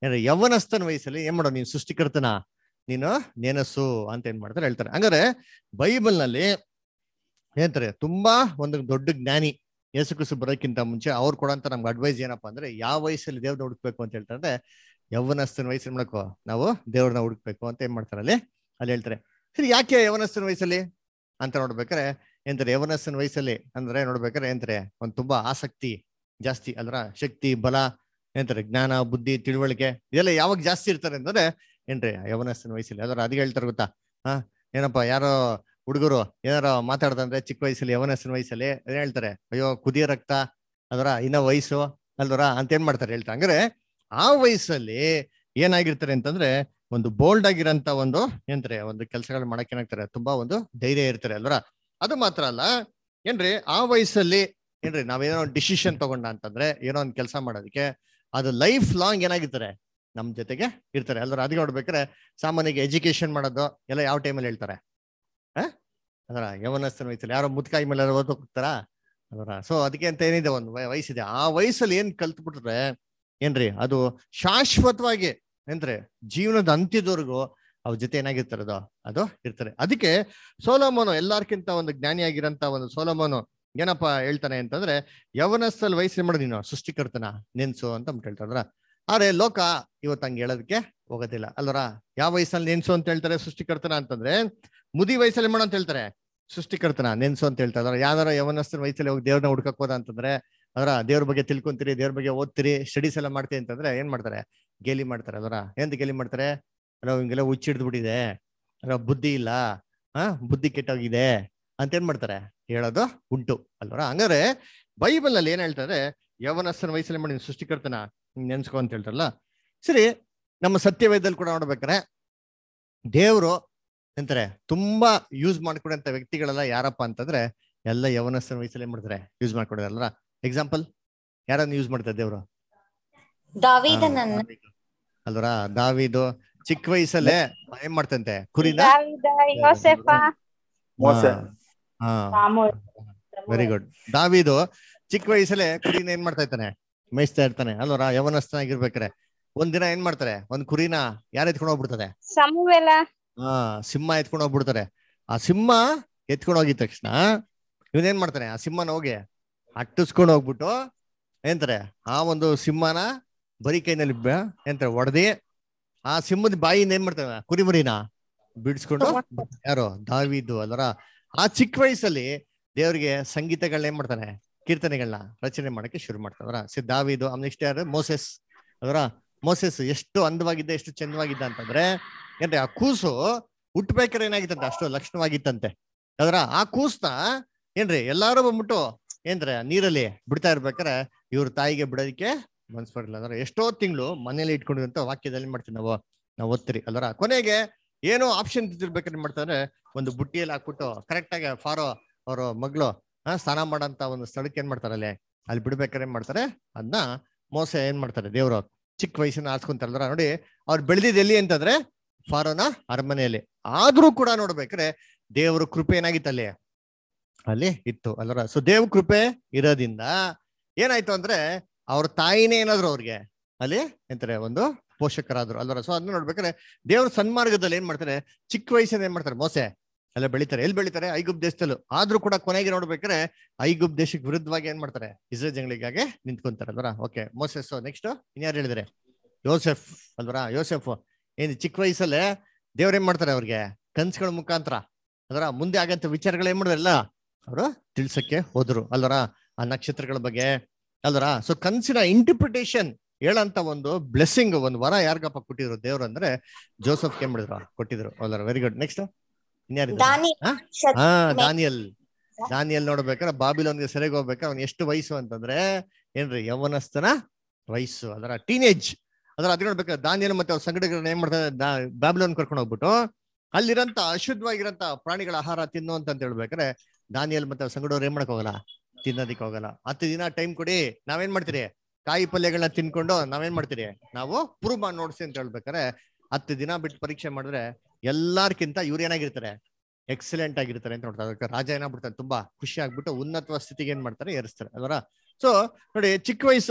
ಏನ್ರಿ ಯೌವನಸ್ಥನ ವಯಸ್ಸಲ್ಲಿ ಏನ್ ಮಾಡೋ ನೀನು ಸೃಷ್ಟಿಕರ್ತನ ನೀನು ನೆನಸು ಅಂತ ಏನ್ ಮಾಡ್ತಾರೆ ಹೇಳ್ತಾರೆ ಹಂಗಾರೆ ಬೈಬಲ್ ನಲ್ಲಿ ಹೇಳ್ತಾರೆ ತುಂಬಾ ಒಂದು ದೊಡ್ಡ ಜ್ಞಾನಿ ಯೇಸು ಕ್ರಿಸ್ತು ಬರೋಕ್ಕಿಂತ ಮುಂಚೆ ಅವ್ರು ಕೊಡಂತ ನಮ್ಗೆ ಅಡ್ವೈಸ್ ಏನಪ್ಪಾ ಅಂದ್ರೆ ಯಾವ ವಯಸ್ಸಲ್ಲಿ ದೇವ್ರನ್ನ ಹುಡುಕ್ಬೇಕು ಅಂತ ಹೇಳ್ತಾರೆ ಅಂದ್ರೆ ಯೌವನಸ್ಥನ ವಯಸ್ಸಲ್ಲಿ ಮಾಡಬೇಕು ನಾವು ದೇವ್ರನ್ನ ಹುಡುಕ್ಬೇಕು ಅಂತ ಏನ್ ಮಾಡ್ತಾರೆ ಅಲ್ಲಿ ಅಲ್ಲಿ ಹೇಳ್ತಾರೆ ಸರಿ ಯಾಕೆ ಯೌವನಸ್ಥನ ವಯಸ್ಸಲ್ಲಿ ಅಂತ ನೋಡ್ಬೇಕಾರೆ ಎಂತಾರೆ ಯೌವನಸ್ಥನ ವಯಸ್ಸಲ್ಲಿ ಅಂದ್ರೆ ನೋಡ್ಬೇಕಾರೆ ಎಂತಾರೆ ಒಂದ್ ತುಂಬಾ ಆಸಕ್ತಿ ಜಾಸ್ತಿ ಅಲ್ರ ಶಕ್ತಿ ಬಲ ಏನಂತಾರೆ ಜ್ಞಾನ ಬುದ್ಧಿ ತಿಳುವಳಿಕೆ ಇದೆಲ್ಲ ಯಾವಾಗ ಜಾಸ್ತಿ ಇರ್ತಾರೆ ಅಂತಂದ್ರೆ ಏನ್ರಿ ಯೌವನಸ್ಥನ ವಯಸ್ಸಲ್ಲಿ ಅದರ ಅದಕ್ಕೆ ಹೇಳ್ತಾರೆ ಗೊತ್ತಾ ಹಾ ಏನಪ್ಪ ಯಾರೋ ಹುಡುಗರು ಏನಾರ ಮಾತಾಡ್ದಂದ್ರೆ ಚಿಕ್ಕ ವಯಸ್ಸಲ್ಲಿ ಯೌವನಸ್ಥನ ವಯಸ್ಸಲ್ಲಿ ಏನ್ ಹೇಳ್ತಾರೆ ಅಯ್ಯೋ ಕುದಿಯ ರಕ್ತ ಅದರ ಇನ್ನ ವಯಸ್ಸು ಅಲ್ವರ ಅಂತ ಏನ್ ಮಾಡ್ತಾರೆ ಹೇಳ್ತಾರೆ ಹಂಗಾರೆ ಆ ವಯಸ್ಸಲ್ಲಿ ಏನಾಗಿರ್ತಾರೆ ಅಂತಂದ್ರೆ ಒಂದು ಬೋಲ್ಡ್ ಆಗಿರಂತ ಒಂದು ಏನ್ತಾರೆ ಒಂದು ಕೆಲಸಗಳು ಮಾಡಕ್ ಏನಾಗ್ತಾರೆ ತುಂಬಾ ಒಂದು ಧೈರ್ಯ ಇರ್ತಾರೆ ಅಲ್ವರ ಅದು ಮಾತ್ರ ಅಲ್ಲ ಏನ್ರಿ ಆ ವಯಸ್ಸಲ್ಲಿ ಏನ್ರಿ ನಾವೇನೋ ಒಂದು ಡಿಸಿಷನ್ ತಗೊಂಡ ಅಂತಂದ್ರೆ ಏನೋ ಒಂದು ಕೆಲಸ ಮಾಡೋದಕ್ಕೆ ಅದು ಲೈಫ್ ಲಾಂಗ್ ಏನಾಗಿರ್ತಾರೆ ನಮ್ ಜೊತೆಗೆ ಇರ್ತಾರೆ ಅಲ್ವರ ಅದಕ್ಕೆ ನೋಡ್ಬೇಕಾರೆ ಸಾಮಾನ್ಯವಾಗಿ ಎಜುಕೇಶನ್ ಮಾಡೋದು ಎಲ್ಲ ಯಾವ ಟೈಮಲ್ಲಿ ಹೇಳ್ತಾರೆ ಆ ಅದರ ಯೌವನಸ್ಥನ ವಯಸ್ಸಲ್ಲಿ ಯಾರೋ ಮುದ್ಕಾಯಿ ಮೇಲೆ ಓದ್ ಹೋಗ್ತಾರಾ ಅದರ ಸೊ ಅದಕ್ಕೆ ಅಂತ ಏನಿದೆ ಒಂದು ವಯ- ವಯಸ್ಸಿದೆ ಆ ವಯಸ್ಸಲ್ಲಿ ಏನ್ ಕಲ್ತ್ಬಿಟ್ರೆ ಏನ್ರಿ ಅದು ಶಾಶ್ವತವಾಗಿ ಏನ್ರಿ ಜೀವನದ ಅಂತ್ಯದವರೆಗೂ ಅವ್ರ ಜೊತೆ ಏನಾಗಿರ್ತಾರೆ ಅದು ಅದು ಇರ್ತಾರೆ ಅದಕ್ಕೆ ಸೋಲೋಮೋನು ಎಲ್ಲಾರ್ಕಿಂತ ಒಂದು ಜ್ಞಾನಿಯಾಗಿರಂತ ಒಂದು ಸೋಲೋಮೋನು ಏನಪ್ಪಾ ಹೇಳ್ತಾನೆ ಅಂತಂದ್ರೆ ಯೌವನಸ್ಥಲ್ ವಯಸ್ಸು ಮಾಡು ನೀನು ಸೃಷ್ಟಿಕರ್ತನ ನೆನ್ಸು ಅಂತ ಅಂದ್ಬಿಟ್ಟು ಹೇಳ್ತಾರ ಆದ್ರೆ ಲೋಕ ಇವತ್ತು ಹಂಗೆ ಹೇಳೋದಕ್ಕೆ ಹೋಗೋದಿಲ್ಲ ಅಲ್ವರ ಯಾವ ವಯಸ್ಸಲ್ಲಿ ನೆನ್ಸು ಅಂತ ಹೇಳ್ತಾರೆ ಸೃಷ್ಟಿಕರ್ತನ ಅಂತಂದ್ರೆ ಮುದಿ ವಯಸ್ಸಲ್ಲಿ ಮಾಡೋ ಅಂತ ಹೇಳ್ತಾರೆ ಸೃಷ್ಟಿಕರ್ತನ ನೆನ್ಸು ಅಂತ ಹೇಳ್ತಾ ಇದಾರೆ ಯಾವ್ದಾರ ಯೌವನಸ್ಥನ ವಯಸ್ಸಲ್ಲಿ ಹೋಗಿ ದೇವ್ರನ್ನ ಹುಡ್ಕಕ್ ಹೋದ ಅಂತಂದ್ರೆ ಅದರ ದೇವ್ರ ಬಗ್ಗೆ ತಿಳ್ಕೊಂತೀರಿ ದೇವ್ರ ಬಗ್ಗೆ ಓದ್ತೀರಿ ಸ್ಟಡೀಸ್ ಎಲ್ಲ ಮಾಡ್ತೀರಿ ಅಂತಂದ್ರೆ ಏನ್ ಮಾಡ್ತಾರೆ ಗೇಲಿ ಮಾಡ್ತಾರೆ ಅದರ ಎಂತ ಗೇಲಿ ಮಾಡ್ತಾರೆ ಅಲ್ಲ ಹಿಂಗೆಲ್ಲ ಹುಚ್ಚಿಡ್ದು ಬಿಟ್ಟಿದೆ ಅಲ್ಲ ಬುದ್ಧಿ ಇಲ್ಲ ಹಾ ಬುದ್ಧಿ ಕೆಟ್ಟೋಗಿದೆ ಅಂತ ಏನ್ ಮಾಡ್ತಾರೆ ಹೇಳೋದು ಉಂಟು ಅಲ್ವರ ಹಂಗಾರೆ ಬೈಬಲ್ ನಲ್ಲಿ ಏನ್ ಹೇಳ್ತಾರೆ ಯೌವನಸ್ಥನ ವಯಸ್ಸಲ್ಲಿ ಮಾಡಿ ಸೃಷ್ಟಿಕರ್ತನ ಹಿಂಗ್ ನೆನ್ಸ್ಕೊ ಅಂತ ಹೇಳ್ತಾರಲ್ಲ ಸರಿ ನಮ್ಮ ಸತ್ಯವೇದದಲ್ಲಿ ಕೂಡ ನೋಡ್ಬೇಕಾರೆ ದೇವ್ರು ಎಂತಾರೆ ತುಂಬಾ ಯೂಸ್ ಮಾಡ್ಕೊಂಡಂತ ವ್ಯಕ್ತಿಗಳೆಲ್ಲ ಯಾರಪ್ಪ ಅಂತಂದ್ರೆ ಎಲ್ಲ ಯೌವನಸ್ಥನ ವಯಸ್ಸಲ್ಲಿ ಏನ್ ಮಾಡ್ತಾರೆ ಯೂಸ್ ಮಾಡ್ಕೊಡೋದಲ್ಲ ಎಕ್ಸಾಂಪಲ್ ಯಾರನ್ನ ಯೂಸ್ ಮಾಡ್ತಾರೆ ದೇವ್ರು ದಾವೀದನನ್ನ ಅಲ್ವರ ದಾವಿದು ಚಿಕ್ಕ ವಯಸ್ಸಲ್ಲೇ ಏನ್ ಮಾಡ್ತಂತೆ ಕುರಿನ ದಾವೀದ ಯೋಸೆಫ ಮೋಸೆ ಹಾ ಸಾಮುವೇಲ್. ವೆರಿ ಗುಡ್ ದಾವಿದು ಚಿಕ್ಕ ವಯಸ್ಸಲ್ಲೇ ಕುರಿನ ಏನ್ ಮಾಡ್ತಾ ಇರ್ತಾನೆ ಮೇಯಿಸ್ತಾ ಇರ್ತಾನೆ ಅಲ್ವರ ಯೌವನಸ್ಥನಾಗಿರ್ಬೇಕಾರೆ ಒಂದಿನ ಏನ್ ಮಾಡ್ತಾರೆ ಒಂದ್ ಕುರಿನ ಯಾರು ಎತ್ಕೊಂಡು ಹೋಗ್ಬಿಡ್ತದೆ ಸಮುವೇಲ ಹಾ ಸಿಂಹ ಎತ್ಕೊಂಡು ಹೋಗ್ಬಿಡ್ತಾರೆ ಆ ಸಿಂಹ ಎತ್ಕೊಂಡು ಹೋಗಿದ ತಕ್ಷಣ ಇವನೇನ್ ಮಾಡ್ತಾನೆ ಆ ಸಿಂಹನ ಹೋಗಿ ಅಟ್ಟಿಸ್ಕೊಂಡು ಹೋಗ್ಬಿಟ್ಟು ಏನಂತಾರೆ ಆ ಒಂದು ಸಿಂಹನ ಬರೀ ಕೈನಲ್ಲಿ ಬ- ಏನಂತಾರೆ ಹೊಡೆದಿ ಆ ಸಿಂಹದ ಬಾಯಿನ ಏನ್ ಮಾಡ್ತಾನೆ ಕುರಿಮರಿನ ಬಿಡಿಸ್ಕೊಂಡು ಯಾರು ದಾವಿದ್ದು ಅಲ್ಲರ ಆ ಚಿಕ್ಕ ವಯಸ್ಸಲ್ಲಿ ದೇವ್ರಿಗೆ ಸಂಗೀತಗಳನ್ನ ಏನ್ ಮಾಡ್ತಾನೆ ಕೀರ್ತನೆಗಳನ್ನ ರಚನೆ ಮಾಡಕ್ಕೆ ಶುರು ಮಾಡ್ತಾರ ಸಿ ದಾವಿದು ನೆಕ್ಸ್ಟ್ ಯಾರು ಮೋಸೆಸ್ ಅದರ ಮೋಸೆಸ್ ಎಷ್ಟು ಅಂದವಾಗಿದ್ದ ಎಷ್ಟು ಚಂದವಾಗಿದ್ದ ಅಂತಂದ್ರೆ ಏನ್ರಿ ಆ ಕೂಸು ಹುಟ್ಬೇಕಾದ್ರೆ ಏನಾಗಿತ್ತಂತೆ ಅಷ್ಟು ಲಕ್ಷಣವಾಗಿತ್ತಂತೆ ಅದರ ಆ ಕೂಸ್ನ ಏನ್ರಿ ಎಲ್ಲಾರು ಬಂದ್ಬಿಟ್ಟು ಏನ್ರಿ ಆ ನೀರಲ್ಲಿ ಬಿಡ್ತಾ ಇರ್ಬೇಕಾರೆ ಇವ್ರ ತಾಯಿಗೆ ಬಿಡೋದಕ್ಕೆ ಮನ್ಸ್ ಬರಲ್ಲ ಅಂದ್ರೆ ಎಷ್ಟೋ ತಿಂಗಳು ಮನೇಲಿ ಇಟ್ಕೊಂಡಿರುವಂತ ವಾಕ್ಯದಲ್ಲಿ ಏನ್ ಮಾಡ್ತೀವಿ ನಾವು ನಾವು ಓದ್ತೀರಿ ಅಲ್ವರ ಕೊನೆಗೆ ಏನೋ ಆಪ್ಷನ್ ಇರ್ಬೇಕಾದ್ರೆ ಏನ್ ಮಾಡ್ತಾರೆ ಒಂದು ಬುಟ್ಟಿಯಲ್ಲಿ ಹಾಕ್ಬಿಟ್ಟು ಕರೆಕ್ಟ್ ಆಗಿ ಫಾರೋ ಅವ್ರ ಮಗಳು ಆ ಸ್ನಾನ ಮಾಡಂತ ಒಂದು ಸ್ಥಳಕ್ಕೆ ಏನ್ ಮಾಡ್ತಾರೆ ಅಲ್ಲಿ ಅಲ್ಲಿ ಬಿಡ್ಬೇಕಾದ್ರೆ ಏನ್ ಮಾಡ್ತಾರೆ ಅದನ್ನ ಮೋಸ ಏನ್ ಮಾಡ್ತಾರೆ ದೇವ್ರು ಚಿಕ್ಕ ವಯಸ್ಸಿನ ಆಡ್ಸ್ಕೊಂತಾರಲ್ರ ನೋಡಿ ಅವ್ರು ಬೆಳೆದಿದ್ದು ಎಲ್ಲಿ ಅಂತಂದ್ರೆ ಫಾರೋನ ಅರಮನೆಯಲ್ಲಿ ಆದ್ರೂ ಕೂಡ ನೋಡ್ಬೇಕ್ರೆ ದೇವ್ರ ಕೃಪೆ ಏನಾಗಿತ್ತು ಅಲ್ಲಿ ಅಲ್ಲಿ ಇತ್ತು ಅಲ್ಲರ ಸೊ ದೇವ್ ಕೃಪೆ ಇರೋದ್ರಿಂದ ಏನಾಯ್ತು ಅಂದ್ರೆ ಅವ್ರ ತಾಯಿನೇ ಏನಾದ್ರು ಅವ್ರಿಗೆ ಅಲ್ಲಿ ಎಂತಾರೆ ಒಂದು ಪೋಷಕರಾದ್ರು ಅಲ್ವರ ಸೊ ಅದನ್ನ ನೋಡ್ಬೇಕಾದ್ರೆ ದೇವ್ರ ಸನ್ಮಾರ್ಗದಲ್ಲಿ ಏನ್ ಮಾಡ್ತಾರೆ ಚಿಕ್ಕ ವಯಸ್ಸಿನ ಏನ್ ಮಾಡ್ತಾರೆ ಮೋಸೆ ಅಲ್ಲ ಬೆಳಿತಾರೆ ಎಲ್ಲಿ ಬೆಳಿತಾರೆ ಐಗುಪ್ ದೇಶದಲ್ಲೂ ಆದ್ರೂ ಕೂಡ ಕೊನೆಗೆ ನೋಡ್ಬೇಕಾದ್ರೆ ಐಗುಪ್ ದೇಶಕ್ಕೆ ವಿರುದ್ಧವಾಗಿ ಏನ್ ಮಾಡ್ತಾರೆ ಇಸ್ರೇಲ್ ಜಂಗಳಿಗಾಗಿ ನಿಂತ್ಕೊಂತಾರೆ ಅಲ್ವರ ಓಕೆ ಮೋಸೆಸ್ ನೆಕ್ಸ್ಟ್ ಇನ್ಯಾರು ಹೇಳಿದ್ರೆ ಯೋಸೆಫ್ ಅಲ್ವರ ಯೋಸೆಫ್ ಏನ್ ಚಿಕ್ಕ ವಯಸ್ಸಲ್ಲೇ ದೇವ್ರ ಏನ್ ಮಾಡ್ತಾರೆ ಅವ್ರಿಗೆ ಕನ್ಸುಗಳ ಮುಖಾಂತರ ಅದರ ಮುಂದೆ ಆಗಂತ ವಿಚಾರಗಳು ಏನ್ ಮಾಡಿದ್ರಲ್ಲ ಅವರು ತಿಳ್ಸಕ್ಕೆ ಹೋದ್ರು ಅಲ್ವರ ಆ ನಕ್ಷತ್ರಗಳ ಬಗ್ಗೆ ಅಲ್ವರ ಸೊ ಕನ್ಸಿನ ಇಂಟರ್ಪ್ರಿಟೇಷನ್ ಹೇಳಂತ ಒಂದು ಬ್ಲೆಸ್ಸಿಂಗ್ ಒಂದು ವರ ಯಾರಿಗಪ್ಪ ಕೊಟ್ಟಿದ್ರು ದೇವ್ರು ಅಂದ್ರೆ ಜೋಸಫ್ ಏನ್ ಮಾಡಿದ್ರು ಕೊಟ್ಟಿದ್ರು ಅಲ್ವರ ವೆರಿ ಗುಡ್ ನೆಕ್ಸ್ಟ್ ಇನ್ಯಾರಿದ್ದಾರೆ ದಾನಿ ಹಾ? ಹಾ ದಾನಿಯಲ್ ದಾನಿಯಲ್ ನೋಡ್ಬೇಕಾದ್ರೆ ಬಾಬಿಲೋನ್ಗೆ ಸೆರೆಗೆ ಹೋಗ್ಬೇಕಾದ್ರೆ ಅವ್ನ್ ಎಷ್ಟು ವಯಸ್ಸು ಅಂತಂದ್ರೆ ಏನ್ರಿ ಯೌವನಸ್ಥನ ವಯಸ್ಸು ಅದರ ಟೀನೇಜ್ ಅದರ ಅದ್ ನೋಡ್ಬೇಕಾದ್ರೆ ದಾನಿಯಲ್ ಮತ್ತೆ ಅವ್ರ ಸಂಗಡಿಗರನ್ನ ಏನ್ ಮಾಡ್ತಾರೆ ದಾ- ಬಾಬಿಲೋನ್ ಕರ್ಕೊಂಡು ಹೋಗ್ಬಿಟ್ಟು ಅಲ್ಲಿರಂತ ಅಶುದ್ಧವಾಗಿರಂತ ಪ್ರಾಣಿಗಳ ಆಹಾರ ತಿನ್ನು ಅಂತ ಹೇಳ್ಬೇಕಾದ್ರೆ ದಾನಿಯಲ್ ಮತ್ತೆ ಅವ್ರ ಸಂಗಡವ್ರು ಏನ್ ಮಾಡಕ್ ಹೋಗಲ್ಲ ತಿನ್ನೋದಿಕ್ ಹೋಗಲ್ಲ ಹತ್ತು ದಿನ ಟೈಮ್ ಕೊಡಿ ನಾವೇನ್ ಮಾಡ್ತೀರಿ ಕಾಯಿ ಪಲ್ಯಗಳನ್ನ ತಿನ್ಕೊಂಡು ನಾವೇನ್ ಮಾಡ್ತೀರಿ ನಾವು ಪ್ರೂವ್ ಮಾಡಿ ನೋಡ್ಸಿ ಅಂತ ಹೇಳ್ಬೇಕಾರೆ ಹತ್ತು ದಿನ ಬಿಟ್ಟು ಪರೀಕ್ಷೆ ಮಾಡಿದ್ರೆ ಎಲ್ಲಾರ್ಕಿಂತ ಇವ್ರು ಏನಾಗಿರ್ತಾರೆ ಎಕ್ಸಲೆಂಟ್ ಆಗಿರ್ತಾರೆ ಅಂತ ನೋಡ್ತಾರೆ ಅದಕ್ಕೆ ರಾಜ ಏನಾಗ್ಬಿಡ್ತಾನೆ ತುಂಬಾ ಖುಷಿ ಆಗ್ಬಿಟ್ಟು ಉನ್ನತ ಸ್ಥಿತಿಗೆ ಏನ್ ಮಾಡ್ತಾರೆ ಏರಿಸ್ತಾರೆ ಅಲ್ವರ ಸೊ ನೋಡಿ ಚಿಕ್ಕ ವಯಸ್ಸಲ್ಲಿ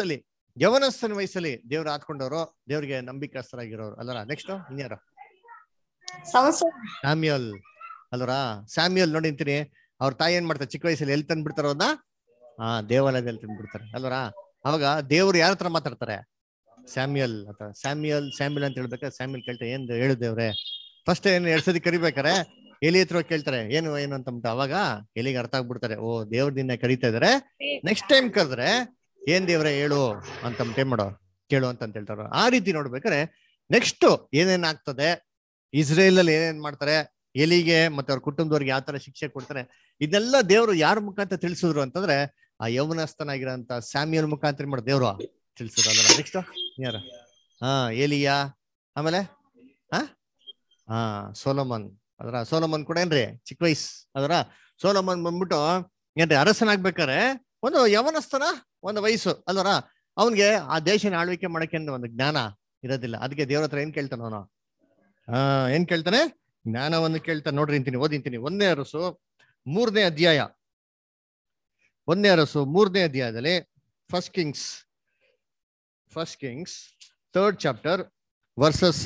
ಯವನಸ್ಥನ ವಯಸ್ಸಲ್ಲಿ ದೇವ್ರ ಹಾತ್ಕೊಂಡವರು ದೇವ್ರಿಗೆ ನಂಬಿಕಸ್ಥರಾಗಿರೋರು ಅಲ್ಲರ ನೆಕ್ಸ್ಟ್ ಇನ್ಯಾರು ಸ್ಯಾಮ್ಯಲ್ ಅಲ್ವರ ಸ್ಯಾಮ್ಯಲ್ ನೋಡಿ ಅಂತೀನಿ ಅವ್ರ ತಾಯಿ ಏನ್ ಮಾಡ್ತಾರೆ ಚಿಕ್ಕ ವಯಸ್ಸಲ್ಲಿ ಎಲ್ಲಿ ತಂದು ಬಿಡ್ತಾರ ಅವ್ರನ್ನ ಹಾ ದೇವಾಲಯದಲ್ಲಿ ತಂದು ಬಿಡ್ತಾರೆ ಅಲ್ವರ ಅವಾಗ ದೇವ್ರು ಯಾರ ಹತ್ರ ಮಾತಾಡ್ತಾರೆ ಸ್ಯಾಮ್ಯಲ್ ಅಥವಾ ಸ್ಯಾಮ್ಯಲ್ ಸ್ಯಾಮ್ಯಲ್ ಅಂತ ಹೇಳ್ಬೇಕಾದ್ರೆ ಸ್ಯಾಮ್ಯಲ್ ಕೇಳ್ತಾರೆ ಏನ್ ಹೇಳು ದೇವ್ರೆ ಫಸ್ಟ್ ಏನ್ ಎರಡ್ ಸತಿ ಕರಿಬೇಕಾರೆ ಎಲಿ ಹತ್ರ ಹೋಗ್ ಕೇಳ್ತಾರೆ ಏನು ಏನು ಅಂತ ಅಂದ್ಬಿಟ್ಟು ಅವಾಗ ಎಲಿಗೆ ಅರ್ಥ ಆಗ್ಬಿಡ್ತಾರೆ ಓ ದೇವ್ರ ದಿನ ಕರಿತಾ ಇದಾರೆ ನೆಕ್ಸ್ಟ್ ಟೈಮ್ ಕರೆದ್ರೆ ಏನ್ ದೇವ್ರೆ ಹೇಳು ಅಂತ ಏನ್ ಮಾಡೋ ಕೇಳು ಅಂತ ಹೇಳ್ತಾರ ಆ ರೀತಿ ನೋಡ್ಬೇಕಾರೆ ನೆಕ್ಸ್ಟ್ ಏನೇನ್ ಆಗ್ತದೆ ಇಸ್ರೇಲ್ ಅಲ್ಲಿ ಏನೇನ್ ಮಾಡ್ತಾರೆ ಎಲಿಗೆ ಮತ್ತೆ ಅವ್ರ ಕುಟುಂಬದವ್ರಿಗೆ ಯಾವ ತರ ಶಿಕ್ಷೆ ಕೊಡ್ತಾರೆ ಇದೆಲ್ಲ ದೇವ್ರು ಯಾರ ಮುಖಾಂತರ ತಿಳಿಸಿದ್ರು ಅಂತಂದ್ರೆ ಆ ಯೌವನಸ್ಥನಾಗಿರೋಂತ ಸ್ಯಾಮಿಯಲ್ ಮುಖಾಂತರ ಮಾಡಿ ದೇವ್ರು ತಿಳಿಸಿದ್ರು ಅಲ್ಲ ನೆಕ್ಸ್ಟ್ ಯಾರು ಹಾ ಏಲಿಯಾ ಆಮೇಲೆ ಹಾ ಹಾ ಸೋಲಮನ್ ಅದರ ಸೋಲಮನ್ ಕೂಡ ಏನ್ರಿ ಚಿಕ್ಕ ವಯಸ್ ಅದರ ಸೋಲಮನ್ ಬಂದ್ಬಿಟ್ಟು ಏನ್ರಿ ಅರಸನಾಗ್ಬೇಕಾರೆ ಒಂದು ಯವನಸ್ಥನ ಒಂದು ವಯಸ್ಸು ಅಲ್ವರ ಅವನ್ಗೆ ಆ ದೇಶನ ಆಳ್ವಿಕೆ ಮಾಡಕ್ಕೆ ಒಂದು ಜ್ಞಾನ ಇರೋದಿಲ್ಲ ಅದಕ್ಕೆ ದೇವ್ರ ಹತ್ರ ಏನ್ ಕೇಳ್ತಾನ ಅವನು ಆ ಏನ್ ಕೇಳ್ತಾನೆ ಜ್ಞಾನವನ್ನು ಕೇಳ್ತಾನೆ ನೋಡ್ರಿ ಇಂತೀನಿ ಓದಿಂತೀನಿ ಒಂದನೇ ಅರಸು ಮೂರನೇ ಅಧ್ಯಾಯ ಒಂದನೇ ಅರಸು ಮೂರನೇ ಅಧ್ಯಾಯದಲ್ಲಿ first Kings first Kings third chapter verses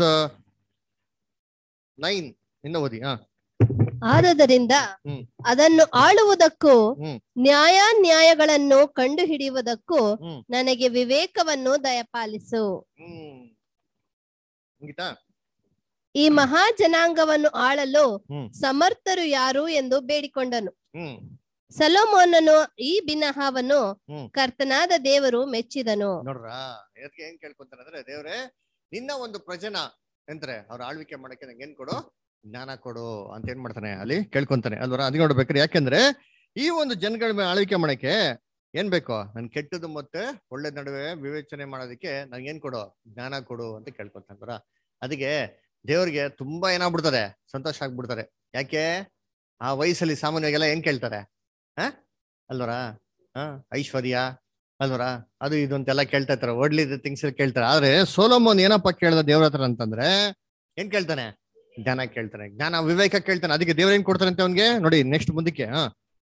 nine ಇಂದ ಓದಿ ಹಾ ಆದದರಿಂದ ಹ್ಮ್. ಅದನ್ನು ಆಳುವುದಕ್ಕೂ ಹ್ಮ್. ನ್ಯಾಯ ನ್ಯಾಯಗಳನ್ನು ಕಂಡು ಹಿಡಿಯುವುದಕ್ಕೂ ಹ್ಮ್. ನನಗೆ ವಿವೇಕವನ್ನು ದಯಪಾಲಿಸು ಹ್ಮ್ ಮುಗಿತಾ ಈ ಮಹಾ ಜನಾಂಗವನ್ನು ಆಳಲು ಹ್ಮ್. ಸಮರ್ಥರು ಯಾರು ಎಂದು ಬೇಡಿಕೊಂಡನು ಹ್ಮ್ ಸಲೋಮೋನನು ಈ ಬಿನಹವನ್ನು ಹ್ಮ್. ಕರ್ತನಾದ ದೇವರು ಮೆಚ್ಚಿದನು ನೋಡ್ರ ಎದಕ್ಕೆ ಏನ್ ಕೇಳ್ಕೊಂತಾನೆ ಅಂದ್ರೆ ದೇವ್ರೆ ನಿನ್ನ ಒಂದು ಪ್ರಜನ ಎಂತಾರೆ ಅವ್ರ ಆಳ್ವಿಕೆ ಮಾಡಕ್ಕೆ ನಂಗೆ ಏನ್ ಕೊಡು ಜ್ಞಾನ ಕೊಡು ಅಂತ ಏನ್ ಮಾಡ್ತಾನೆ ಅಲ್ಲಿ ಕೇಳ್ಕೊಂತಾನೆ ಅಲ್ವರ ಅದ್ ನೋಡ್ಬೇಕ್ರಿ ಯಾಕೆಂದ್ರೆ ಈ ಒಂದು ಜನಗಳ ಮೇಲೆ ಆಳ್ವಿಕೆ ಮಾಡಕ್ಕೆ ಏನ್ ಬೇಕು ನನ್ ಕೆಟ್ಟದ್ದು ಮತ್ತೆ ಒಳ್ಳೆ ನಡುವೆ ವಿವೇಚನೆ ಮಾಡೋದಕ್ಕೆ ನಂಗೆ ಏನ್ ಕೊಡು ಜ್ಞಾನ ಕೊಡು ಅಂತ ಕೇಳ್ಕೊಂತಾರ ಅದಕ್ಕೆ ದೇವ್ರಿಗೆ ತುಂಬಾ ಏನಾಗ್ಬಿಡ್ತಾರೆ ಸಂತೋಷ ಆಗ್ಬಿಡ್ತಾರೆ ಯಾಕೆ ಆ ವಯಸ್ಸಲ್ಲಿ ಸಾಮಾನ್ಯವಾಗೆಲ್ಲ ಏನ್ ಕೇಳ್ತಾರೆ ಹ ಅಲ್ವರ ಹ ಐಶ್ವರ್ಯ ಅಲ್ವರ ಅದು ಇದು ಅಂತೆಲ್ಲ ಕೇಳ್ತಾ ಇರ್ತಾರೆ ಒಡ್ಲಿದ ಥಿಂಗ್ಸ್ ಕೇಳ್ತಾರೆ ಆದ್ರೆ ಸೋಲೋಮೋನ್ ಏನಪ್ಪ ಕೇಳ್ದ ದೇವ್ರ ಹತ್ರ ಅಂತಂದ್ರೆ ಏನ್ ಕೇಳ್ತಾನೆ ಜ್ಞಾನ ಕೇಳ್ತಾನೆ ಜ್ಞಾನ ವಿವೇಕ ಕೇಳ್ತಾನೆ ಅದಕ್ಕೆ ದೇವ್ರ ಏನ್ ಕೊಡ್ತಾನೆ ಅಂತ ಅವನ್ಗೆ ನೋಡಿ ನೆಕ್ಸ್ಟ್ ಮುಂದಕ್ಕೆ ಹಾ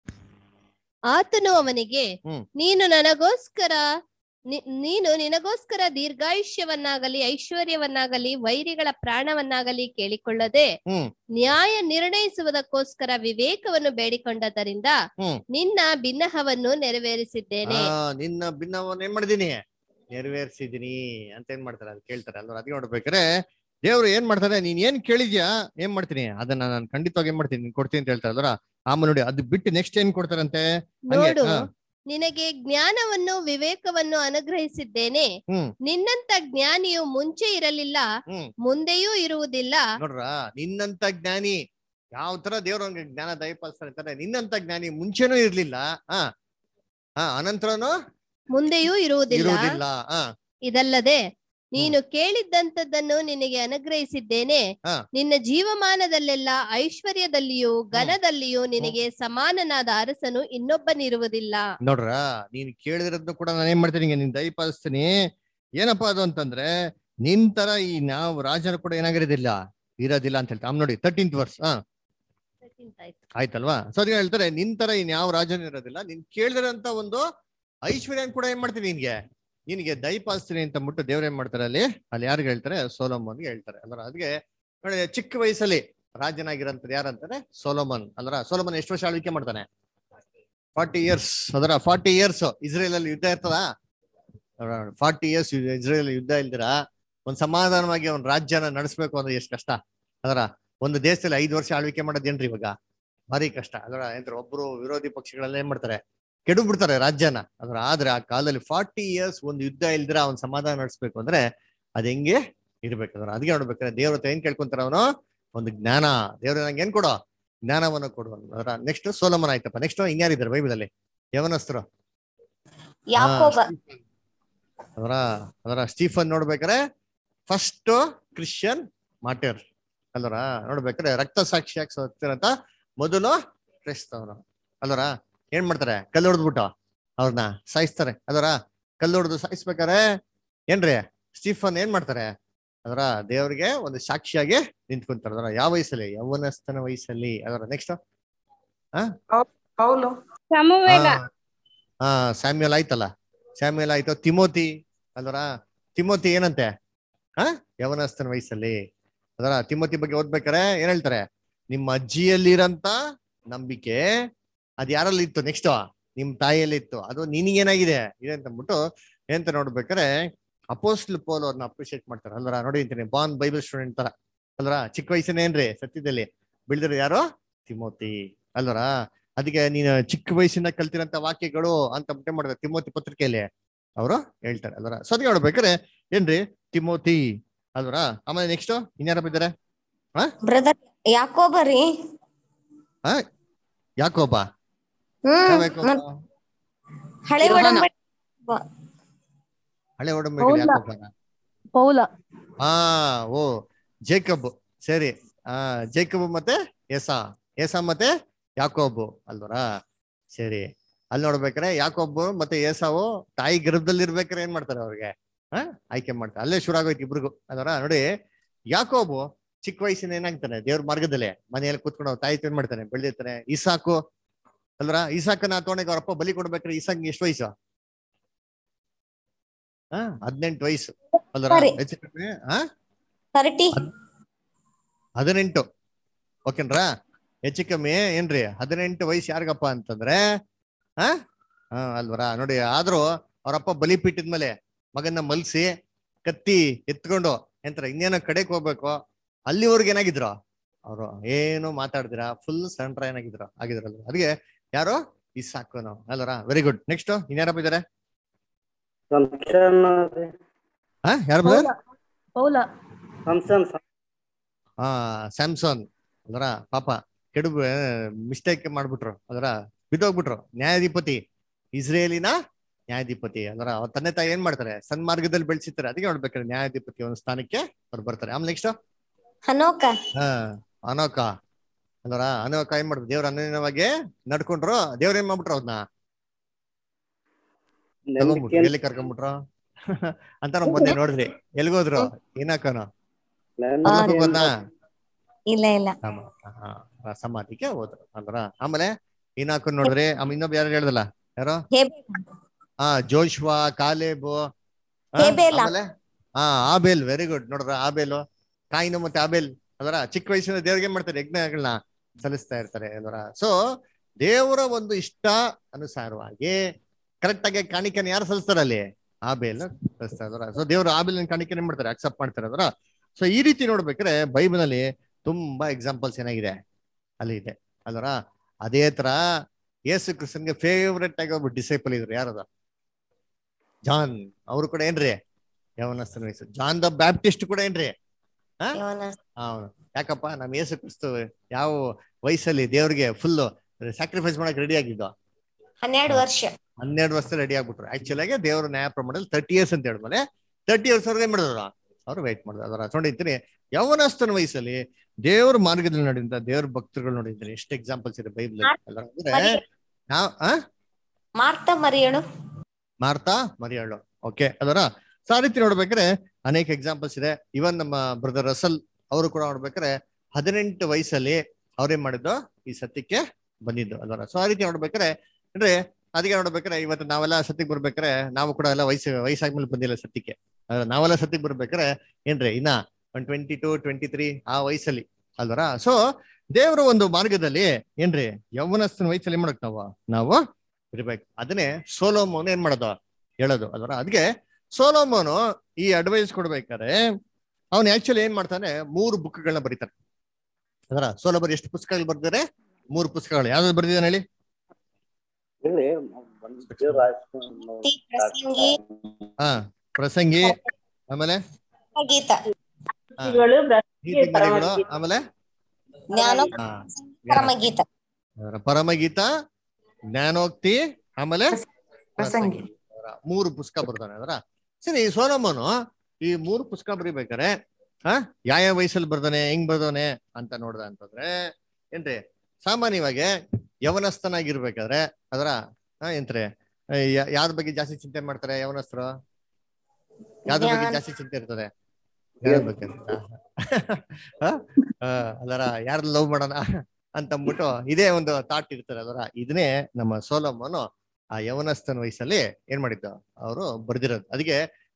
ಆತನು ಅವನಿಗೆ ಹ್ಮ್. ನೀನು ನನಗೋಸ್ಕರ ನಿ- ನೀನು ನಿನಗೋಸ್ಕರ ದೀರ್ಘಾಯುಷ್ಯವನ್ನಾಗಲಿ ಐಶ್ವರ್ಯವನ್ನಾಗಲಿ ವೈರಿಗಳ ಪ್ರಾಣವನ್ನಾಗಲಿ ಕೇಳಿಕೊಳ್ಳದೆ ಹ್ಮ್ ನ್ಯಾಯ ನಿರ್ಣಯಿಸುವುದಕ್ಕೋಸ್ಕರ ವಿವೇಕವನ್ನು ಬೇಡಿಕೊಂಡದರಿಂದ ಹ್ಮ್. ನಿನ್ನ ಬಿನ್ನಹವನ್ನು ನೆರವೇರಿಸಿದ್ದೇನೆ ಆ, ನಿನ್ನ ಭಿನ್ನವನ್ನ ಏನ್ ಮಾಡಿದೀನಿ ನೆರವೇರಿಸಿದೀನಿ ಅಂತ ಏನ್ ಮಾಡ್ತಾರೆ ಅದು ಕೇಳ್ತಾರೆ ಅಲ್ವ ಅದಕ್ಕೆ ನೋಡ್ಬೇಕಾರೆ ದೇವ್ರು ಏನ್ ಮಾಡ್ತಾರೆ ನೀನ್ ಏನ್ ಕೇಳಿದ್ಯಾ ಏನ್ ಮಾಡ್ತೀನಿ ಅದನ್ನ ನಾನು ಖಂಡಿತವಾಗಿ ಏನ್ ಮಾಡ್ತೀನಿ ನೀನ್ ಕೊಡ್ತೀನಿ ಅಂತ ಹೇಳ್ತಾರೆ ಅಲ್ವರ ಆಮೇಲೆ ನೋಡಿ ಅದು ಬಿಟ್ಟು ನೆಕ್ಸ್ಟ್ ಏನ್ ಕೊಡ್ತಾರಂತೆ ಹಂಗೆ ನೋಡು ಹಾ. ನಿನಗೆ ಜ್ಞಾನವನ್ನು ವಿವೇಕವನ್ನು ಅನುಗ್ರಹಿಸಿದ್ದೇನೆ ಹ್ಮ್ ನಿನ್ನಂತ ಜ್ಞಾನಿಯು ಮುಂಚೆ ಇರಲಿಲ್ಲ ಹ್ಮ್ ಮುಂದೆಯೂ ಇರುವುದಿಲ್ಲ ನೋಡ್ರ ನಿನ್ನಂತ ಜ್ಞಾನಿ ಯಾವ ತರ ದೇವ್ರ ಅವ್ನಿಗೆ ಜ್ಞಾನ ದಯಪಾಲಿಸ್ತಾರೆ ಅಂತಾರೆ ನಿನ್ನಂತ ಜ್ಞಾನಿ ಮುಂಚೆನೂ ಇರ್ಲಿಲ್ಲ ಹಾ ಹಾ ಅನಂತರನು ಮುಂದೆಯೂ ಇರುವುದಿಲ್ಲ ಇರುವುದಿಲ್ಲ ಹಾ ಇದಲ್ಲದೆ ನೀನು ಕೇಳಿದ್ದಂಥದ್ದನ್ನು ನಿನಗೆ ಅನುಗ್ರಹಿಸಿದ್ದೇನೆ ಹಾ. ನಿನ್ನ ಜೀವಮಾನದಲ್ಲೆಲ್ಲ ಐಶ್ವರ್ಯದಲ್ಲಿಯೂ ಘನದಲ್ಲಿಯೂ ನಿನಗೆ ಸಮಾನನಾದ ಅರಸನು ಇನ್ನೊಬ್ಬನಿರುವುದಿಲ್ಲ ನೋಡ್ರ ನೀನ್ ಕೇಳಿದಿರೋದ್ನು ಕೂಡ ನಾನು ಏನ್ ಮಾಡ್ತೀನಿ ನಿನ್ ದಯಪಾಲಿಸ್ತೀನಿ ಏನಪ್ಪಾ ಅದು ಅಂತಂದ್ರೆ ನಿನ್ ತರ ಈ ನಾವು ರಾಜರು ಕೂಡ ಏನಾಗಿರೋದಿಲ್ಲ ಇರೋದಿಲ್ಲ ಅಂತ ಹೇಳ್ತಾರೆ ಆಮ್ ನೋಡಿ ತರ್ಟೀನ್ತ್ ವರ್ಸ್ ಹಾ ಆಯ್ತಲ್ವಾ ಸೊ ಅದಕ್ಕೆ ಹೇಳ್ತಾರೆ ನಿನ್ ತರ ಇನ್ ಯಾವ ರಾಜನು ಇರೋದಿಲ್ಲ ನೀನ್ ಕೇಳಿದಿರಂತ ಒಂದು ಐಶ್ವರ್ಯ ಕೂಡ ಏನ್ ಮಾಡ್ತೀನಿ ನಿನ್ಗೆ ನಿನ್ಗೆ ದಯಪಾಲಿಸ್ತೀನಿ ಅಂತ ಅಂದ್ಬಿಟ್ಟು ದೇವ್ರ ಏನ್ ಮಾಡ್ತಾರೆ ಅಲ್ಲಿ ಅಲ್ಲಿ ಯಾರಿಗೆ ಹೇಳ್ತಾರೆ ಸೋಲೋಮನ್ಗೆ ಹೇಳ್ತಾರೆ ಅಲ್ರ ಅದಕ್ಕೆ ನೋಡಿ ಚಿಕ್ಕ ವಯಸ್ಸಲ್ಲಿ ರಾಜನಾಗಿರೋಂಥದ್ದು ಯಾರಂತಾರೆ ಸೋಲೋಮನ್ ಅಲ್ರ ಸೋಲೋಮನ್ ಎಷ್ಟು ವರ್ಷ ಆಳ್ವಿಕೆ ಮಾಡ್ತಾನೆ ಫಾರ್ಟಿ ಇಯರ್ಸ್ ಅದರ ಫಾರ್ಟಿ ಇಯರ್ಸ್ ಇಸ್ರೇಲ್ ಅಲ್ಲಿ ಯುದ್ಧ ಇರ್ತದ ಫಾರ್ಟಿ ಇಯರ್ಸ್ ಇಸ್ರೇಲ್ ಯುದ್ಧ ಇಲ್ದಿರ ಒಂದ್ ಸಮಾಧಾನವಾಗಿ ಒಂದ್ ರಾಜ್ಯನ ನಡೆಸ್ಬೇಕು ಅಂದ್ರೆ ಎಷ್ಟು ಕಷ್ಟ ಅದರ ಒಂದು ದೇಶದಲ್ಲಿ ಐದು ವರ್ಷ ಆಳ್ವಿಕೆ ಮಾಡೋದೇನ್ರಿ ಇವಾಗ ಭಾರಿ ಕಷ್ಟ ಅದರ ಏನ್ರ ಒಬ್ರು ವಿರೋಧಿ ಪಕ್ಷಗಳೆಲ್ಲ ಏನ್ ಮಾಡ್ತಾರೆ ಕೆಡು ಬಿಡ್ತಾರೆ ರಾಜ್ಯನ ಅದ್ರ ಆದ್ರೆ ಆ ಕಾಲದಲ್ಲಿ ಫಾರ್ಟಿ ಇಯರ್ಸ್ ಒಂದು ಯುದ್ಧ ಇಲ್ದಿರ ಅವ್ನ್ ಸಮಾಧಾನ ನಡೆಸ್ಬೇಕು ಅಂದ್ರೆ ಅದ್ ಹೆಂಗೆ ಇರ್ಬೇಕು ಅದ್ರ ಅದಕ್ಕೆ ನೋಡ್ಬೇಕಾದ್ರೆ ದೇವ್ರ ಹತ್ರ ಏನ್ ಕೇಳ್ಕೊಂತಾರ ಅವನು ಒಂದು ಜ್ಞಾನ ದೇವ್ರ ನಂಗೆ ಏನ್ ಕೊಡು ಜ್ಞಾನವನ್ನು ಕೊಡು ಅದರ ನೆಕ್ಸ್ಟ್ ಸೋಲಮನ್ ಆಯ್ತಪ್ಪ ನೆಕ್ಸ್ಟ್ ಇನ್ಯಾರಿದ್ದಾರೆ ಬೈಬಲ್ ಅಲ್ಲಿ ಯವನಸ್ಥರು ಯಾಕೋಬ ಅದರ ಅದರ ಸ್ಟೀಫನ್ ನೋಡ್ಬೇಕಾರೆ ಫಸ್ಟ್ ಕ್ರಿಶ್ಚಿಯನ್ ಮಾಟೇರ್ ಅಲ್ಲರ ನೋಡ್ಬೇಕಾದ್ರೆ ರಕ್ತ ಸಾಕ್ಷಿಯಾಗಿ ಸತ್ತಿರಂತ ಮೊದಲು ಕ್ರೈಸ್ತವನು ಅಲ್ಲರ ಏನ್ ಮಾಡ್ತಾರೆ ಕಲ್ಲು ಹೊಡೆದ್ಬಿಟ್ಟು ಅವ್ರನ್ನ ಸಾಯಿಸ್ತಾರೆ ಅದರ ಕಲ್ಲು ಹೊಡೆದು ಸಾಯಿಸ್ಬೇಕಾರೆ ಏನ್ರಿ ಸ್ಟೀಫನ್ ಏನ್ ಮಾಡ್ತಾರೆ ಅದರ ದೇವ್ರಿಗೆ ಒಂದು ಸಾಕ್ಷಿಯಾಗಿ ನಿಂತ್ಕೊಂತಾರೆ ಅದರ ಯಾವ ವಯಸ್ಸಲ್ಲಿ ಯೌವನಸ್ಥನ ವಯಸ್ಸಲ್ಲಿ ಅದರ ನೆಕ್ಸ್ಟ್ ಪೌಲು ಸಮುವೇಲ ಹಾ ಸ್ಯಾಮ್ಯಲ್ ಆಯ್ತಲ್ಲ ಸ್ಯಾಮ್ಯಲ್ ಆಯ್ತು ತಿಮೋತಿ ಅಲ್ವರ ತಿಮೋತಿ ಏನಂತೆ ಹ ಯವನಸ್ಥನ ವಯಸ್ಸಲ್ಲಿ ಅದರ ತಿಮೋತಿ ಬಗ್ಗೆ ಓದ್ಬೇಕಾರೆ ಏನ್ ಹೇಳ್ತಾರೆ ನಿಮ್ಮ ಅಜ್ಜಿಯಲ್ಲಿರಂತ ನಂಬಿಕೆ ಅದ್ ಯಾರಲ್ಲಿ ಇತ್ತು ನೆಕ್ಸ್ಟ್ ನಿಮ್ ತಾಯಿಯಲ್ಲಿ ಇತ್ತು ಅದು ನಿನಗೇನಾಗಿದೆ ಇದೆ ಅಂತ ಅಂದ್ಬಿಟ್ಟು ಏನಂತ ನೋಡ್ಬೇಕಾರೆ ಅಪೋಸ್ಟ್ಲ್ ಪೋಲ್ ಅವ್ರನ್ನ ಅಪ್ರಿಶಿಯೇಟ್ ಮಾಡ್ತಾರೆ ಅಲ್ವರ ನೋಡಿ ಅಂತೀನಿ ಬಾನ್ ಬೈಬಲ್ ಸ್ಟೂಡೆಂಟ್ ತರ ಅಲ್ವರ ಚಿಕ್ಕ ವಯಸ್ಸಿನೇನ್ರಿ ಸತ್ಯದಲ್ಲಿ ಬೆಳೆದಿರೋ ಯಾರು ತಿಮೋತಿ ಅಲ್ವರ ಅದಕ್ಕೆ ನೀನು ಚಿಕ್ಕ ವಯಸ್ಸಿಂದ ಕಲ್ತಿರಂತ ವಾಕ್ಯಗಳು ಅಂತ ಮುಟ್ಟೆ ಮಾಡಿದ್ರೆ ತಿಮೋತಿ ಪತ್ರಿಕೆಯಲ್ಲಿ ಅವರು ಹೇಳ್ತಾರೆ ಅಲ್ವರ ಸೊ ಅದಕ್ಕೆ ನೋಡ್ಬೇಕಾರೆ ಏನ್ರಿ ತಿಮೋತಿ ಅಲ್ವರ ಆಮೇಲೆ ನೆಕ್ಸ್ಟ್ ಇನ್ಯಾರಪ್ಪ ಇದ್ದಾರೆ ಬ್ರದರ್ ಯಾಕೋಬರಿ ಯಾಕೋಬ ಹ್ಮ್ ಯಾವ ಯಾಕೋಬ? ಮತ್ತ್ ಹಳೆ ಯೋಹಾನ. ಒಡಂಬಡಿಕೆ ಹಳೆ ಒಡಂಬಡಿಕೆ ಪೌಲ. ಯಾಕೋಬನ ಪೌಲ ಹಾ ಓ ಜೇಕಬ್ ಸರಿ ಆ ಜೇಕಬ್ ಮತ್ತೆ ಏಸಾ ಏಸಾ ಮತ್ತೆ ಯಾಕೋಬು ಅಲ್ವರ ಸರಿ ಅಲ್ಲಿ ನೋಡ್ಬೇಕಾರೆ ಯಾಕೋಬು ಮತ್ತೆ ಏಸಾವು ತಾಯಿ ಗರ್ಭದಲ್ಲಿ ಇರ್ಬೇಕಾರೆ ಏನ್ ಮಾಡ್ತಾರೆ ಅವ್ರಿಗೆ ಹಾ ಆಯ್ಕೆ ಮಾಡ್ತಾರೆ ಅಲ್ಲೇ ಶುರು ಆಗೋಯ್ತು ಇಬ್ರಿಗೂ ಅದರ ನೋಡಿ ಯಾಕೋಬು ಚಿಕ್ಕ ವಯಸ್ಸಿನ ಏನಾಗ್ತಾನೆ ದೇವ್ರ ಮಾರ್ಗದಲ್ಲೇ ಮನೆಯಲ್ಲಿ ಕೂತ್ಕೊಂಡು ಅವ್ರ ತಾಯಿ ಏನ್ ಮಾಡ್ತಾನೆ ಬೆಳೆದಿರ್ತಾನೆ ಇಸಾಕು ಅಲ್ವರ ಇಸಾಕನ ತೋಣಕ್ಕೆ ಅವ್ರಪ್ಪ ಬಲಿ ಕೊಡ್ಬೇಕಾರೆ ಇಸಾಕ್ ಎಷ್ಟು ವಯಸ್ಸು ಹಾ ಹದಿನೆಂಟು ವಯಸ್ಸು ಅಲ್ವರ ಸರಿ. ಹೆಚ್ಚು ಕಡಿಮೆ ಹಾ ಥರ್ಟಿ ಹದಿನೆಂಟು ಓಕೆನ್ರಾ ಹೆಚ್ಚು ಕಮ್ಮಿ ಏನ್ರಿ ಹದಿನೆಂಟು ವಯಸ್ಸು ಯಾರಿಗಪ್ಪ ಅಂತಂದ್ರೆ ಆ ಹಾ ಅಲ್ವರ ನೋಡಿ ಆದ್ರೂ ಅವ್ರಪ್ಪ ಬಲಿ ಮೇಲೆ ಮಗನ್ನ ಮಲ್ಸಿ ಕತ್ತಿ ಎತ್ಕೊಂಡು ಎಂತರ ಇನ್ನೇನೋ ಕಡೆಗೆ ಹೋಗ್ಬೇಕು ಅಲ್ಲಿವರೆಗೆ ಏನಾಗಿದ್ರು ಅವರು ಏನು ಮಾತಾಡ್ದಿರಾ ಫುಲ್ ಸೆಂಟ್ರ ಏನಾಗಿದ್ರು ಆಗಿದ್ರಲ್ಲ ಅದಕ್ಕೆ ಯಾರು ಇಸಾಕು ನಾವು ಅಲ್ವರ ವೆರಿ ಗುಡ್ ನೆಕ್ಸ್ಟ್ ಇನ್ಯಾರಪ್ಪ ಇದಾರೆ ಸಂಸನ್ ಹಾ ಯಾರು brother? ಪೌಲ ಸಂಸನ್ ಆ ಸ್ಯಾಮ್ಸನ್ ಅದರ ಪಾಪ ಕೆಡು ಮಿಸ್ಟೇಕ್ ಮಾಡ್ಬಿಟ್ರು ಅದರ ಬಿದ್ದೋಗ್ಬಿಟ್ರು ನ್ಯಾಯಾಧಿಪತಿ ಇಸ್ರೇಲಿನ ನ್ಯಾಯಾಧಿಪತಿ ಅದರ ಅವ್ರ ತಂದೆ ತಾಯಿ ಏನ್ ಮಾಡ್ತಾರೆ ಸನ್ಮಾರ್ಗದಲ್ಲಿ ಬೆಳೆಸಿರ್ತಾರೆ ಅದಕ್ಕೆ ನೋಡ್ಬೇಕಾದ್ರೆ ನ್ಯಾಯಾಧಿಪತಿ ಒಂದು ಸ್ಥಾನಕ್ಕೆ ಅವ್ರು ಬರ್ತಾರೆ ಆಮೇಲೆ ನೆಕ್ಸ್ಟ್ ಹನೋಕ ಹಾ ಅನೋಕ ಅದರ ಅನೋಕ ಏನ್ ಮಾಡಿದ್ರು ದೇವ್ರ ಅನ್ಯವಾಗಿ ನಡ್ಕೊಂಡ್ರು ದೇವ್ರ ಏನ್ ಮಾಡ್ಬಿಟ್ರು ಅವ್ರನ್ನ ತಗೊಂಡ್ಬಿಟ್ರು ಎಲ್ಲಿ ಕರ್ಕೊಂಡ್ಬಿಟ್ರು ಅಂತ ನಾವು ಮೊನ್ನೆ ನೋಡಿದ್ರಿ ಎಲ್ಗೋದ್ರು ಏನಾಕನು ಗೊತ್ತಾ ಇಲ್ಲ ಇಲ್ಲ ಸಮ- ಹಾ, ಆ ಸಮಾಧಿಗೆ ಹೋದ್ರು ಅಂದ್ರ ಆಮೇಲೆ ಇನ್ನಾಕು ನೋಡಿದ್ರಿ ಆಮೇಲೆ ಇನ್ನೊಬ್ಬ ಯಾರು ಹೇಳ್ದಲ್ಲ ಯಾರೋ ಹೇಬೇಲ. ಹಾ ಜೋಶ್ವಾ ಕಾಲೇಬು ಆ, ಹೇಬೇಲ. ಆಮೇಲೆ ಹಾ ಆಬೇಲ್ ವೆರಿ ಗುಡ್ ನೋಡ್ರ ಆಬೇಲು ಕಾಯಿನು ಮತ್ತೆ ಆಬೇಲ್ ಅದರ ಚಿಕ್ಕ ವಯಸ್ಸಿನ ದೇವ್ರಿಗೆ ಏನ್ ಮಾಡ್ತಾರೆ ಯಜ್ಞಗಳನ್ನ ಸಲ್ಲಿಸ್ತಾ ಇರ್ತಾರೆ ಅದರ ಸೊ ದೇವರ ಒಂದು ಇಷ್ಟ ಅನುಸಾರವಾಗಿ ಕರೆಕ್ಟ್ ಆಗಿ ಕಾಣಿಕೆನ ಯಾರು ಸಲ್ಲಿಸ್ತಾರೆ ಅಲ್ಲಿ ಆಬೇಲ್ ಸಲ್ಲಿಸ್ತಾ ಇದಾರ ಸೊ ದೇವರು ಆಬೇಲಿನ ಕಾಣಿಕೆ ಏನ್ ಮಾಡ್ತಾರೆ ಅಕ್ಸೆಪ್ಟ್ ಮಾಡ್ತಾರೆ ಅದರ ಸೊ ಈ ರೀತಿ ನೋಡ್ಬೇಕಾದ್ರೆ ಬೈಬಲ್ ಅಲ್ಲಿ ತುಂಬಾ ಎಕ್ಸಾಂಪಲ್ಸ್ ಏನಾಗಿದೆ ಅಲ್ಲಿ ಇದೆ ಅಲ್ವರ ಅದೇ ತರ ಯೇಸು ಕ್ರಿಸ್ತನ್ಗೆ ಫೇವ್ರೆಟ್ ಆಗಿ ಒಬ್ಬ ಡಿಸೈಪಲ್ ಇದ್ರು ಯಾರದ ಜಾನ್ ಅವರು ಕೂಡ ಏನ್ರಿ ಯವನಸ್ಥನ ವಯಸ್ಸು ಜಾನ್ ದ ಬ್ಯಾಪ್ಟಿಸ್ಟ್ ಕೂಡ ಏನ್ರಿ ಯೋನ. ಅವನು ಯಾಕಪ್ಪ ನಮ್ ಯೇಸು ಕ್ರಿಸ್ತು ಯಾವ ವಯಸ್ಸಲ್ಲಿ ದೇವ್ರಿಗೆ ಫುಲ್ ಸ್ಯಾಕ್ರಿಫೈಸ್ ಮಾಡಕ್ ರೆಡಿ ಆಗಿದ್ದು ಹನ್ನೆರಡು ವರ್ಷ ಹನ್ನೆರಡು ವರ್ಷ ರೆಡಿ ಆಗ್ಬಿಟ್ರು ಆಕ್ಚುಲ್ ಆಗಿ ದೇವ್ರ ನ್ಯಾಯ ಪ್ರಮಾಣದಲ್ಲಿ ತರ್ಟಿ ಇಯರ್ಸ್ ಅಂತ ಹೇಳಿದ್ಮೇಲೆ ತರ್ಟಿ ಇಯರ್ಸ್ ಅವ್ರಿಗೆ ಏನ್ ಮಾಡಿದ್ರು ಅವ್ರು ವೇಟ್ ಮಾಡಿದ್ರು ಅದರ ನೋಡಿರ್ತೀನಿ ಯವನಸ್ಥನ ವಯಸ್ಸಲ್ಲಿ ದೇವ್ರ ಮಾರ್ಗದಲ್ಲಿ ನೋಡಿದ್ರೆ ದೇವ್ರ ಭಕ್ತರುಗಳು ನೋಡಿದ್ರೆ ಎಷ್ಟು ಎಕ್ಸಾಂಪಲ್ಸ್ ಇದೆ ಬೈಬಲ್ ಅಂದ್ರೆ ಮರಿಯ. ನಾವ್ ಆ ಮಾರ್ತ ಮರಿಯಳು ಮಾರ್ತಾ ಮರಿಯಾಳು ಓಕೆ ಅದರ ಸೊ ಆ ರೀತಿ ನೋಡ್ಬೇಕಾದ್ರೆ ಅನೇಕ ಎಕ್ಸಾಂಪಲ್ಸ್ ಇದೆ ಇವನ್ ನಮ್ಮ ಬ್ರದರ್ ರಸಲ್ ಅವರು ಕೂಡ ನೋಡ್ಬೇಕಾದ್ರೆ ಹದಿನೆಂಟು ವಯಸ್ಸಲ್ಲಿ ಅವ್ರೇನ್ ಮಾಡಿದ್ದು ಈ ಸತ್ಯಕ್ಕೆ ಬಂದಿದ್ದು ಅದರ ಸೊ ಆ ರೀತಿ ನೋಡ್ಬೇಕಾದ್ರೆ ಅಂದ್ರೆ ಅದಕ್ಕೆ ನೋಡ್ಬೇಕಾದ್ರೆ ಇವತ್ತು ನಾವೆಲ್ಲ ಸತ್ಯಕ್ಕೆ ಬರ್ಬೇಕಾದ್ರೆ ನಾವು ಕೂಡ ಎಲ್ಲ ವಯಸ್ಸು ವಯಸ್ಸಾದ್ಮೇಲೆ ಬಂದಿಲ್ಲ ಸತ್ಯಕ್ಕೆ ಅದ್ರ ನಾವೆಲ್ಲ ಸತ್ಯಕ್ಕೆ ಬರ್ಬೇಕಾದ್ರೆ ಏನ್ರಿ ಇನ್ನ one twenty two twenty three ಆ ವಯಸ್ಸಲ್ಲಿ ಅಲ್ವರ ಸೊ ದೇವರ ಒಂದು ಮಾರ್ಗದಲ್ಲಿ ಏನ್ರಿ ಯೌವನಸ್ಥನ ವಯಸ್ಸಲ್ಲಿ ಏನ್ ಮಾಡಕ್ ನಾವು ನಾವು ಇರ್ಬೇಕು ಅದನ್ನೇ ಸೋಲೋಮೋನ್ ಏನ್ ಮಾಡೋದು ಹೇಳೋದು ಅದರ ಅದಕ್ಕೆ ಸೋಲೋಮೋನು ಈ ಅಡ್ವೈಸ್ ಕೊಡ್ಬೇಕಾದ್ರೆ ಅವನು ಆಕ್ಚುಲಿ ಏನ್ ಮಾಡ್ತಾನೆ ಮೂರು ಬುಕ್ಗಳನ್ನ ಬರೀತಾನೆ ಅದರ ಸೋಲೋಮನ್ ಎಷ್ಟು ಪುಸ್ತಕಗಳು ಬರ್ತಾರೆ ಮೂರು ಪುಸ್ತಕಗಳು ಯಾವ್ದು ಬರ್ದಿದ್ದಾನೆ ಹೇಳಿ ಇಲ್ಲಿ ಭಕ್ತಿ, ಪ್ರಸಂಗಿ ಹಾ ಪ್ರಸಂಗಿ ಆಮೇಲೆ ಗೀತ ಹಾ, ನೀತಿಜ್ಞಾನಿಗಳು ಆಮೇಲೆ ಜ್ಞಾನ ಹಾ, ಪರಮಗೀತ ಅದರ ಪರಮಗೀತ ಜ್ಞಾನೋಕ್ತಿ ಆಮೇಲೆ ಪ್ರಸಂಗಿ. ಅದರ ಮೂರು ಪುಸ್ತಕ ಬರ್ತಾನೆ ಅದರ ಸರಿ ಸೋಲೋಮನು ಈ ಮೂರು ಪುಸ್ತಕ ಬರೀಬೇಕಾರೆ ಹಾ ಯಾವ ಯಾವ ವಯಸ್ಸಲ್ಲಿ ಬರ್ದಾನೆ ಹೆಂಗ್ ಬರ್ದಾನೆ ಅಂತ ನೋಡ್ದ ಅಂತಂದ್ರೆ ಏನ್ರಿ ಸಾಮಾನ್ಯವಾಗಿ ಯವನಸ್ಥನಾಗಿರ್ಬೇಕಾದ್ರೆ ಅದರ ಹಾ ಏನ್ರಿ ಯಾವ್ದ್ರ ಬಗ್ಗೆ ಜಾಸ್ತಿ ಚಿಂತೆ ಮಾಡ್ತಾರೆ ಯವನಸ್ಥರು ಯಾವ್ದ್ರ ಬಗ್ಗೆ ಜ್ಞಾನ. ಜಾಸ್ತಿ ಚಿಂತೆ ಇರ್ತದೆ ಯಾವ್ದ್ರ ಬಗ್ಗೆ ಅಂತ? ಹಾ? ಆ, ಅದರ ಯಾರು ಲವ್ ಮಾಡೋಣ ಅಂತ ಅಂದ್ಬಿಟ್ಟು ಇದೇ ಒಂದು ಥಾಟ್ ಇರ್ತಾರೆ ಅದರ ಇದನ್ನೇ ನಮ್ಮ ಸೋಲಮ್ಮನು ಆ ಯವನಸ್ಥನ ವಯಸ್ಸಲ್ಲಿ ಏನ್ ಮಾಡಿದ್ದು ಅವರು ಬರ್ದಿರೋದು ಅದಕ್ಕೆ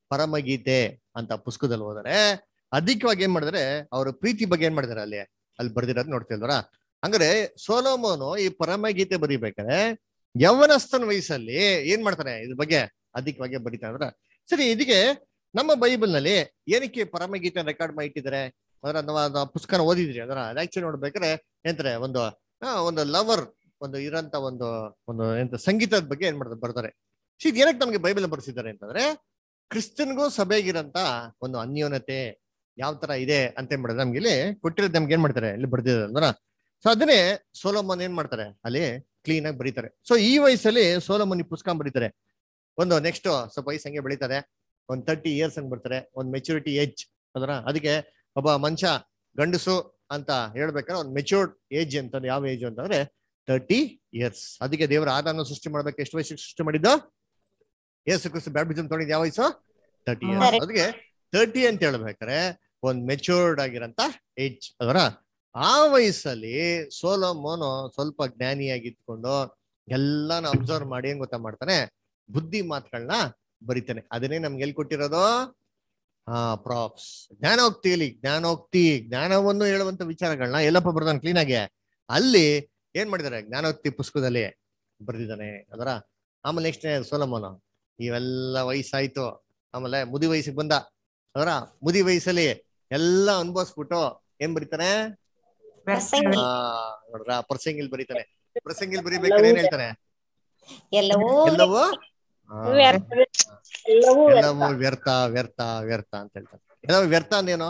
ಪರಮಗೀತೆ ಅಂತ ಪುಸ್ತಕದಲ್ಲಿ ಹೋದರೆ ಅಧಿಕವಾಗಿ ಏನ್ ಮಾಡಿದ್ರೆ ಅವ್ರ ಪ್ರೀತಿ ಬಗ್ಗೆ ಏನ್ ಮಾಡಿದಾರೆ ಅಲ್ಲಿ ಅಲ್ಲಿ ಬರ್ದಿರೋದು ನೋಡ್ತಿಲ್ವರ ಹಂಗಾರೆ ಸೋಲೋಮೋನು ಈ ಪರಮಗೀತೆ ಬರೀಬೇಕಾದ್ರೆ ಯೌವನಸ್ಥನ ವಯಸ್ಸಲ್ಲಿ ಏನ್ ಮಾಡ್ತಾನೆ ಇದ್ರ ಬಗ್ಗೆ ಅಧಿಕವಾಗಿ ಬರೀತಾನೆ ಅಂದ್ರ ಸರಿ ಇದಕ್ಕೆ ನಮ್ಮ ಬೈಬಲ್ ನಲ್ಲಿ ಏನಕ್ಕೆ ಪರಮಗೀತೆ ರೆಕಾರ್ಡ್ ಮಾಡಿ ಇಟ್ಟಿದ್ದಾರೆ ಅದರ ನಾವು ಅದು ಆ ಪುಸ್ತಕನ ಓದಿದ್ರಿ ಅದರ ಆಕ್ಚುಲಿ ನೋಡ್ಬೇಕಾದ್ರೆ ಏನಂತಾರೆ ಒಂದು ಆ, ಒಂದು ಲವರ್ ಒಂದು ಇರೋಂತ ಒಂದು ಒಂದು ಎಂತ ಸಂಗೀತದ ಬಗ್ಗೆ ಏನ್ ಮಾಡ್ತಾರೆ ಬರ್ತಾರೆ ಸೊ ಇದು ಏನಕ್ಕೆ ನಮ್ಗೆ ಬೈಬಲ್ ಬರ್ಸಿದ್ದಾರೆ ಅಂತಂದ್ರೆ ಕ್ರಿಸ್ತನ್ಗೂ ಸಭೆಗಿರಂತ ಒಂದು ಅನ್ಯೋನ್ಯತೆ ಯಾವ ತರ ಇದೆ ಅಂತ ಏನ್ ಮಾಡಿದ್ರೆ ನಮ್ಗೆ ಇಲ್ಲಿ ಕೊಟ್ಟಿರೋದು ನಮ್ಗೆ ಏನ್ ಮಾಡ್ತಾರೆ ಇಲ್ಲಿ ಬರ್ದಿದ್ದಾರೆ ಅಂದ್ರ ಸೊ ಅದನ್ನೇ ಸೋಲೋಮನ್ ಏನ್ ಮಾಡ್ತಾರೆ ಅಲ್ಲಿ ಕ್ಲೀನ್ ಆಗಿ ಬರೀತಾರೆ ಸೊ ಈ ವಯಸ್ಸಲ್ಲಿ ಸೋಲೋಮನ್ ಈ ಪುಸ್ತಕ ಬರೀತಾರೆ ಒಂದು ನೆಕ್ಸ್ಟ್ ಸ್ವಲ್ಪ ವಯಸ್ಸು ಹಂಗೆ ಬೆಳೀತಾರೆ ಒಂದ್ ತರ್ಟಿ ಇಯರ್ಸ್ ಹಂಗ್ ಬರ್ತಾರೆ ಒಂದ್ ಮೆಚುರಿಟಿ ಏಜ್ ಅದರ ಅದಕ್ಕೆ ಒಬ್ಬ ಮನುಷ್ಯ ಗಂಡಸು ಅಂತ ಹೇಳ್ಬೇಕಾದ್ರೆ ಒಂದು ಮೆಚೂರ್ಡ್ ಏಜ್ ಅಂತಂದ್ರೆ ಯಾವ ಏಜ್ ಅಂತಂದ್ರೆ ತರ್ಟಿ ಇಯರ್ಸ್ ಅದಕ್ಕೆ ದೇವರ ಆದಾನ ಸೃಷ್ಟಿ ಮಾಡ್ಬೇಕು ಎಷ್ಟು ವಯಸ್ಸಿಗೆ ಸೃಷ್ಟಿ ಮಾಡಿದ್ದು ಯೇಸು ಕ್ರಿಸ್ತು ಬ್ಯಾಪ್ಟಿಸಮ್ ತೊಗೊಂಡಿದ್ದು ಯಾವ ವಯಸ್ಸು ತರ್ಟಿ ಇಯರ್ಸ್ Correct. ಅದಕ್ಕೆ ತರ್ಟಿ ಅಂತ ಹೇಳ್ಬೇಕಾದ್ರೆ ಒಂದ್ ಮೆಚೂರ್ಡ್ ಆಗಿರಂತ ಏಜ್ ಅದರ ಆ ವಯಸ್ಸಲ್ಲಿ ಸೋಲೋಮೋನು ಸ್ವಲ್ಪ ಜ್ಞಾನಿಯಾಗಿದ್ಕೊಂಡು ಎಲ್ಲಾನು ಅಬ್ಸರ್ವ್ ಮಾಡಿ ಏನ್ ಗೊತ್ತಾ ಮಾಡ್ತಾನೆ ಬುದ್ಧಿ ಮಾತುಗಳನ್ನ ಬರಿತಾನೆ ಅದನ್ನೇ ನಮ್ಗೆ ಎಲ್ಲಿ ಕೊಟ್ಟಿರೋದು ಹಾ ಪ್ರಾಪ್ಸ್ ಜ್ಞಾನೋಕ್ತಿಯಲ್ಲಿ ಜ್ಞಾನೋಕ್ತಿ ಜ್ಞಾನವನ್ನು ಹೇಳುವಂತ ವಿಚಾರಗಳನ್ನ ಎಲ್ಲಪ್ಪ ಬರ್ದಾನೆ ಕ್ಲೀನ್ ಆಗಿ ಅಲ್ಲಿ ಏನ್ ಮಾಡಿದಾರೆ ಜ್ಞಾನೋಕ್ತಿ ಪುಸ್ತಕದಲ್ಲಿ ಬರ್ದಿದ್ದಾನೆ ಅದರ ಆಮೇಲೆ ನೆಕ್ಸ್ಟ್ ಸೋಲಮೋನು ಇವೆಲ್ಲ ವಯಸ್ಸಾಯ್ತು ಆಮೇಲೆ ಮುದಿ ವಯಸ್ಸಿಗೆ ಬಂದ ಅದರ ಮುದಿ ವಯಸ್ಸಲ್ಲಿ ಎಲ್ಲ ಅನ್ಭವಿಸ್ಬಿಟ್ಟು ಏನ್ ಬರೀತಾನೆ ಪ್ರಸಂಗಿ ಆ ನೋಡ್ರ ಪ್ರಸಂಗಿಲ್ ಬರೀತಾನೆ ಪ್ರಸಂಗಿಲ್ ಬರೀಬೇಕಾದ್ರೆ ಏನ್ ಹೇಳ್ತಾನೆ ಎಲ್ಲವೂ ಎಲ್ಲವೂ ಆ, ವ್ಯರ್ಥ. ಎಲ್ಲವೂ ಎಲ್ಲವೂ ವ್ಯರ್ಥ ವ್ಯರ್ಥ ವ್ಯರ್ಥ ಅಂತ ಹೇಳ್ತಾರೆ ಎಲ್ಲವೂ ವ್ಯರ್ಥ ಅಂದೇನು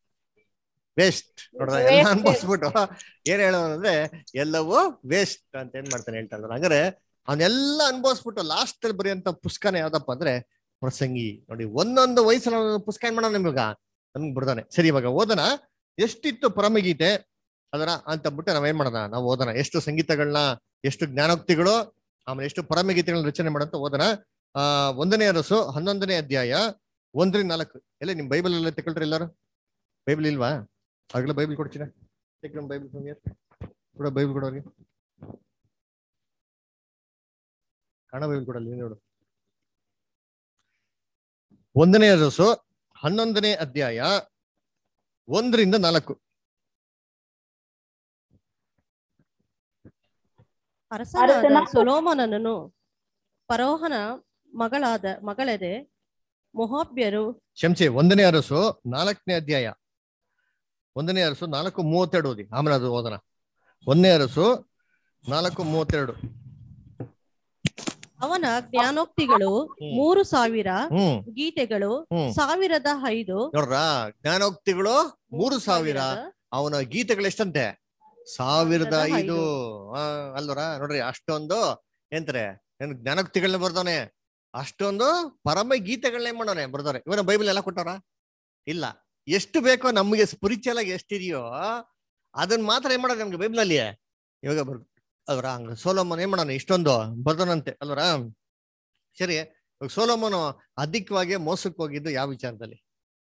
ವೇಸ್ಟ್ ನೋಡ್ರ ಎಲ್ಲ Waste. ಅನ್ಭವಿಸ್ಬಿಟ್ಟು ಏನ್ ಹೇಳೋದು ಅಂದ್ರೆ ಎಲ್ಲವೂ ವೇಸ್ಟ್ ಅಂತ ಏನ್ ಮಾಡ್ತಾನೆ ಹೇಳ್ತಾ ಇದ್ದಾರೆ ಹಂಗಾರೆ ಅವನ್ನೆಲ್ಲ ಅನ್ಭವಿಸ್ಬಿಟ್ಟು ಲಾಸ್ಟ್ ಅಲ್ಲಿ ಬರೆಯಂತ ಪುಸ್ತಕನ ಯಾವ್ದಪ್ಪ ಅಂದ್ರೆ ಪ್ರಸಂಗಿ ನೋಡಿ ಒಂದೊಂದು ವಯಸ್ಸಲ್ಲಿ ಒಂದೊಂದು ಪುಸ್ತಕ ಏನ್ ಮಾಡೋಣ ನಿಮ್ಗ ನಮ್ಗೆ ಬಿಡ್ದಾನೆ ಸರಿ ಇವಾಗ ಓದೋಣ ಎಷ್ಟಿತ್ತು ಪರಮಗೀತೆ ಅದರ ಅಂತ ಬಿಟ್ಟು ನಾವ್ ಏನ್ ಮಾಡೋಣ ನಾವು ಓದೋಣ ಎಷ್ಟು ಸಂಗೀತಗಳನ್ನ ಎಷ್ಟು ಜ್ಞಾನೋಕ್ತಿಗಳು ಆಮೇಲೆ ಎಷ್ಟು ಪರಮಗೀತೆಗಳನ್ನ ರಚನೆ ಮಾಡಂತ ಓದೋಣ ಆ ಒಂದನೇ ಅರಸು ಹನ್ನೊಂದನೇ ಅಧ್ಯಾಯ ಒಂದರಿಂದ ನಾಲ್ಕು ಎಲ್ಲ ನಿಮ್ ಬೈಬಲ್ ಎಲ್ಲ ತಗೊಳ್ರಿ ಎಲ್ಲಾರು ಬೈಬಲ್ ಇಲ್ವಾ ಅವ್ರಿಗೆಲ್ಲ ಬೈಬಲ್ ಕೊಡ್ತೀರಾ ಬೈಬಲ್ ಕೂಡ ಬೈಬಲ್ ಕೊಡೋರಿಗೆ ಕನ್ನಡ ಬೈಬಲ್ ಕೊಡಲ್ಲ ನೀನ್ ನೋಡು ಒಂದನೇ ಅರಸು ಹನ್ನೊಂದನೇ ಅಧ್ಯಾಯ ಒಂದರಿಂದ ನಾಲ್ಕು ಅರಸನಾದ ಅರಸನ- ಸೊಲೋಮನನು ಫರೋಹನ ಮಗಳಾದ ಮಗಳೆದೆ ಮೊಹಾಬ್ಯರು ಕ್ಷಮಿಸಿ ಒಂದನೇ ಅರಸು ನಾಲ್ಕನೇ ಅಧ್ಯಾಯ ಒಂದನೇ ಅರಸು ನಾಲ್ಕು ಮೂವತ್ತೆರಡು ಓದಿ ಆಮೇಲೆ ಅದು ಓದೋಣ ಒಂದನೇ ಅರಸು ನಾಲ್ಕು ಮೂವತ್ತೆರಡು ಅವನ ಜ್ಞಾನೋಕ್ತಿಗಳು ಹ್ಮ್. ಮೂರು ಸಾವಿರ ಹ್ಮ್ ಗೀತೆಗಳು ಹ್ಮ್ ಸಾವಿರದ ಐದು ನೋಡ್ರ ಜ್ಞಾನೋಕ್ತಿಗಳು ಮೂರು ಸಾವಿರ ಅವನ ಗೀತೆಗಳು ಎಷ್ಟಂತೆ ಸಾವಿರದ ಸಾವಿರದ ಐದು ಆ, ಅಲ್ವರ ನೋಡ್ರಿ ಅಷ್ಟೊಂದು ಎಂತಾರೆ ಏನ್ ಜ್ಞಾನೋಕ್ತಿಗಳನ್ನ ಬರ್ದವನೆ ಅಷ್ಟೊಂದು ಪರಮ ಗೀತೆಗಳನ್ನ ಏನ್ ಮಾಡೋನೆ ಬರ್ದವ್ರೆ ಇವನ ಬೈಬಲ್ ಎಲ್ಲ ಕೊಟ್ಟವ್ರ ಇಲ್ಲ ಎಷ್ಟು ಬೇಕೋ ನಮಗೆ ಸ್ಪಿರಿಚುವಲ್ ಆಗಿ ಎಷ್ಟಿದೆಯೋ ಅದನ್ನ ಮಾತ್ರ ಏನ್ ಮಾಡೋದು ನಮ್ಗೆ ಬೈಬಲ್ ಅಲ್ಲಿ ಇವಾಗ ಬರ್ ಅಲ್ವರ ಹಂಗ ಸೋಲೋಮನ್ ಏನ್ ಮಾಡೋಣ ಇಷ್ಟೊಂದು ಬರ್ದನಂತೆ ಅಲ್ವರ ಸರಿ ಇವಾಗ ಸೋಲೋಮನು ಅಧಿಕವಾಗಿ ಮೋಸಕ್ಕೆ ಹೋಗಿದ್ದು ಯಾವ ವಿಚಾರದಲ್ಲಿ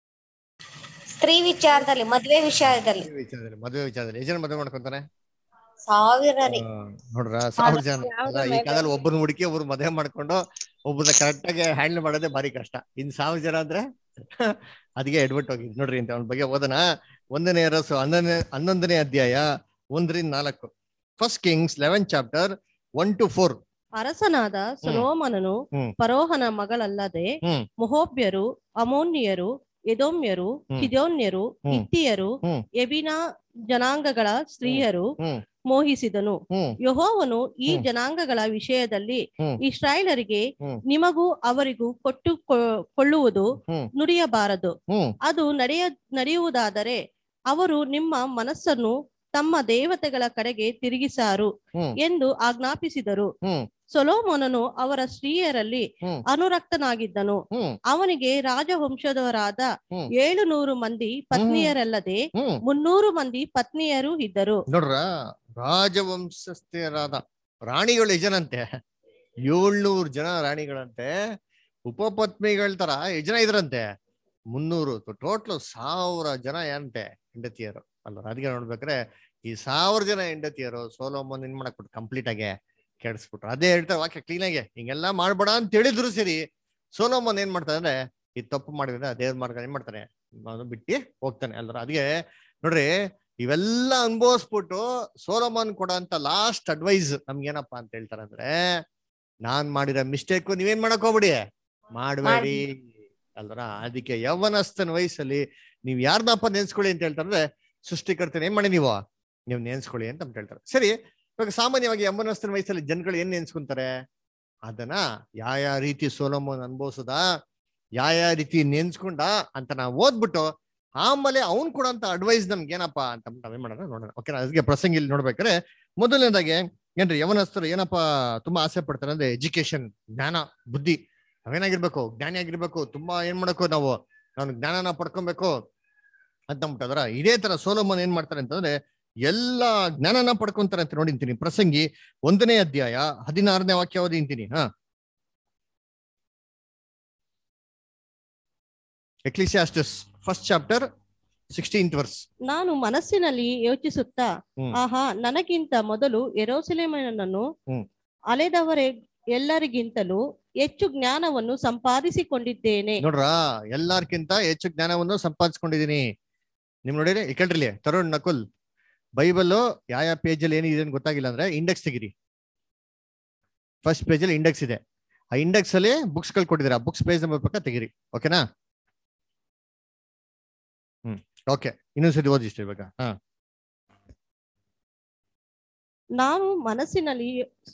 ಸ್ತ್ರೀ ವಿಚಾರದಲ್ಲಿ ಮದ್ವೆ ವಿಷಯದಲ್ಲಿ ಮದುವೆ ವಿಚಾರದಲ್ಲಿ ಮದುವೆ ವಿಚಾರದಲ್ಲಿ ಎಷ್ಟು ಜನ ಮದುವೆ ಮಾಡ್ಕೊಂತಾನೆ ಸಾವಿರ ರೀ ಆ, ನೋಡ್ರ ಸಾವಿರ ಜನ ಅಲ್ಲ, ಈ ಕಾಲದಲ್ಲಿ ಒಬ್ಬರನ್ನ ಹುಡುಕಿ ಒಬ್ರು ಮದುವೆ ಮಾಡ್ಕೊಂಡು ಒಬ್ಬರನ್ನ ಕರೆಕ್ಟ್ ಆಗಿ ಹ್ಯಾಂಡಲ್ ಮಾಡೋದೇ ಭಾರಿ ಕಷ್ಟ ಇನ್ ಸಾವಿರ ಜನ ಅಂದ್ರೆ ಅದಕ್ಕೆ ಎಡ್ಬಿಟ್ಟು ಹೋಗಿದ್ ನೋಡ್ರಿ ಅಂತ ಅವನ ಬಗ್ಗೆ ಓದನ ಒಂದನೇ ಅರಸು ಹನ್ನೊಂದನೇ ಹನ್ನೊಂದನೇ ಅಧ್ಯಾಯ ಒಂದರಿಂದ ನಾಲ್ಕು first Kings eleven chapter one two four ಅರಸನಾದ ಸೊಲೋಮನನು ಹ್ಮ್. ಫರೋಹನ ಮಗಳಲ್ಲದೆ ಹ್ಮ್. ಮೊಹೋಬ್ಯರು ಅಮೋನ್ಯರು ಎದೋಮ್ಯರು ಹ್ಮ್. ಹಿದೋನ್ಯರು ಹ್ಮ್. ಹಿತ್ತಿಯರು ಹ್ಮ್. ಎಬಿನ ಜನಾಂಗಗಳ ಸ್ತ್ರೀಯರು ಹ್ಮ್. ಮೋಹಿಸಿದನು ಹ್ಮ್ ಯಹೋವನು ಈ ಹ್ಮ್. ಜನಾಂಗಗಳ ವಿಷಯದಲ್ಲಿ ಹ್ಮ್. ಇಸ್ರಾಯೇಲರಿಗೆ ಹ್ಮ್. ನಿಮಗೂ ಅವರಿಗೂ ಕೊಟ್ಟು ಕೊ- ಕೊಳ್ಳುವುದು ಹ್ಮ್. ನುಡಿಯಬಾರದು ಹ್ಮ್ ಅದು ನಡೆಯ ನಡೆಯುವುದಾದರೆ ಅವರು ನಿಮ್ಮ ಮನಸ್ಸನ್ನು ತಮ್ಮ ದೇವತೆಗಳ ಕಡೆಗೆ ತಿರುಗಿಸಾರು ಹ್ಮ್ ಎಂದು ಆಜ್ಞಾಪಿಸಿದರು ಹ್ಮ್ ಸೊಲೋಮೋನನು ಅವರ ಸ್ತ್ರೀಯರಲ್ಲಿ ಹ್ಮ್. ಅನುರಕ್ತನಾಗಿದ್ದನು ಹ್ಮ್ ಅವನಿಗೆ ರಾಜವಂಶದವರಾದ ಹ್ಮ್. ಏಳು ನೂರು ಮಂದಿ ಪತ್ನಿಯರಲ್ಲದೆ ಹ್ಮ್ ಮುನ್ನೂರು ಮಂದಿ ಪತ್ನಿಯರು ಇದ್ದರು ನೋಡ್ರ ರಾಜವಂಶಸ್ಥರಾದ ರಾಣಿಗಳು ಎಷ್ಟು ಜನಂತೆ ಏಳ್ನೂರು ಜನ ರಾಣಿಗಳಂತೆ ಉಪಪತ್ನಿಗಳ ತರ ಎಷ್ಟು ಜನ ಇದ್ರಂತೆ ಮುನ್ನೂರು ಟೋಟ್ಲ್ ಸಾವಿರ ಜನ ಏನಂತೆ ಹೆಂಡತಿಯರು ಅಲ್ಲ ಅದಕ್ಕೆ ನೋಡ್ಬೇಕ್ರೆ ಈ ಸಾವಿರ ಜನ ಹೆಂಡತಿಯರು ಸೋಲೋಮನ್ ಏನ್ ಮಾಡಕ್ಬಿಟ್ಟು ಕಂಪ್ಲೀಟ್ ಆಗಿ ಕೆಡಿಸ್ಬಿಟ್ರು ಅದೇ ಹೇಳ್ತಾರೆ ವಾಕ್ಯ ಕ್ಲೀನ್ ಆಗಿ ಹಿಂಗೆಲ್ಲ ಮಾಡ್ಬೇಡ ಅಂತ ಹೇಳಿದ್ರು ಸರಿ ಸೋಲೋಮನ್ ಏನ್ ಮಾಡ್ತಾರೆ ಅಂದ್ರೆ ಈ ತಪ್ಪು ಮಾಡಿದ್ರೆ ದೇವ್ರ ಮಾರ್ಗ ಏನ್ ಮಾಡ್ತಾನೆ ಅವನು ಬಿಟ್ಟು ಹೋಗ್ತಾನೆ ಅಲ್ರ ಅದಕ್ಕೆ ನೋಡ್ರಿ ಇವೆಲ್ಲ ಅನುಭವಿಸ್ಬಿಟ್ಟು ಸೋಲಮನ್ ಕೊಡೋಂತ ಲಾಸ್ಟ್ ಅಡ್ವೈಸ್ ನಮ್ಗೇನಪ್ಪಾ ಅಂತ ಹೇಳ್ತಾರೆ ಅಂದ್ರೆ ನಾನ್ ಮಾಡಿರೋ ಮಿಸ್ಟೇಕು ನೀವೇನ್ ಮಾಡಕ್ ಹೋಗ್ಬಿಡಿ ಮಾಡಬೇಡಿ ಅಲ್ರ ಅದಕ್ಕೆ ಯೌವನಸ್ಥನ ವಯಸ್ಸಲ್ಲಿ ನೀವ್ ಯಾರ್ದಪ್ಪ ನೆನ್ಸ್ಕೊಳ್ಳಿ ಅಂತ ಹೇಳ್ತಾರೆ ಸೃಷ್ಟಿಕರ್ತನ ಏನ್ ಮಾಡಿ ನೀವು ನೀವು ನೆನ್ಸ್ಕೊಳ್ಳಿ ಅಂತ ಅಂತ ಹೇಳ್ತಾರೆ ಸರಿ ಇವಾಗ ಸಾಮಾನ್ಯವಾಗಿ ಯೌವನಸ್ಥನ ವಯಸ್ಸಲ್ಲಿ ಜನಗಳು ಏನ್ ನೆನ್ಸ್ಕೊಂತಾರೆ ಅದನ್ನ ಯಾವ ಯಾವ ರೀತಿ ಸೋಲಮನ್ ಅನ್ಭವಿಸದ ಯಾವ ಯಾವ ರೀತಿ ನೆನ್ಸ್ಕೊಂಡ ಅಂತ ನಾವು ಓದ್ಬಿಟ್ಟು ಆಮೇಲೆ ಅವ್ನ್ ಕೊಡಂತ ಅಡ್ವೈಸ್ ನಮ್ಗೆ ಏನಪ್ಪಾ ಅಂತ ನಾವೇನ್ ಮಾಡೋಣ ನೋಡೋಣ ಓಕೆ ಅದಕ್ಕೆ ಪ್ರಸಂಗ ಇಲ್ಲಿ ನೋಡ್ಬೇಕಾದ್ರೆ ಮೊದಲನೇದಾಗಿ ಏನ್ರಿ ಯವನಸ್ಥರು ಏನಪ್ಪಾ ತುಂಬಾ ಆಸೆ ಪಡ್ತಾರೆ ಅಂದ್ರೆ ಎಜುಕೇಶನ್ ಜ್ಞಾನ ಬುದ್ಧಿ ನಾವೇನಾಗಿರ್ಬೇಕು ಜ್ಞಾನಿ ಆಗಿರ್ಬೇಕು ತುಂಬಾ ಏನ್ ಮಾಡಬೇಕು ನಾವು ನಾನು ಜ್ಞಾನನ ಪಡ್ಕೊಬೇಕು ಅಂತ ಅಂದ್ಬಿಟ್ಟದ್ರ ಇದೇ ತರ ಸೋಲೋಮನ್ ಏನ್ ಮಾಡ್ತಾರೆ ಅಂತಂದ್ರೆ ಎಲ್ಲಾ ಜ್ಞಾನನ ಪಡ್ಕೊಂತಾರೆ ಅಂತ ನೋಡಿಂತೀನಿ ಪ್ರಸಂಗಿ ಒಂದನೇ ಅಧ್ಯಾಯ ಹದಿನಾರನೇ ವಾಕ್ಯ ಓದಿಂತೀನಿ ಹಾ Ecclesiastes first chapter sixteenth verse ನಾನು ಮನಸ್ಸಿನಲ್ಲಿ ಯೋಚಿಸುತ್ತಾ ಹ್ಮ್. ಆಹಾ ನನಗಿಂತ ಮೊದಲು ಎರೋಸಲೇಮನನ್ನು ಹ್ಮ್. ಅಲೆದವರೇ ಎಲ್ಲರಿಗಿಂತಲೂ ಹೆಚ್ಚು ಜ್ಞಾನವನ್ನು ಸಂಪಾದಿಸಿಕೊಂಡಿದ್ದೇನೆ ನೋಡ್ರ ಎಲ್ಲಾರ್ಕಿಂತ ಹೆಚ್ಚು ಜ್ಞಾನವನ್ನು ಸಂಪಾದಿಸ್ಕೊಂಡಿದೀನಿ ನಿಮ್ ನೋಡಿರಿ ಈ ಕೇಳ್ರಿ ತರುಣ್ ನಕುಲ್ ಬೈಬಲ್ ಯಾವ ಯಾವ ಪೇಜ್ ಅಲ್ಲಿ ಏನಿದೆ ಅಂತ ಗೊತ್ತಾಗಿಲ್ಲ ಅಂದ್ರೆ ಇಂಡೆಕ್ಸ್ ತೆಗಿರಿ ಫಸ್ಟ್ ಪೇಜ್ ಅಲ್ಲಿ ಇಂಡೆಕ್ಸ್ ಇದೆ ಆ ಇಂಡೆಕ್ಸ್ ಅಲ್ಲಿ ಬುಕ್ಸ್ ಗಳು ಕೊಟ್ಟಿದ್ದೀರಾ ಬುಕ್ಸ್ ಪೇಜ್ ನಂಬರ್ ಪ್ರಕಾರ ತೆಗಿರಿ ಓಕೆನಾ ಹ್ಮ್ ಓಕೆ ಇನ್ನೊಂದ್ಸತಿ ಓದಿಷ್ಟು ಇವಾಗ ಹಾ ನಾನು ಮನಸ್ಸಿನಲ್ಲಿ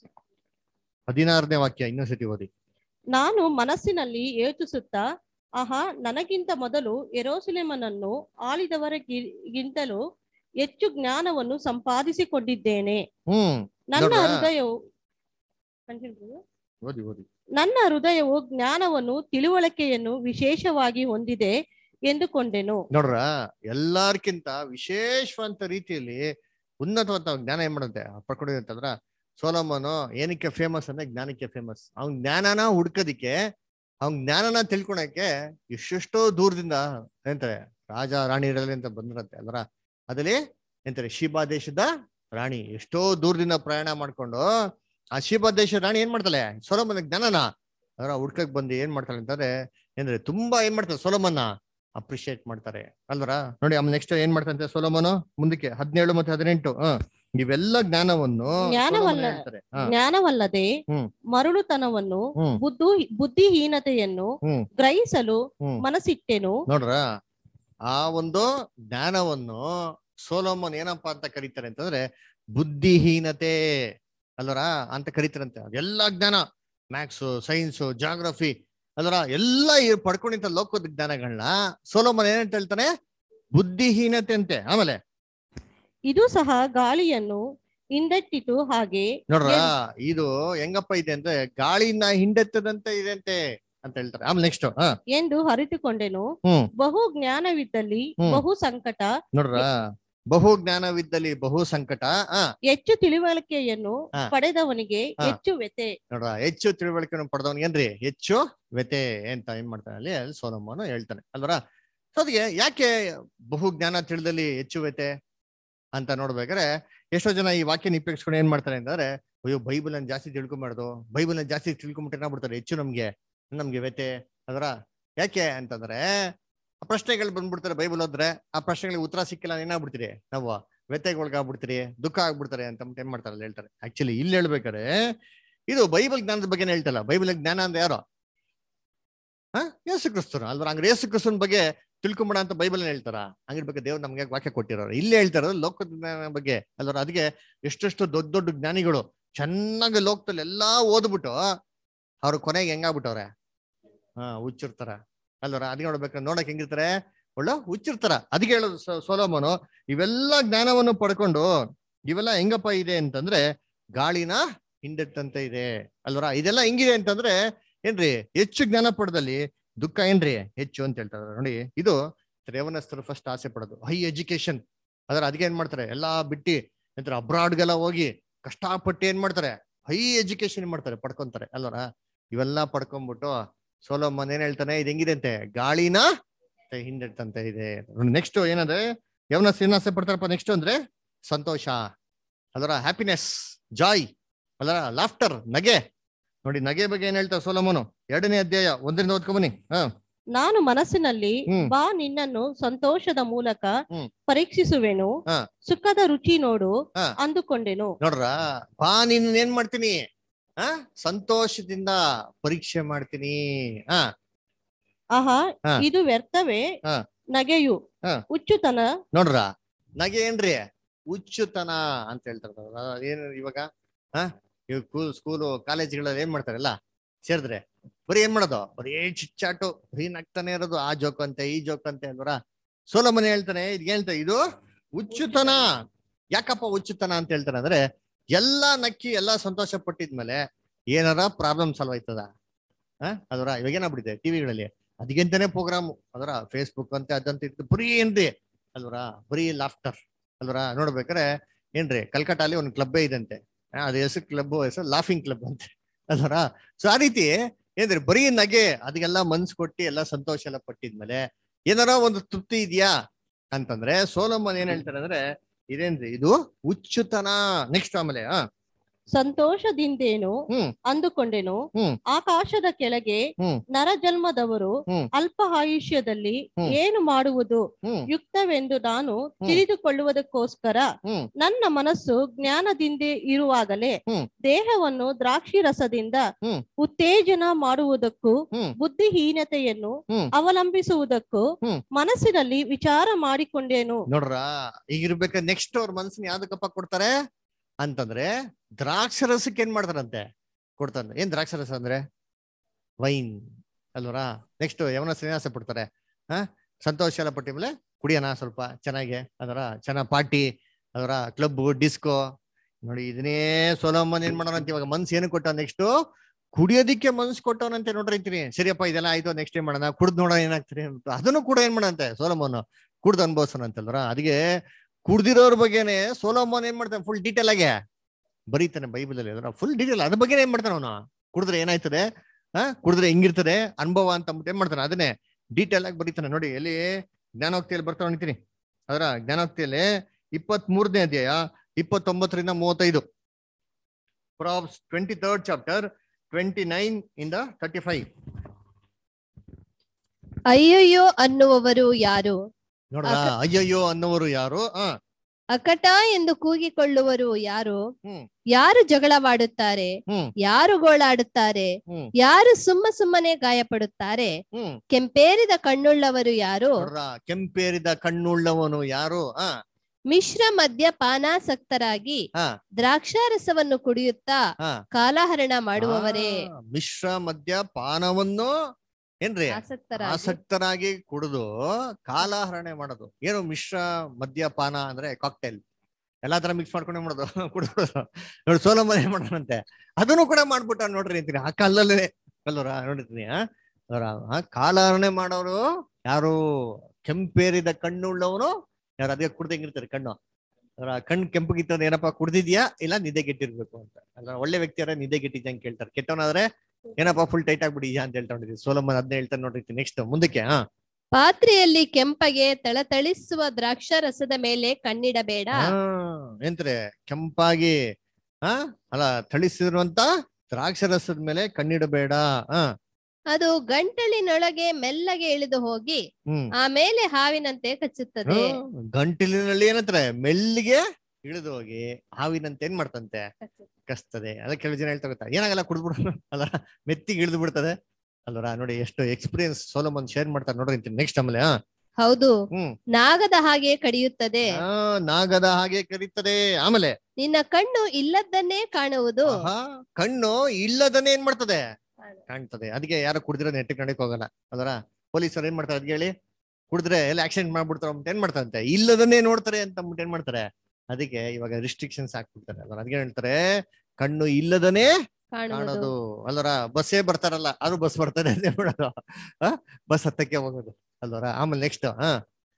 ಹದಿನಾರನೇ ವಾಕ್ಯ ಇನ್ನೊಂದ್ಸತಿ ಓದಿ ನಾನು ಮನಸ್ಸಿನಲ್ಲಿ ಯೋಚಿಸುತ್ತಾ ಆಹಾ ನನಗಿಂತ ಮೊದಲು ಎರೋಸಲೇಮನನ್ನು ಆಳಿದವರಿಗಿಂತಲೂ ಹೆಚ್ಚು ಜ್ಞಾನವನ್ನು ಸಂಪಾದಿಸಿಕೊಂಡಿದ್ದೇನೆ ಹ್ಮ್ ನನ್ನ ನೋಡ್ರಾ? ಹೃದಯವು Continue. ಓದಿ ಓದಿ ನನ್ನ ಹೃದಯವು ಜ್ಞಾನವನ್ನು ತಿಳುವಳಿಕೆಯನ್ನು ವಿಶೇಷವಾಗಿ ಹೊಂದಿದೆ ಎಂದುಕೊಂಡೆನು ನೋಡ್ರ ಎಲ್ಲಾರ್ಕಿಂತ ವಿಶೇಷವಂತ ರೀತಿಯಲ್ಲಿ ಉನ್ನತವಂತ ಜ್ಞಾನ ಏನ್ ಮಾಡುತ್ತೆ ಪಡ್ಕೊಂಡಿದೆ ಅಂತಂದ್ರ ಸೋಲೋಮನು ಏನಕ್ಕೆ ಫೇಮಸ್ ಅಂದ್ರೆ ಜ್ಞಾನಕ್ಕೆ ಫೇಮಸ್ ಅವ್ನ್ ಜ್ಞಾನನ ಹುಡ್ಕೋದಿಕ್ಕೆ ಅವ್ನ್ ಜ್ಞಾನನ ತಿಳ್ಕೊಳಕ್ಕೆ ಎಷ್ಟೆಷ್ಟೋ ದೂರದಿಂದ ಏನಂತಾರೆ ರಾಜ ರಾಣಿರಲ್ಲಿ ಅಂತ ಬಂದ್ರಂತೆ ಅಲ್ರ ಅದಲ್ಲಿ ಎಂತಾರೆ ಶಿಬಾ ದೇಶದ ರಾಣಿ ಎಷ್ಟೋ ದೂರದಿಂದ ಪ್ರಯಾಣ ಮಾಡ್ಕೊಂಡು ಆ ಶಿಬಾ ದೇಶದ ರಾಣಿ ಏನ್ ಮಾಡ್ತಾಳೆ ಸೋಲೋಮನ ಜ್ಞಾನನ ಅದರ ಹುಡ್ಕಕ್ ಬಂದು ಏನ್ ಮಾಡ್ತಾಳೆ ಅಂತಂದ್ರೆ ಏನ್ರಿ ತುಂಬಾ ಏನ್ ಮಾಡ್ತಾಳೆ ಸೋಲೋಮನ್ನ ಅಪ್ರಿಶಿಯೇಟ್ ಮಾಡ್ತಾರೆ ಅಲ್ವರ ನೋಡಿ ಆಮೇಲೆ ನೆಕ್ಸ್ಟ್ ಏನ್ ಮಾಡ್ತಂತೆ ಸೊಲೋಮನು ಮುಂದಕ್ಕೆ ಹದಿನೇಳು ಮತ್ತೆ ಹದಿನೆಂಟು ಹ ಇವೆಲ್ಲ ಜ್ಞಾನವನ್ನು ಜ್ಞಾನವಲ್ಲ. ಸೊಲೊಮೋನ ಹೇಳ್ತಾರೆ ಹ, ಜ್ಞಾನವಲ್ಲದೆ ಹ್ಮ್. ಮರುಳುತನವನ್ನು ಹ್ಮ್ ಬುದ್ಧು ಬುದ್ಧಿಹೀನತೆಯನ್ನು ಹ್ಮ್. ಗ್ರಹಿಸಲು ಹ್ಮ್ ಮನಸ್ಸಿಟ್ಟೆನು ನೋಡ್ರ ಆ ಒಂದು ಜ್ಞಾನವನ್ನು ಸೋಲೋಮನ್ ಏನಪ್ಪಾ ಅಂತ ಕರೀತಾರೆ ಅಂತಂದ್ರೆ ಬುದ್ಧಿಹೀನತೆ ಅಲ್ವರ ಅಂತ ಕರೀತಾರಂತೆ ಅದೆಲ್ಲ ಜ್ಞಾನ ಮ್ಯಾಥ್ಸ್ ಸೈನ್ಸ್ ಜಾಗ್ರಫಿ ಅಲ್ವರ ಎಲ್ಲ ಈ ಪಡ್ಕೊಂಡಿದ್ದ ಲೋಕದ ಜ್ಞಾನಗಳನ್ನ ಸೋಲೋಮನ್ ಏನಂತ ಹೇಳ್ತಾನೆ ಬುದ್ಧಿಹೀನತೆ ಅಂತೆ ಆಮೇಲೆ ಇದು ಸಹ ಗಾಳಿಯನ್ನು ಹಿಂದಟ್ಟಿತು ಹಾಗೆ ನೋಡ್ರ ಇದು ಹೆಂಗಪ್ಪ ಇದೆ ಅಂದ್ರೆ ಗಾಳಿನ ಹಿಂಡೆತ್ತದಂತೆ ಇದೆ ಅಂತೆ ಅಂತ ಹೇಳ್ತಾರೆ ಆಮೇಲೆ ನೆಕ್ಸ್ಟ್ ಹ ಎಂದು ಅರಿತುಕೊಂಡೆನು ಹ್ಮ್ ಬಹು ಜ್ಞಾನವಿದ್ದಲ್ಲಿ ಹ್ಮ್. ಬಹು ಸಂಕಟ ನೋಡ್ರ ಬಹು ಜ್ಞಾನವಿದ್ದಲ್ಲಿ ಬಹು ಸಂಕಟ ಹ ಹೆಚ್ಚು ತಿಳುವಳಿಕೆಯನ್ನು ಹಾ. ಪಡೆದವನಿಗೆ ಹಾ. ಹೆಚ್ಚು ವ್ಯತೆ ನೋಡ್ರ ಹೆಚ್ಚು ತಿಳುವಳಿಕೆಯನ್ನು ಪಡೆದವನಿಗೇನ್ರಿ ಹೆಚ್ಚು ವ್ಯತೆ ಅಂತ ಏನ್ ಮಾಡ್ತಾನೆ ಅಲ್ಲಿ ಅಲ್ಲಿ ಸೋಲಮ್ಮನು ಹೇಳ್ತಾನೆ ಅಲ್ವರ ಸೊ ಅದಕ್ಕೆ ಯಾಕೆ ಬಹು ಜ್ಞಾನ ತಿಳಿದಲ್ಲಿ ಹೆಚ್ಚು ವ್ಯತೆ ಅಂತ ನೋಡ್ಬೇಕಾದ್ರೆ ಎಷ್ಟೋ ಜನ ಈ ವಾಕ್ಯ ನಿಪೇಕ್ಷಿಸ್ಕೊಂಡು ಏನ್ ಮಾಡ್ತಾರೆ ಅಂತಂದ್ರೆ ಅಯ್ಯೋ ಬೈಬಲ್ ಅನ್ನ ಜಾಸ್ತಿ ತಿಳ್ಕೊಂಬಾರ್ದು ಬೈಬಲ್ ಅನ್ನ ಜಾಸ್ತಿ ತಿಳ್ಕೊಂಬಿಟ್ರೆ ಏನಾಗ್ಬಿಡ್ತಾರೆ ಹೆಚ್ಚು ನಮ್ಗೆ ನಮ್ಗೆ ವ್ಯತೆ ಅದರ ಯಾಕೆ ಅಂತಂದ್ರೆ ಆ ಪ್ರಶ್ನೆಗಳು ಬಂದ್ಬಿಡ್ತಾರೆ ಬೈಬಲ್ ಓದ್ರೆ ಆ ಪ್ರಶ್ನೆಗಳಿಗೆ ಉತ್ತರ ಸಿಕ್ಕಿಲ್ಲ ಏನಾಗ್ಬಿಡ್ತೀರಿ ನಾವು ವ್ಯತೆಗೊಳಗಾಗ್ಬಿಡ್ತೀರಿ ದುಃಖ ಆಗ್ಬಿಡ್ತಾರೆ ಅಂತ ಅಂದ್ಬಿಟ್ಟು ಏನ್ ಮಾಡ್ತಾರೆ ಅಲ್ಲಿ ಹೇಳ್ತಾರೆ ಆಕ್ಚುಲಿ ಇಲ್ಲಿ ಹೇಳ್ಬೇಕಾರೆ ಇದು ಬೈಬಲ್ ಜ್ಞಾನದ ಬಗ್ಗೆ ಹೇಳ್ತಲ್ಲ ಬೈಬಲ್ ಜ್ಞಾನ ಅಂದ್ರೆ ಯಾರು ಹಾ ಯೇಸು ಕ್ರಿಸ್ತರು ಅಲ್ವಾ ಹಂಗ್ರೆ ಯೇಸು ಕ್ರಿಸ್ತನ ಬಗ್ಗೆ ತಿಳ್ಕೊಂಬಿಡ ಅಂತ ಬೈಬಲ್ ಹೇಳ್ತಾರ ಹಂಗಿರ್ಬೇಕು ದೇವ್ರು ನಮ್ಗೆ ವಾಕ್ಯ ಕೊಟ್ಟಿರೋರು ಇಲ್ಲಿ ಹೇಳ್ತಾರ ಲೋಕದ ಜ್ಞಾನ ಬಗ್ಗೆ ಅಲ್ವಾ ಅದಕ್ಕೆ ಎಷ್ಟೆಷ್ಟು ದೊಡ್ಡ ದೊಡ್ಡ ಜ್ಞಾನಿಗಳು ಚೆನ್ನಾಗಿ ಲೋಕದಲ್ಲಿ ಎಲ್ಲಾ ಓದ್ಬಿಟ್ಟು ಅವ್ರ ಕೊನೆಗೆ ಹೆಂಗಾಗ್ಬಿಟ್ಟವ್ರೆ ಹಾ ಹುಚ್ಚಿರ್ತಾರ ಅಲ್ವರ ಅದ್ ನೋಡ್ಬೇಕು ನೋಡಕ್ ಹೆಂಗಿರ್ತಾರೆ ಒಳ್ಳೆ ಹುಚ್ಚಿರ್ತಾರ ಅದಕ್ಕೆ ಹೇಳೋದು ಸೋ- ಸೋಲೋಮನು ಇವೆಲ್ಲ ಜ್ಞಾನವನ್ನು ಪಡ್ಕೊಂಡು ಇವೆಲ್ಲ ಹೆಂಗಪ್ಪ ಇದೆ ಅಂತಂದ್ರೆ ಗಾಳಿನ ಹಿಂಡೆತ್ತಂತೆ ಇದೆ ಅಲ್ವರ ಇದೆಲ್ಲ ಹೆಂಗಿದೆ ಅಂತಂದ್ರೆ ಏನ್ರಿ ಹೆಚ್ಚು ಜ್ಞಾನ ಪಡೆದಲ್ಲಿ ದುಃಖ ಏನ್ರಿ ಹೆಚ್ಚು ಅಂತ ಹೇಳ್ತಾರೆ ನೋಡಿ ಇದು ರೇವನಸ್ಥರು ಫಸ್ಟ್ ಆಸೆ ಪಡೋದು ಹೈ ಎಜುಕೇಶನ್ ಅದರ ಅದಕ್ಕೆ ಏನ್ ಮಾಡ್ತಾರೆ ಎಲ್ಲಾ ಬಿಟ್ಟಿ ಎಂತರ ಅಬ್ರಾಡ್ಗೆಲ್ಲ ಹೋಗಿ ಕಷ್ಟಪಟ್ಟು ಏನ್ ಮಾಡ್ತಾರೆ ಹೈ ಎಜುಕೇಶನ್ ಮಾಡ್ತಾರೆ ಪಡ್ಕೊಂತಾರೆ ಅಲ್ವರ ಇವೆಲ್ಲ ಪಡ್ಕೊಂಡ್ಬಿಟ್ಟು ಸೋಲೋಮನ್ ಏನ್ ಹೇಳ್ತಾನೆ ಇದು ಹೆಂಗಿದೆ ಅಂತೆ ಗಾಳಿನ ಹಿಂದೆಟ್ಟಂತೆ ಇದೆ ನೆಕ್ಸ್ಟ್ ಏನಂದ್ರೆ ಯವನ ಏನಾಸೆ ಪಡ್ತಾರಪ್ಪ ನೆಕ್ಸ್ಟ್ ಅಂದ್ರೆ ಸಂತೋಷ ಅದರ ಹ್ಯಾಪಿನೆಸ್ ಜಾಯ್ ಅದರ ಲಾಫ್ಟರ್ ನಗೆ ನೋಡಿ ನಗೆ ಬಗ್ಗೆ ಏನ್ ಹೇಳ್ತಾರೆ ಸೋಲಮೋನು ಎರಡನೇ ಅಧ್ಯಾಯ ಒಂದರಿಂದ ಓದ್ಕೊಂಬನಿ ಹಾ ನಾನು ಮನಸ್ಸಿನಲ್ಲಿ ಹ್ಮ್. ಬಾ ನಿನ್ನನ್ನು ಸಂತೋಷದ ಮೂಲಕ ಹ್ಮ್. ಪರೀಕ್ಷಿಸುವೆನು ಹಾ. ಸುಖದ ರುಚಿ ನೋಡು ಹಾ. ಅಂದುಕೊಂಡೆನು ನೋಡ್ರ ಬಾ ನೀನ್ ಏನ್ ಮಾಡ್ತೀನಿ ಆ ಸಂತೋಷದಿಂದ ಪರೀಕ್ಷೆ ಮಾಡ್ತೀನಿ ಆ ಆಹಾ ಹಾ. ಇದು ವ್ಯರ್ಥವೇ ಹಾ. ನಗೆಯು ಹಾ. ಹುಚ್ಚುತನ ನೋಡ್ರ ನಗೆ ಏನ್ರಿ ಹುಚ್ಚುತನ ಅಂತ ಹೇಳ್ತಾರ ಏನು ಇವಾಗ ಆ ಇವ್ ಸ್ಕೂಲು ಕಾಲೇಜ್ಗಳಲ್ಲಿ ಏನ್ ಮಾಡ್ತಾರಲ್ಲ ಸೇರಿದ್ರೆ ಬರೀ ಏನ್ ಮಾಡೋದು ಬರೀ ಚಿಚ್ಚಾಟು ಬರೀ ನಗ್ತಾನೆ ಇರೋದು ಆ ಜೋಕ್ ಅಂತೆ ಈ ಜೋಕ್ ಅಂತೆ ಅಲ್ವರ ಸೋಲಮನೆ ಹೇಳ್ತಾನೆ ಇದ್ ಹೇಳ್ತಾರೆ ಇದು ಹುಚ್ಚುತನ ಯಾಕಪ್ಪ ಹುಚ್ಚುತನ ಅಂತ ಹೇಳ್ತಾನೆ ಅಂದ್ರೆ ಎಲ್ಲಾ ನಕ್ಕಿ ಎಲ್ಲಾ ಸಂತೋಷ ಪಟ್ಟಿದ್ಮೇಲೆ ಏನಾರ ಪ್ರಾಬ್ಲಮ್ ಸಾಲ್ವ್ ಆಯ್ತದ ಆ ಅದರ ಇವಾಗ ಏನಾಗ್ಬಿಟ್ಟಿದೆ ಟಿವಿಗಳಲ್ಲಿ ಅದಕ್ಕಿಂತಾನೆ ಪ್ರೋಗ್ರಾಮ್ ಅದರ ಫೇಸ್ಬುಕ್ ಅಂತೆ ಅದಂತ ಇತ್ತು ಬರೀ ಏನ್ರಿ ಅಲ್ವರ ಬರೀ ಲಾಫ್ಟರ್ ಅಲ್ವರ ನೋಡ್ಬೇಕಾರೆ ಏನ್ರಿ ಕಲ್ಕಟ್ಟಾಲಿ ಒಂದು ಕ್ಲಬ್ಬೇ ಇದಂತೆ ಆ, ಅದ್ ಹೆಸರು ಕ್ಲಬ್ ಹೆಸರು ಲಾಫಿಂಗ್ ಕ್ಲಬ್ ಅಂತೆ ಅಲ್ವರ ಸೊ ಆ ರೀತಿ ಏನ್ರಿ ಬರೀ ನಗೆ ಅದಕ್ಕೆಲ್ಲ ಮನ್ಸ್ ಕೊಟ್ಟಿ ಎಲ್ಲ ಸಂತೋಷ ಎಲ್ಲ ಪಟ್ಟಿದ್ಮೇಲೆ ಏನಾರ ಒಂದು ತೃಪ್ತಿ ಇದೆಯಾ ಅಂತಂದ್ರೆ ಸೋಲಮ್ಮನ್ ಏನ್ ಹೇಳ್ತಾರೆ ಅಂದ್ರೆ ಇದೇನ್ರಿ ಇದು ಹುಚ್ಚುತನ ನೆಕ್ಸ್ಟ್ ಆಮೇಲೆ ಆ ಸಂತೋಷದಿಂದೇನು ಹ್ಮ್ ಅಂದುಕೊಂಡೆನು ಹ್ಮ್. ಆಕಾಶದ ಕೆಳಗೆ ಹ್ಮ್. ನರಜನ್ಮದವರು ಹ್ಮ್. ಅಲ್ಪ ಆಯುಷ್ಯದಲ್ಲಿ ಹ್ಮ್. ಏನು ಮಾಡುವುದು ಹ್ಮ್ ಯುಕ್ತವೆಂದು ನಾನು ತಿಳಿದುಕೊಳ್ಳುವುದಕ್ಕೋಸ್ಕರ ಹ್ಮ್ ನನ್ನ ಮನಸ್ಸು ಜ್ಞಾನದಿಂದ ಇರುವಾಗಲೇ ಹ್ಮ್. ದೇಹವನ್ನು ದ್ರಾಕ್ಷಿ ರಸದಿಂದ ಹ್ಮ್. ಉತ್ತೇಜನ ಮಾಡುವುದಕ್ಕೂ ಹ್ಮ್ ಬುದ್ಧಿಹೀನತೆಯನ್ನು ಹ್ಮ್. ಅವಲಂಬಿಸುವುದಕ್ಕೂ ಹ್ಮ್. ಮನಸ್ಸಿನಲ್ಲಿ ವಿಚಾರ ಮಾಡಿಕೊಂಡೇನು ನೋಡ್ರ ಈಗ ಇರ್ಬೇಕಾದ್ರೆ ನೆಕ್ಸ್ಟ್ ಅವ್ರ ಮನ್ಸಿನ ಯಾವ್ದಕ್ಕಪ್ಪ ಕೊಡ್ತಾರೆ ಅಂತಂದ್ರೆ ದ್ರಾಕ್ಷರಸಕ್ಕೆ ಏನ್ ಮಾಡ್ತಾರಂತೆ ಕೊಡ್ತಾರೆ ಏನ್ ದ್ರಾಕ್ಷರಸ ಅಂದ್ರೆ ವೈನ್ ಅಲ್ವರಾ ನೆಕ್ಸ್ಟ್ ಯವನ ಶ್ರೀನಿವಾಸ ಪಡ್ತಾರೆ ಹಾ ಸಂತೋಷ ಎಲ್ಲ ಪಟ್ಟಿ ಮೇಲೆ ಕುಡಿಯೋಣ ಸ್ವಲ್ಪ ಚೆನ್ನಾಗಿ ಅದರ ಚೆನ್ನಾಗ್ ಪಾರ್ಟಿ ಅದರ ಕ್ಲಬ್ ಡಿಸ್ಕೋ ನೋಡಿ ಇದನ್ನೇ ಸೋಲಮ್ಮನ್ ಏನ್ ಮಾಡೋಣಂತ ಇವಾಗ ಮನ್ಸ್ ಏನು ಕೊಟ್ಟ ನೆಕ್ಸ್ಟ್ ಕುಡಿಯೋದಿಕ್ಕೆ ಮನ್ಸ್ ಕೊಟ್ಟವನಂತೆ ನೋಡ್ರಿತೀನಿ ಸರಿಯಪ್ಪ ಇದೆಲ್ಲ ಆಯ್ತು ನೆಕ್ಸ್ಟ್ ಏನ್ ಮಾಡೋಣ ಕುಡ್ದು ನೋಡೋಣ ಏನಾಗ್ತಾರೆ ಅಂತ ಅದನ್ನು ಕೂಡ ಏನ್ ಮಾಡಂತೆ ಸೋಲಮ್ಮನ್ ಕುಡ್ದು ಅನ್ಭವಿಸೋಣ ಅಂತಲ್ರ ಅದಕ್ಕೆ ಕುಡ್ದಿರೋರ್ ಬಗ್ಗೆನೆ ಸೋಲೋಮೋನ್ ಏನ್ ಮಾಡ್ತಾನೆ ಫುಲ್ ಡೀಟೇಲ್ ಆಗಿ ಬರೀತಾನೆ ಬೈಬಲ್ ಅಲ್ಲಿ ಅದರ ಫುಲ್ ಡೀಟೇಲ್ ಅದ್ರ ಬಗ್ಗೆ ಏನ್ ಮಾಡ್ತಾನೆ ಅವನು ಕುಡಿದ್ರೆ ಏನಾಯ್ತದೆ ಆ ಕುಡಿದ್ರೆ ಹೆಂಗಿರ್ತದೆ ಅನುಭವ ಅಂತ ಅಂದ್ಬಿಟ್ಟು ಏನ್ ಮಾಡ್ತಾನೆ ಅದನ್ನೇ ಡೀಟೇಲ್ ಆಗಿ ಬರೀತಾನೆ ನೋಡಿ ಎಲ್ಲಿ ಜ್ಞಾನೋಕ್ತಿಯಲ್ಲಿ ಬರ್ತಾ ಹೊಣಿತೀನಿ ಅದರ ಜ್ಞಾನೋಕ್ತಿಯಲ್ಲಿ ಇಪ್ಪತ್ತ್ ಮೂರನೇ ಅಧ್ಯಾಯ ಇಪ್ಪತ್ತೊಂಬತ್ತರಿಂದ ಮೂವತ್ತೈದು Proverbs twenty third chapter twenty nine ಇಂದ ತರ್ಟಿ ಫೈವ್ ಅಯ್ಯಯ್ಯೋ ಅನ್ನುವವರು ಯಾರು ನೋಡ್ರ ಅಕ- ಅಯ್ಯಯ್ಯೋ ಅನ್ನೋರು ಯಾರು ಆ ಅಕಟ ಎಂದು ಕೂಗಿಕೊಳ್ಳುವರು ಯಾರು ಹ್ಮ್ ಯಾರು ಜಗಳವಾಡುತ್ತಾರೆ ಹ್ಮ್ ಯಾರು ಗೋಳಾಡುತ್ತಾರೆ ಹ್ಮ್ ಯಾರು ಸುಮ್ಮ ಸುಮ್ಮನೆ ಗಾಯಪಡುತ್ತಾರೆ ಹ್ಮ್ ಕೆಂಪೇರಿದ ಕಣ್ಣುಳ್ಳವರು ಯಾರು ನೋಡ್ರ ಕೆಂಪೇರಿದ ಕಣ್ಣುಳ್ಳವನು ಯಾರು ಆ ಮಿಶ್ರ ಮದ್ಯಪಾನಾಸಕ್ತರಾಗಿ ಹಾ ದ್ರಾಕ್ಷಾರಸವನ್ನು ಕುಡಿಯುತ್ತಾ ಹಾ ಕಾಲಹರಣ ಮಾಡುವವರೇ ಆ, ಮಿಶ್ರ ಮದ್ಯ ಪಾನವನ್ನು ಏನ್ರಿ ಆಸಕ್ತರಾಗಿ ಆಸಕ್ತರಾಗಿ ಕುಡಿದು ಕಾಲಹರಣೆ ಮಾಡೋದು ಏನು ಮಿಶ್ರ ಮದ್ಯಪಾನ ಅಂದ್ರೆ ಕಾಕ್ಟೈಲ್ ಎಲ್ಲಾ ತರ ಮಿಕ್ಸ್ ಮಾಡ್ಕೊಂಡೆ ಮಾಡೋದು ಕುಡಿದು ನೋಡಿ ಸೋಲಮ್ಮನ್ ಏನ್ ಮಾಡೋಣಂತೆ ಅದನ್ನು ಕೂಡ ಮಾಡ್ಬಿಟ್ಟ ನೋಡ್ರಿ ಅಂತೀನಿ ಆ ಕಾಲದಲ್ಲೇ ಅಲ್ವರ ನೋಡಿರ್ತೀನಿ ಆ ಅವ್ರ ಆ ಕಾಲಹರಣೆ ಮಾಡೋರು ಯಾರು ಕೆಂಪೇರಿದ ಕಣ್ಣುಳ್ಳವನು ಯಾರು ಅದೇ ಕುಡ್ದಂಗಿರ್ತಾರೆ ಕಣ್ಣು ಅವರ ಕಣ್ ಕೆಂಪಗಿತ್ತದ ಏನಪ್ಪಾ ಕುಡ್ದಿದ್ಯಾ ಇಲ್ಲ ನಿದ್ದೆಗೆಟ್ಟಿರ್ಬೇಕು ಅಂತ ಅಲ್ಲ ಒಳ್ಳೆ ವ್ಯಕ್ತಿ ಯಾರ ನಿದ್ದೆಗೆಟ್ಟಿದ್ಯಾ ಅಂತ ಕೇಳ್ತಾರೆ ಕೆಟ್ಟವನಾದ್ರೆ ಏನಪ್ಪಾ ಫುಲ್ ಟೈಟ್ ಆಗ್ಬಿಡಿದ್ಯಾ ಅಂತ ಹೇಳ್ತಾ ಹೊಂಟಿದ್ವಿ ಸೋಲಮ್ಮನ್ ಅದನ್ನ ಹೇಳ್ತಾರೆ ನೋಡ್ರಿ ನೆಕ್ಸ್ಟ್ ಮುಂದಕ್ಕೆ ಹಾ ಪಾತ್ರೆಯಲ್ಲಿ ಕೆಂಪಗೆ ತಳತಳಿಸುವ ದ್ರಾಕ್ಷಾರಸದ ಮೇಲೆ ಕಣ್ಣಿಡಬೇಡ ಹಾ, ಏನ್ತ್ರೆ ಕೆಂಪಾಗಿ ಹಾ ಅಲ್ಲ ಥಳಿಸಿರುವಂತ ದ್ರಾಕ್ಷರಸದ ಮೇಲೆ ಕಣ್ಣಿಡಬೇಡ ಹಾ ಅದು ಗಂಟಲಿನೊಳಗೆ ಮೆಲ್ಲಗೆ ಇಳಿದು ಹೋಗಿ ಹ್ಮ್ ಆಮೇಲೆ ಹಾವಿನಂತೆ ಕಚ್ಚುತ್ತದೆ ಹ್ಮ್. ಗಂಟಿಲಿನಲ್ಲಿ ಏನಂತಾರೆ ಮೆಲ್ಲಿಗೆ ಇಳಿದು ಹೋಗಿ ಹಾವಿನಂತೆ ಏನ್ ಮಾಡ್ತಂತೆ ಕಸ್ತದೆ ಅದಕ್ಕೆ ಕೆಲವು ಜನ ಹೇಳ್ತಾ ಗೊತ್ತಾ ಏನಾಗಲ್ಲ ಕುಡ್ದ್ಬಿಡು ಅಲ್ಲ ಮೆತ್ತಿಗೆ ಇಳಿದು ಬಿಡ್ತದೆ ಅಲ್ವರ ನೋಡಿ ಎಷ್ಟು ಎಕ್ಸ್ಪೀರಿಯನ್ಸ್ ಸೋಲಮನ್ ಶೇರ್ ಮಾಡ್ತಾರೆ ನೋಡ್ರಿ ನೆಕ್ಸ್ಟ್ ಆಮೇಲೆ ಹಾ ಹೌದು ಹ್ಮ್ ನಾಗದ ಹಾಗೆ ಕಡಿಯುತ್ತದೆ ಆ, ನಾಗದ ಹಾಗೆ ಕರೀತದೆ ಆಮೇಲೆ ನಿನ್ನ ಕಣ್ಣು ಇಲ್ಲದನ್ನೇ ಕಾಣುವುದು ಆಹಾ, ಕಣ್ಣು ಇಲ್ಲದನ್ನೇ ಏನ್ ಮಾಡ್ತದೆ ಕಾಣ್ತದೆ ಅದಕ್ಕೆ ಯಾರು ಕುಡಿದಿರೋ ನೆಟ್ಟಿಗೆ ನಡಕ್ ಹೋಗಲ್ಲ ಅದರ ಪೊಲೀಸರು ಏನ್ ಮಾಡ್ತಾರೆ ಅದ್ಗೆ ಹೇಳಿ ಕುಡಿದ್ರೆ ಎಲ್ಲ ಆಕ್ಸಿಡೆಂಟ್ ಮಾಡ್ಬಿಡ್ತಾರೆ ಅಂತ ಏನ್ ಮಾಡ್ತಾರಂತೆ ಇಲ್ಲದನ್ನೇ ನೋಡ್ತಾರೆ ಅಂತ ಅಂದ್ಬಿಟ್ಟು ಏನ್ ಮಾಡ್ತಾರೆ ಅದಕ್ಕೆ ಇವಾಗ ರಿಸ್ಟ್ರಿಕ್ಷನ್ಸ್ ಹಾಕ್ಬಿಡ್ತಾರೆ ಅಲ್ವಾ ಅದಕ್ಕೆ ಹೇಳ್ತಾರೆ ಕಣ್ಣು ಇಲ್ಲದನೇ ಕಾಣುವುದು ಕಾಣೋದು ಅಲ್ವರ ಬಸ್ಸೇ ಬರ್ತಾರಲ್ಲ ಅದು ಬಸ್ ಬರ್ತದೆ ಅಂತ ಹೇಳ್ಬಿಡೋದು ಆ ಬಸ್ ಹತ್ತಕ್ಕೆ ಹೋಗೋದು ಅಲ್ವರ ಆಮೇಲೆ ನೆಕ್ಸ್ಟ್ ಹಾ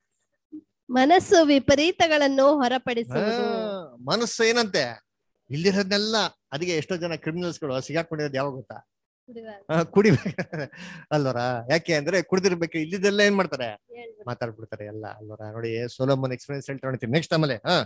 ಮನಸ್ಸು ವಿಪರೀತಗಳನ್ನು ಆ, ಹೊರಪಡಿಸುವುದು ಮನಸ್ಸು ಏನಂತೆ ಇಲ್ಲಿರೋದ್ನೆಲ್ಲ ಅದಕ್ಕೆ ಎಷ್ಟೋ ಜನ ಕ್ರಿಮಿನಲ್ಸ್ಗಳು ಸಿಗಾಕೊಂಡಿರೋದು ಯಾವಾಗ ಗೊತ್ತಾ ಆ, ಕುಡಿಬೇಕು ಅಲ್ವರ ಯಾಕೆ ಅಂದ್ರೆ ಕುಡಿದಿರ್ಬೇಕು ಇಲ್ಲಿದ್ದೆಲ್ಲ ಏನ್ ಮಾಡ್ತಾರೆ ಮಾತಾಡ್ಬಿಡ್ತಾರೆ ಎಲ್ಲ ಅಲ್ವರ ನೋಡಿ ಸೋಲೋಮನ್ ಎಕ್ಸ್ಪೀರಿಯನ್ಸ್ ಹೇಳ್ತಾ ಹೊಣಿತೀನಿ ನೆಕ್ಸ್ಟ್ ಆಮೇಲೆ ಹಾ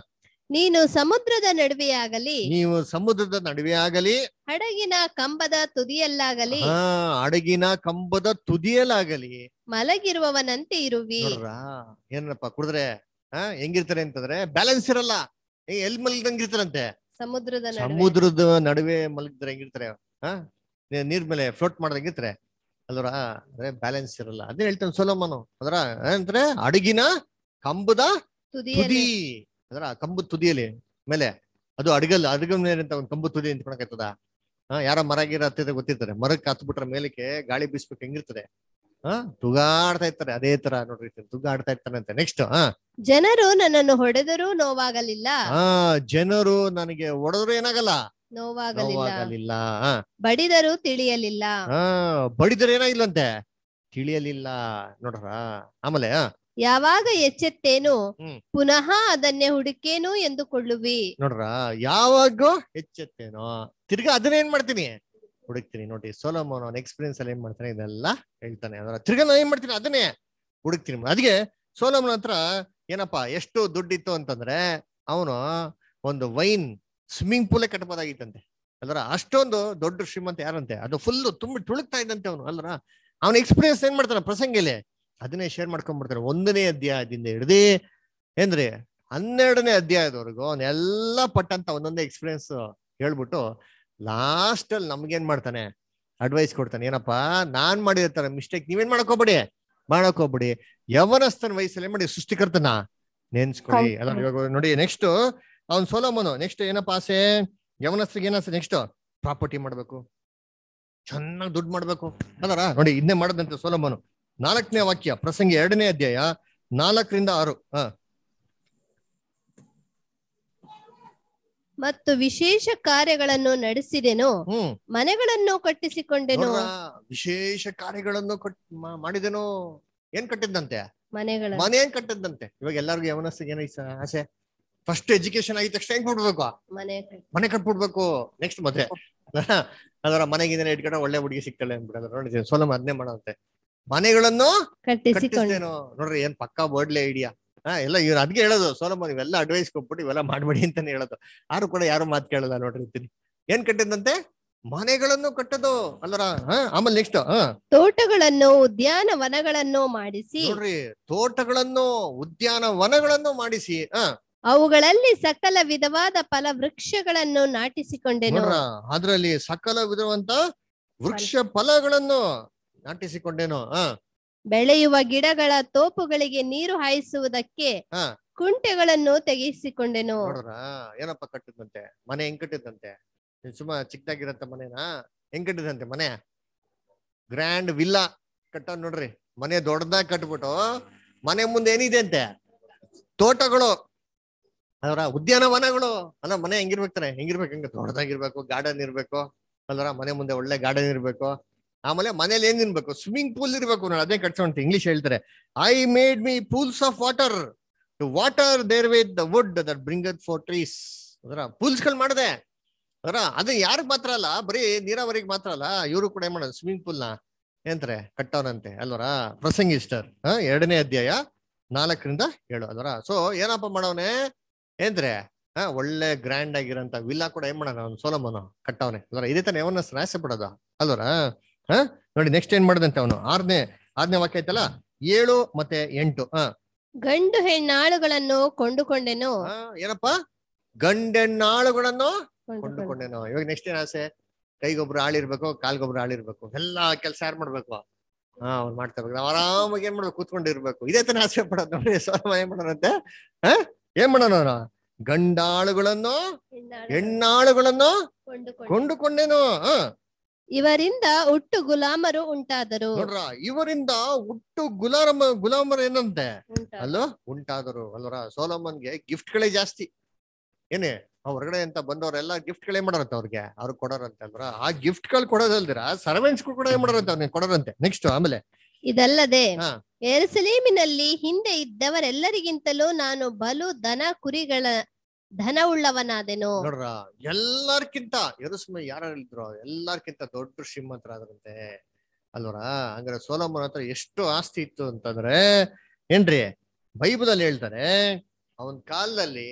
ನೀನು ಸಮುದ್ರದ ನಡುವೆಯಾಗಲಿ ನೀವು ಸಮುದ್ರದ ನಡುವೆ ಆಗಲಿ ಹಡಗಿನ ಕಂಬದ ತುದಿಯಲ್ಲಾಗಲಿ ಹಾ ಅಡಗಿನ ಕಂಬದ ತುದಿಯಲಾಗಲಿ ಮಲಗಿರುವವನಂತೆ ಇರುವಿ ನೋಡ್ರ ಏನಪ್ಪ ಕುಡಿದ್ರೆ ಹಾ ಹೆಂಗಿರ್ತಾರೆ ಅಂತಂದ್ರೆ ಬ್ಯಾಲೆನ್ಸ್ ಇರಲ್ಲ ಏ, ಎಲ್ ಮಲಗ್ದಂಗಿರ್ತಾರಂತೆ ಸಮುದ್ರದ ನಡುವೆ ಸಮುದ್ರದ ನಡುವೆ ಮಲಗಿದ್ರೆ ಹೆಂಗಿರ್ತಾರೆ ಹಾ ನೀ- ನೀರ್ ಮೇಲೆ ಫ್ಲೋಟ್ ಮಾಡ್ದಂಗಿರ್ತಾರೆ ಅಲ್ವರ ಅಂದ್ರೆ ಬ್ಯಾಲೆನ್ಸ್ ಇರಲ್ಲ ಅದೇ ಹೇಳ್ತಾನೆ ಸೋಲಮ್ಮನು ಅದರ ಏನಂತಾರೆ ಅಡಗಿನ ಕಂಬದ ತುದಿ ತುದಿಯಲ್ಲಿ ಅದರ ಕಂಬದ ತುದಿಯಲ್ಲಿ ಮೇಲೆ ಅದು ಅಡಗಲ್ ಅಡಗಲ್ ಮೇಲೆ ಅಂತ ಒಂದು ಕಂಬದ ತುದಿ ನಿಂತ್ಕೊಳಕತ್ತದ ಹಾ ಯಾರ ಮರ ಗಿರ ಹತ್ತಿರ ಗೊತ್ತಿರ್ತಾರೆ ಮರಕ್ಕೆ ಹತ್ತು ಬಿಟ್ರೆ ಮೇಲಕ್ಕೆ ಗಾಳಿ ಬೀಸ್ಬೇಕು ಹೆಂಗಿರ್ತದೆ ಹಾ ತುಗಾಡ್ತಾ ಇರ್ತಾರೆ ಅದೇ ತರ ನೋಡ್ರಿ ತುಗಾಡ್ತಾ ಇರ್ತಾರಂತೆ ನೆಕ್ಸ್ಟ್ ಹಾ ಜನರು ನನ್ನನ್ನು ಹೊಡೆದರೂ ನೋವಾಗಲಿಲ್ಲ ಹಾ ಜನರು ನನಗೆ ಹೊಡೆದ್ರು ಏನಾಗಲ್ಲ ನೋವಾಗಲಿಲ್ಲ ನೋವಾಗಲಿಲ್ಲ ಹಾ ಬಡಿದರೂ ತಿಳಿಯಲಿಲ್ಲ ಹಾ ಬಡಿದ್ರೆ ಏನಾಗಿಲ್ಲಂತೆ ತಿಳಿಯಲಿಲ್ಲ ನೋಡ್ರ ಆಮೇಲೆ ಆ, ಯಾವಾಗ ಎಚ್ಚೆತ್ತೇನು ಹ್ಮ್. ಪುನಃ ಅದನ್ನೇ ಹುಡುಕೇನು ಎಂದುಕೊಳ್ಳುವಿ ನೋಡ್ರ ಯಾವಾಗ ಹೆಚ್ಚೆತ್ತೇನೋ ತಿರ್ಗಾ ಅದನ್ನ ಏನ್ ಮಾಡ್ತೀನಿ ಹುಡುಕ್ತೀನಿ ನೋಡಿ ಸೋಲೋಮೋನ್ ಅವನ ಎಕ್ಸ್ಪೀರಿಯನ್ಸ್ ಅಲ್ಲಿ ಏನ್ ಮಾಡ್ತಾನೆ ಇದೆಲ್ಲ ಹೇಳ್ತಾನೆ ಅದರ ತಿರ್ಗಾ ನಾನು ಏನ್ ಮಾಡ್ತೀನಿ ಅದನ್ನೇ ಹುಡುಕ್ತೀನಿ ಅದಕ್ಕೆ ಸೋಲೋಮನ್ ಹತ್ರ ಏನಪ್ಪಾ ಎಷ್ಟು ದುಡ್ಡಿತ್ತು ಅಂತಂದ್ರೆ ಅವನು ಒಂದು ವೈನ್ ಸ್ವಿಮ್ಮಿಂಗ್ ಪೂಲೇ ಕಟ್ಟಬೋದಾಗಿತ್ತಂತೆ ಅಲ್ರ ಅಷ್ಟೊಂದು ದೊಡ್ಡ ಶ್ರೀಮಂತ ಯಾರಂತೆ ಅದು ಫುಲ್ ತುಂಬಿ ತುಳುಕ್ತಾ ಇದ್ದಂತೆ ಅವನು ಅಲ್ರ ಅವನ ಎಕ್ಸ್ಪೀರಿಯನ್ಸ್ ಏನ್ ಮಾಡ್ತಾನೆ ಪ್ರಸಂಗಿಲಿ ಅದನ್ನೇ ಶೇರ್ ಮಾಡ್ಕೊಂಡ್ಬಿಡ್ತಾನೆ ಒಂದನೇ ಅಧ್ಯಾಯದಿಂದ ಹಿಡ್ದು ಏನ್ರಿ ಹನ್ನೆರಡನೇ ಅಧ್ಯಾಯದವರೆಗೂ ಅವನೆಲ್ಲ ಪಟ್ಟಂತ ಒಂದೊಂದೇ ಎಕ್ಸ್ಪೀರಿಯನ್ಸ್ ಹೇಳ್ಬಿಟ್ಟು ಲಾಸ್ಟ್ ಅಲ್ಲಿ ನಮ್ಗೇನ್ ಮಾಡ್ತಾನೆ ಅಡ್ವೈಸ್ ಕೊಡ್ತಾನೆ ಏನಪ್ಪಾ ನಾನ್ ಮಾಡಿರ್ತಾನೆ ಮಿಸ್ಟೇಕ್ ನೀವೇನ್ ಮಾಡಕೋಬೇಡಿ ಮಾಡಕೋಬೇಡಿ ಯವನಸ್ಥನ ವಯಸ್ಸಲ್ಲಿ ಏನ್ ಮಾಡಿ ಸೃಷ್ಟಿಕರ್ತನ ನೆನ್ಸ್ಕೊಳ್ಳಿ ಹೌದು. ಅಲ್ಲ ಇವಾಗ ನೋಡಿ ನೆಕ್ಸ್ಟ್ ಅವ್ನ್ ಸೋಲೋಮನು ನೆಕ್ಸ್ಟ್ ಏನಪ್ಪ ಆಸೆ ಯವನಸ್ಥರಿಗೆ ಏನಾಸೆ ನೆಕ್ಸ್ಟ್ ಪ್ರಾಪರ್ಟಿ ಮಾಡ್ಬೇಕು ಚೆನ್ನಾಗಿ ದುಡ್ಡು ಮಾಡ್ಬೇಕು ಅಲ್ಲರ ನೋಡಿ ಇದನ್ನೇ ಮಾಡದಂತೆ ಸೋಲೋಮನು ನಾಲ್ಕನೇ ವಾಕ್ಯ ಪ್ರಸಂಗಿ ಎರಡನೇ ಅಧ್ಯಾಯ ನಾಲ್ಕರಿಂದ ಆರು ಹ ಮತ್ತು ವಿಶೇಷ ಕಾರ್ಯಗಳನ್ನು ನಡೆಸಿದೆನು ಹ್ಮ್ ಮನೆಗಳನ್ನು ಕಟ್ಟಿಸಿಕೊಂಡೆನು ನೋಡ್ರಾ, ವಿಶೇಷ ಕಾರ್ಯಗಳನ್ನು ಕಟ್ ಮಾ- ಮಾಡಿದೆನು ಏನ್ ಕಟ್ಟಿದ್ದಂತೆ ಮನೆಗಳನ್ನು ಮನೆ ಏನ್ ಕಟ್ಟಿದ್ದಂತೆ ಇವಾಗ ಎಲ್ಲರಿಗೂ ಯವನಸ್ಸಿಗೆ ಏನೋ ಇಷ್ಟ ಆಸೆ ಫಸ್ಟ್ ಎಜುಕೇಶನ್ ಆಗಿದ ತಕ್ಷಣ ಹೆಂಗ್ ಕೊಡ್ಬೇಕು ಮನೆ ಕಟ್ಟಿ- ಮನೆ ಕಟ್ಬಿಡ್ಬೇಕು ನೆಕ್ಸ್ಟ್ ಮದ್ವೆ ಅದರ ಮನೆಗಿಂದ ಇಟ್ಕೊಂಡ ಒಳ್ಳೆ ಹುಡುಗಿ ಸಿಗ್ತಾಳೆ ಅನ್ಬಿಟ್ಟು ನೋಡಿ ಸೋಲಮ್ ಅದನ್ನೇ ಮಾಡಂತೆ ಮನೆಗಳನ್ನು ಕಟ್ಟಿಸಿಕೊಂಡು ಕಟ್ಟಿಸ್ತೇನೋ ನೋಡ್ರಿ ಏನ್ ಪಕ್ಕಾ ಬರ್ಡ್ಲೆ ಐಡಿಯಾ ಹಾ ಎಲ್ಲ ಇವ್ರು ಅದ್ಗೆ ಹೇಳೋದು ಸೋಲಮ್ಮ ಇವೆಲ್ಲ ಅಡ್ವೈಸ್ ಕೊಟ್ಬಿಟ್ಟು ಇವೆಲ್ಲ ಮಾಡ್ಬೇಡಿ ಅಂತಾನೆ ಹೇಳೋದು ಯಾರು ಕೂಡ ಯಾರು ಮಾತು ಕೇಳಲ್ಲ ನೋಡ್ರಿ ಇರ್ತೀನಿ ಏನ್ ಕಟ್ಟಿದಂತೆ ಮನೆಗಳನ್ನು ಕಟ್ಟೋದು ಅಲ್ಲರ ಹಾ ಆಮೇಲೆ ನೆಕ್ಸ್ಟ್ ಹಾ ತೋಟಗಳನ್ನು ಉದ್ಯಾನವನಗಳನ್ನು ಮಾಡಿಸಿ ನೋಡ್ರಿ ತೋಟಗಳನ್ನು ಉದ್ಯಾನವನಗಳನ್ನು ಮಾಡಿಸಿ ಹಾ ಅವುಗಳಲ್ಲಿ ಸಕಲ ವಿಧವಾದ ಫಲ ವೃಕ್ಷಗಳನ್ನು ನಾಟಿಸಿಕೊಂಡೆನು ನೋಡ್ರ ಅದ್ರಲ್ಲಿ ಸಕಲ ವಿಧವಂತ ವೃಕ್ಷ ಫಲಗಳನ್ನು ನಾಟಿಸಿಕೊಂಡೇನು ಹಾ ಬೆಳೆಯುವ ಗಿಡಗಳ ತೋಪುಗಳಿಗೆ ನೀರು ಹಾಯಿಸುವುದಕ್ಕೆ ಹಾ. ಕುಂಟೆಗಳನ್ನು ತೆಗೆಸಿಕೊಂಡೆನು ನೋಡ್ರ ಏನಪ್ಪ ಕಟ್ಟಿದಂತೆ ಮನೆ ಹೆಂಗ್ ಕಟ್ಟಿದಂತೆ ಸುಮ್ಮ ಚಿಕ್ಕದಾಗಿರತ್ತ ಮನೆನಾ ಹೆಂಗ್ ಕಟ್ಟಿದಂತೆ ಮನೆ ಗ್ರ್ಯಾಂಡ್ ವಿಲ್ಲಾ ಕಟ್ಟ ನೋಡ್ರಿ ಮನೆ ದೊಡ್ಡದಾಗಿ ಕಟ್ಬಿಟ್ಟು ಮನೆ ಮುಂದೆ ಏನಿದೆ ಅಂತೆ ತೋಟಗಳು ಅದರ ಉದ್ಯಾನವನಗಳು ಅಲ್ಲ ಮನೆ ಹೆಂಗಿರ್ಬೇಕಾರೆ ಹೆಂಗಿರ್ಬೇಕು ಹೆಂಗ ದೊಡ್ಡದಾಗಿರ್ಬೇಕು ಗಾರ್ಡನ್ ಇರ್ಬೇಕು ಅಲ್ವರ ಮನೆ ಮುಂದೆ ಒಳ್ಳೆ ಗಾರ್ಡನ್ ಇರ್ಬೇಕು ಆಮೇಲೆ ಮನೇಲಿ ಏನ್ ಇರ್ಬೇಕು ಸ್ವಿಮ್ಮಿಂಗ್ ಪೂಲ್ ಇರ್ಬೇಕು ನಾನು ಅದೇ ಕಟ್ಸೋಂತ ಇಂಗ್ಲಿಷ್ ಹೇಳ್ತಾರೆ I made me pools of water to water there with the wood that bringeth for trees ಅದರ ಪೂಲ್ಸ್ಗಳು ಮಾಡಿದೆ ಅದರ ಅದು ಯಾರಿಗ್ ಮಾತ್ರ ಅಲ್ಲ ಬರೀ ನೀರಾವರಿಗೆ ಮಾತ್ರ ಅಲ್ಲ ಇವರು ಕೂಡ ಏನ್ ಮಾಡೋದು ಸ್ವಿಮ್ಮಿಂಗ್ ಪೂಲ್ ನ ಏನಂತಾರೆ ಕಟ್ಟವನಂತೆ ಅಲ್ವರ ಪ್ರಸಂಗಿಸ್ಟರ್ ಹ ಎರಡನೇ ಅಧ್ಯಾಯ ನಾಲ್ಕರಿಂದ ಏಳು ಅದರ ಸೊ ಏನಪ್ಪ ಮಾಡವನೆ ಏನ್ದ್ರೆ ಹಾ ಒಳ್ಳೆ ಗ್ರ್ಯಾಂಡ್ ಆಗಿರೋಂತ ವಿಲ್ಲಾ ಕೂಡ ಏನ್ ಮಾಡೋಣ ಅವ್ನು ಸೋಲಮನು ಕಟ್ಟವನೆ ಅಲ್ವರ ಇದೇ ತಾನೆ ಅವನ್ನ ನಾಶ ಪಡೋದು ಅಲ್ವರ ಹ ನೋಡಿ ನೆಕ್ಸ್ಟ್ ಏನ್ ಮಾಡದಂತೆ ಅವನು ಆರನೇ ಆರನೇ ವಾಕ್ಯ ಐತಲ್ಲ ಏಳು ಮತ್ತೆ ಎಂಟು ಹ ಗಂಡು ಹೆಣ್ಣಾಳುಗಳನ್ನು ಕೊಂಡುಕೊಂಡೆನು ಆ, ಏನಪ್ಪ ಗಂಡೆಣ್ಣಾಳುಗಳನ್ನು ಕೊಂಡುಕೊಂಡೆ. ಕೊಂಡುಕೊಂಡೇನು ಇವಾಗ ನೆಕ್ಸ್ಟ್ ಏನ್ ಆಸೆ ಕೈಗೊಬ್ರು ಆಳಿರ್ಬೇಕು ಕಾಲ್ಗೊಬ್ರು ಆಳಿರ್ಬೇಕು ಎಲ್ಲಾ ಕೆಲಸ ಯಾರು ಮಾಡ್ಬೇಕು ಹಾ ಅವ್ರು ಮಾಡ್ತಾ ಇರ್ಬೇಕು ನಾವ್ ಆರಾಮಾಗಿ ಏನ್ ಮಾಡ್ಬೇಕು ಕೂತ್ಕೊಂಡಿರ್ಬೇಕು ಇದೇ ತಾನೇ ಆಸೆ ಪಡೋದು ನೋಡಿ ಸೋಮ ಏನ್ ಮಾಡೋಣಂತೆ ಹ ಏನ್ ಮಾಡೋಣ ಅವ್ನು? ಗಂಡಾಳುಗಳನ್ನು ಹೆಣ್ಣಾಳುಗಳನ್ನು ಹೆಣ್ಣಾಳುಗಳನ್ನು ಕೊಂಡುಕೊಂಡೆ. ಕೊಂಡುಕೊಂಡೇನು ಹ ಇವರಿಂದ ಹುಟ್ಟು ಗುಲಾಮರು ಉಂಟಾದರು ನೋಡ್ರ ಇವರಿಂದ ಹುಟ್ಟು ಗುಲಾಮ ಗುಲಾಮರು ಏನಂತೆ ಉಂಟಾದರು. ಅಲ್ಲೋ ಉಂಟಾದರು ಅಲ್ವರ ಸೋಲೋಮನ್ಗೆ ಗಿಫ್ಟ್ ಗಳೇ ಜಾಸ್ತಿ ಏನೇ ಆ ಹೊರಗಡೆ ಅಂತ ಬಂದವರೆಲ್ಲ ಗಿಫ್ಟ್ ಗಳೇ ಮಾಡೋರಂತೆ ಅವ್ರಿಗೆ ಅವ್ರಿಗೆ ಕೊಡೋರಂತೆ ಅಲ್ವರ ಆ ಗಿಫ್ಟ್ ಗಳು ಕೊಡೋದಲ್ದಿರ ಸರ್ವೆಂಟ್ಸ್ ಕೂಡ ಏನ್ ಮಾಡೋರಂತೆ ಅವ್ರಿಗೆ ಕೊಡೋರಂತೆ ನೆಕ್ಸ್ಟ್ ಆಮೇಲೆ ಇದಲ್ಲದೆ ಹಾ. ಎರುಸಲೇಮಿನಲ್ಲಿ ಹಿಂದೆ ಇದ್ದವರೆಲ್ಲರಿಗಿಂತಲೂ ನಾನು ಬಲು ದನ ಕುರಿಗಳ ಧನವುಳ್ಳವನಾದೆನು ನೋಡ್ರ ಎಲ್ಲಾರ್ಕಿಂತ ಎರಸ್ಮ ಯಾರು ಇದ್ರು ಎಲ್ಲಾರ್ಕಿಂತ ದೊಡ್ಡ ಶ್ರೀಮಂತರಾದ್ರಂತೆ ಅಲ್ವರ ಹಂಗಾರೆ ಸೋಲಮ್ಮನ ಹತ್ರ ಎಷ್ಟು ಆಸ್ತಿ ಇತ್ತು ಅಂತಂದ್ರೆ ಏನ್ರಿ ಬೈಬಲ್ ಅಲ್ಲಿ ಹೇಳ್ತಾರೆ ಅವನ್ ಕಾಲದಲ್ಲಿ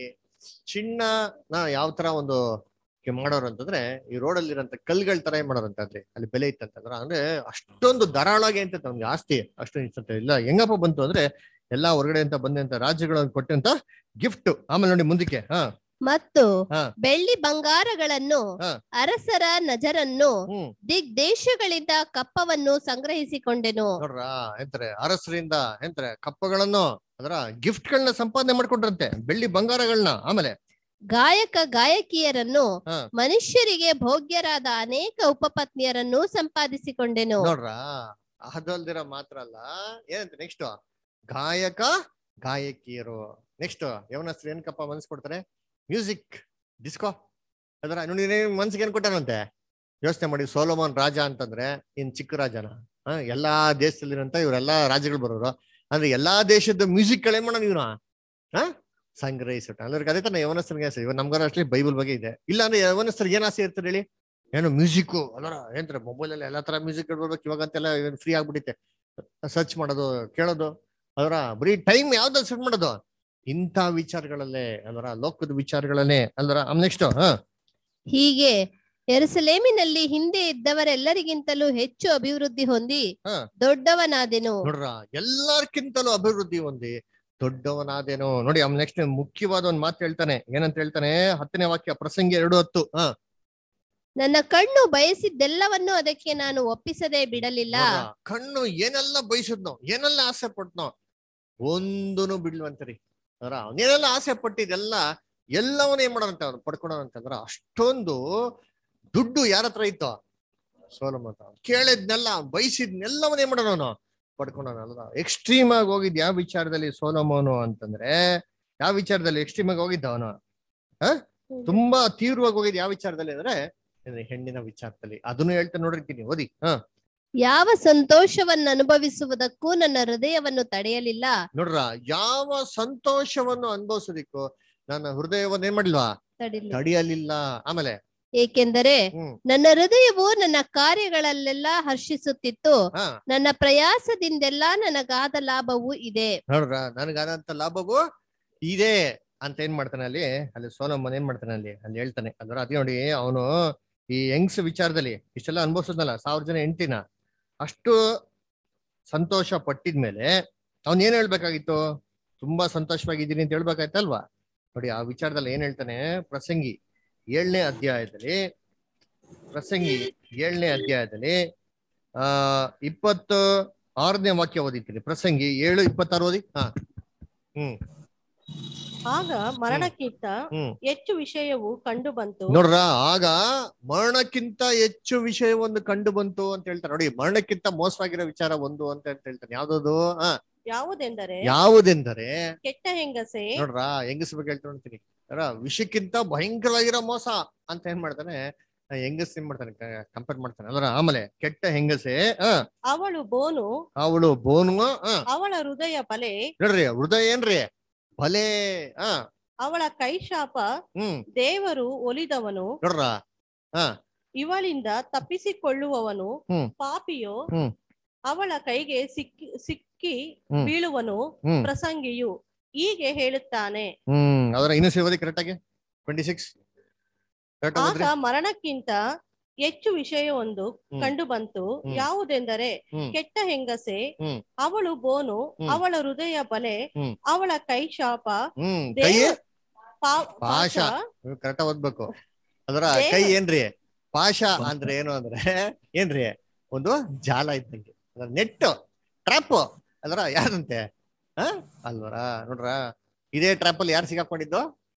ಚಿನ್ನನ ಯಾವ ತರ ಒಂದು ಕೆ- ಮಾಡೋರು ಅಂತಂದ್ರೆ ಈ ರೋಡಲ್ಲಿ ಇರೋಂಥ ಕಲ್ಗಳ ತರ ಏನ್ ಮಾಡೋರು ಅಂತಂದ್ರೆ ಅಲ್ಲಿ ಬೆಲೆ ಇತ್ತಂತಂದ್ರ ಅಂದ್ರೆ ಅಷ್ಟೊಂದು ಧಾರಾಳವಾಗಿ ಅಂತ ನಮ್ಗೆ ಆಸ್ತಿ ಅಷ್ಟು ಇನ್ಸತ್ತೆ ಇಲ್ಲ ಹೆಂಗಪ್ಪ ಬಂತು ಅಂದ್ರೆ ಎಲ್ಲಾ ಹೊರಗಡೆ ಅಂತ ಬಂದಂತ ರಾಜ್ಯಗಳನ್ನು ಕೊಟ್ಟಂತ ಗಿಫ್ಟ್ ಆಮೇಲೆ ನೋಡಿ ಮುಂದಕ್ಕೆ ಹಾ ಮತ್ತು ಹಾ. ಬೆಳ್ಳಿ ಬಂಗಾರಗಳನ್ನು ಹಾ. ಅರಸರ ನಜರನ್ನು ಹ್ಮ್ ದಿಗ್ದೇಶಗಳಿಂದ ಕಪ್ಪವನ್ನು ಸಂಗ್ರಹಿಸಿಕೊಂಡೆನು ನೋಡ್ರ ಎಂತಾರೆ ಅರಸರಿಂದ ಎಂತಾರೆ ಕಪ್ಪಗಳನ್ನು ಅದರ ಗಿಫ್ಟ್ ಗಳನ್ನ ಸಂಪಾದನೆ ಮಾಡ್ಕೊಂಡ್ರಂತೆ ಬೆಳ್ಳಿ ಬಂಗಾರಗಳನ್ನ ಆಮೇಲೆ ಗಾಯಕ ಗಾಯಕಿಯರನ್ನು ಹಾ. ಮನುಷ್ಯರಿಗೆ ಭೋಗ್ಯರಾದ ಅನೇಕ ಉಪಪತ್ನಿಯರನ್ನು ಸಂಪಾದಿಸಿಕೊಂಡೆನು ನೋಡ್ರ ಅದಲ್ದಿರ ಮಾತ್ರ ಅಲ್ಲ ಏನಂತ ನೆಕ್ಸ್ಟ್ ಗಾಯಕ ಗಾಯಕಿಯರು ನೆಕ್ಸ್ಟ್ ಯವನಸ್ತ್ರು ಏನ್ ಕಪ್ಪ ಮನ್ಸ್ ಕೊಡ್ತಾರೆ ಮ್ಯೂಸಿಕ್ ಡಿಸ್ಕೋ ಅದರ ನೋಡಿ ಮನ್ಸಿಗೆ ಏನ್ ಕೊಟ್ಟಾನಂತೆ ಯೋಚನೆ ಮಾಡಿ ಸೋಲೋಮನ್ ರಾಜ ಅಂತಂದ್ರೆ ಇನ್ ಚಿಕ್ಕ ರಾಜನ ಹ ಎಲ್ಲಾ ದೇಶದಲ್ಲಿರಂತ ಇವರೆಲ್ಲಾ ರಾಜ್ಯಗಳು ಬರೋರು ಅಂದ್ರೆ ಎಲ್ಲಾ ದೇಶದ ಮ್ಯೂಸಿಕ್ ಗಳೇನ್ ಮಾಡೋಣ ಇವನ ಹ ಸಂಗ್ರಹಿಸಿಟ್ಟ ಅಂದ್ರೆ ಅದೇ ತರ ಯವನಸ್ಥರಿಗೆ ಆಸೆ ಇವಾಗ ನಮ್ಗಾರ ಅಷ್ಟೇ ಬೈಬಲ್ ಬಗ್ಗೆ ಇದೆ ಇಲ್ಲ ಅಂದ್ರೆ ಯವನಸ್ಥರಿಗೆ ಏನ್ ಆಸೆ ಇರ್ತದೆ ಹೇಳಿ ಏನು ಮ್ಯೂಸಿಕ್ ಅಲ್ಲರ ಏನ್ತಾರೆ ಮೊಬೈಲ್ ಅಲ್ಲಿ ಎಲ್ಲಾ ತರ ಮ್ಯೂಸಿಕ್ ಬರ್ಬೇಕು ಇವಾಗ ಅಂತೆಲ್ಲ ಫ್ರೀ ಆಗ್ಬಿಟ್ಟಿತ್ತೆ ಸರ್ಚ್ ಮಾಡೋದು ಕೇಳೋದು ಅದರ ಬರೀ ಟೈಮ್ ಯಾವ್ದು ಸೆಟ್ ಮಾಡೋದು ಇಂಥ ವಿಚಾರಗಳಲ್ಲೇ ಅದರ ಲೋಕದ ವಿಚಾರಗಳನ್ನೇ ಅಲ್ದರ ನೆಕ್ಸ್ಟ್ ಹ ಹೀಗೆ ಎರುಸಲೇಮಿನಲ್ಲಿ ಹಿಂದೆ ಇದ್ದವರೆಲ್ಲರಿಗಿಂತಲೂ ಹೆಚ್ಚು ಅಭಿವೃದ್ಧಿ ಹೊಂದಿ ಹಾ. ದೊಡ್ಡವನಾದೆನು ನೋಡ್ರ ಎಲ್ಲಾರ್ಕಿಂತಲೂ ಅಭಿವೃದ್ಧಿ ಹೊಂದಿ ದೊಡ್ಡವನಾದೇನೋ ನೋಡಿ ಅವ್ನ ನೆಕ್ಸ್ಟ್ ಮುಖ್ಯವಾದ ಒಂದ್ ಮಾತು ಹೇಳ್ತಾನೆ ಏನಂತ ಹೇಳ್ತಾನೆ ಹತ್ತನೇ ವಾಕ್ಯ ಪ್ರಸಂಗಿ ಎರಡು ಹತ್ತು ಹ ನನ್ನ ಕಣ್ಣು ಬಯಸಿದ್ದೆಲ್ಲವನ್ನು ಅದಕ್ಕೆ ನಾನು ಒಪ್ಪಿಸದೆ ಬಿಡಲಿಲ್ಲ ನೋಡ್ರಾ, ಕಣ್ಣು ಏನೆಲ್ಲ ಬಯಸಿದ್ನೋ ಏನೆಲ್ಲ ಆಸೆ ಪಟ್ನೋ ಒಂದೂನು ಬಿಡ್ಲವಂತರಿ ಅದರ ಅವನೇನೆಲ್ಲ ಆಸೆ ಪಟ್ಟಿದ್ದೆಲ್ಲ ಎಲ್ಲವನ್ನ ಏನ್ ಮಾಡೋಣಂತ ಅವ್ನು ಪಡ್ಕೊಳೋಣಂತಂದ್ರ ಅಷ್ಟೊಂದು ದುಡ್ಡು ಯಾರ ಹತ್ರ ಇತ್ತು ಸೋಲಮತ ಕೇಳಿದ್ನೆಲ್ಲ ಬಯಸಿದ್ನೆಲ್ಲವನ್ನ ಏನ್ ಮಾಡೋಣ ಅವನು ಪಡ್ಕೊಳೋಣ ಅಲ್ವಾ ಎಕ್ಸ್ಟ್ರೀಮ್ ಆಗಿ ಹೋಗಿದ್ ಯಾವ ವಿಚಾರದಲ್ಲಿ ಸೋಲಮೋನು ಅಂತಂದ್ರೆ ಯಾವ ವಿಚಾರದಲ್ಲಿ ಎಕ್ಸ್ಟ್ರೀಮ್ ಆಗಿ ಹೋಗಿದ್ದ ಅವನು ಹ ತುಂಬಾ ತೀವ್ರವಾಗಿ ಹೋಗಿದ್ ಯಾವ ವಿಚಾರದಲ್ಲಿ ಅಂದ್ರೆ ಅಂದ್ರೆ ಹೆಣ್ಣಿನ ವಿಚಾರದಲ್ಲಿ ಅದನ್ನು ಹೇಳ್ತಾ ನೋಡಿರ್ತೀನಿ ಓದಿ ಹ ಯಾವ ಸಂತೋಷವನ್ನು ಅನುಭವಿಸುವುದಕ್ಕೂ ನನ್ನ ಹೃದಯವನ್ನು ತಡೆಯಲಿಲ್ಲ ನೋಡ್ರ ಯಾವ ಸಂತೋಷವನ್ನು ಅನುಭವಿಸೋದಿಕ್ಕೂ ನನ್ನ ಹೃದಯವನ್ನು ಏನ್ ಮಾಡ್ಲಿಲ್ವಾ ತಡಿಲಿಲ್ಲ ತಡೆಯಲಿಲ್ಲ ಆಮೇಲೆ ಏಕೆಂದರೆ ಹ್ಮ್ ನನ್ನ ಹೃದಯವು ನನ್ನ ಕಾರ್ಯಗಳಲ್ಲೆಲ್ಲ ಹರ್ಷಿಸುತ್ತಿತ್ತು ಹಾ ನನ್ನ ಪ್ರಯಾಸದಿಂದೆಲ್ಲ ನನಗಾದ ಲಾಭವೂ ಇದೆ ನೋಡ್ರ ನನಗಾದಂತ ಲಾಭವು ಇದೆ ಅಂತ ಏನ್ ಮಾಡ್ತಾನೆ ಅಲ್ಲಿ ಅಲ್ಲಿ ಸೋಲಮ್ಮನ್ ಏನ್ ಮಾಡ್ತಾನೆ ಅಲ್ಲಿ ಅಲ್ಲಿ ಹೇಳ್ತಾನೆ ಅದ್ರ ಅದೇ ನೋಡಿ ಅವನು ಈ ಯಂಗ್ಸ್ ವಿಚಾರದಲ್ಲಿ ಇಷ್ಟೆಲ್ಲ ಅನುಭವಿಸೋದ್ನಲ್ಲ ಸಾವಿರ ಜನ ಹೆಂಡತಿನ ಅಷ್ಟು ಸಂತೋಷ ಪಟ್ಟಿದ್ಮೇಲೆ ಅವ್ನ್ ಏನ್ ಹೇಳ್ಬೇಕಾಗಿತ್ತು ತುಂಬಾ ಸಂತೋಷವಾಗಿದ್ದೀನಿ ಅಂತ ಹೇಳ್ಬೇಕಾಯ್ತಲ್ವಾ ನೋಡಿ ಆ ವಿಚಾರದಲ್ಲಿ ಏನ್ ಹೇಳ್ತಾನೆ ಪ್ರಸಂಗಿ ಏಳನೇ ಅಧ್ಯಾಯದಲ್ಲಿ ಪ್ರಸಂಗಿ ಏಳನೇ ಅಧ್ಯಾಯದಲ್ಲಿ ಆ ಇಪ್ಪತ್ತು ಆರನೇ ವಾಕ್ಯ ಓದಿತೀನಿ ಪ್ರಸಂಗಿ ಏಳು ಇಪ್ಪತ್ತಾರು ಓದಿ ಹಾ ಹ್ಮ್ ಆಗ ಮರಣಕ್ಕಿಂತ ಹ್ಮ್ ಹೆಚ್ಚು ವಿಷಯವು ಕಂಡು ಬಂತು ನೋಡ್ರ ಆಗ ಮರಣಕ್ಕಿಂತ ಹೆಚ್ಚು ವಿಷಯ ಒಂದು ಕಂಡು ಬಂತು ಅಂತ ಹೇಳ್ತಾರೆ ನೋಡಿ ಮರಣಕ್ಕಿಂತ ಮೋಸವಾಗಿರೋ ವಿಚಾರ ಒಂದು ಅಂತ ಅಂತ ಹೇಳ್ತಾನೆ ಯಾವ್ದದು ಹ ಯಾವುದೆಂದರೆ ಯಾವುದೆಂದರೆ ಕೆಟ್ಟ ಹೆಂಗಸೆ ನೋಡ್ರ ಹೆಂಗಸ್ ಬಗ್ಗೆ ಹೇಳ್ತಾ ನೋಡ್ತೀನಿ ಅರ ವಿಷಯಕ್ಕಿಂತ ಭಯಂಕರವಾಗಿರೋ ಮೋಸ ಅಂತ ಏನ್ ಮಾಡ್ತಾನೆ ಆ, ಹೆಂಗಸ್ ಏನ್ ಮಾಡ್ತಾನೆ ಕಂಪೇರ್ ಮಾಡ್ತಾನೆ ಅದ್ರ ಆಮೇಲೆ ಕೆಟ್ಟ ಹೆಂಗಸೆ ಹ ಅವಳು ಬೋನು ಅವಳು ಬೋನು ಹ ಅವಳ ಹೃದಯ ಬಲೆ ನೋಡ್ರಿ ಹೃದಯ ಏನ್ರಿ ಭಲೆ ಹ ಅವಳ ಕೈ ಶಾಪ ಹ್ಮ್ ದೇವರು ಒಲಿದವನು ನೋಡ್ರ ಹ ಇವಳಿಂದ ತಪ್ಪಿಸಿಕೊಳ್ಳುವವನು ಹ್ಮ್. ಪಾಪಿಯೋ ಹ್ಮ್. ಅವಳ ಕೈಗೆ ಸಿಕ್ಕಿ ಸಿಕ್ಕಿ ಹ್ಮ್. ಬೀಳುವನು ಹ್ಮ್ ಪ್ರಸಂಗಿಯು ಹೀಗೆ ಹೇಳುತ್ತಾನೆ ಹ್ಮ್ ಅದರ ಇನ್ನು ಸೇವದಿ ಕರೆಕ್ಟ್ ಆಗಿ ಟ್ವೆಂಟಿ ಸಿಕ್ಸ್ ಕರೆಕ್ಟ್ ಆಗ ಮರಣಕ್ಕಿಂತ ಹೆಚ್ಚು ವಿಷಯವೊಂದು ಹ್ಮ್. ಕಂಡು ಬಂತು ಹ್ಮ್. ಯಾವುದೆಂದರೆ ಹ್ಮ್ ಕೆಟ್ಟ ಹೆಂಗಸೆ ಹ್ಮ್. ಅವಳು ಬೋನು ಹ್ಮ್. ಅವಳ ಹೃದಯ ಬಲೆ ಹ್ಮ್. ಅವಳ ಕೈ ಶಾಪ ಹ್ಮ್ ಕೈ ದೇವ ಪಾ- ಪಾಶ. ಪಾಶ ಕರೆಕ್ಟ್ ಓದ್ಬೇಕು ಅದರ ದೇವ- ಕೈ ಏನ್ರಿ ಪಾಶ ಅಂದ್ರೆ ಏನು ಅಂದ್ರೆ ಏನ್ರಿ ಒಂದು ಜಾಲ ಇದ್ದಂಗೆ ಅದರ ನೆಟ್ ಟ್ರಾಪ್ ಅದರ ಯಾರಂತೆ ಹ ಅಲ್ವರ ನೋಡ್ರ ಇದೇ ಟ್ರಾಪ್ ಅಲ್ಲಿ ಯಾರು ಸಿಗಾಕೊಂಡಿದ್ದು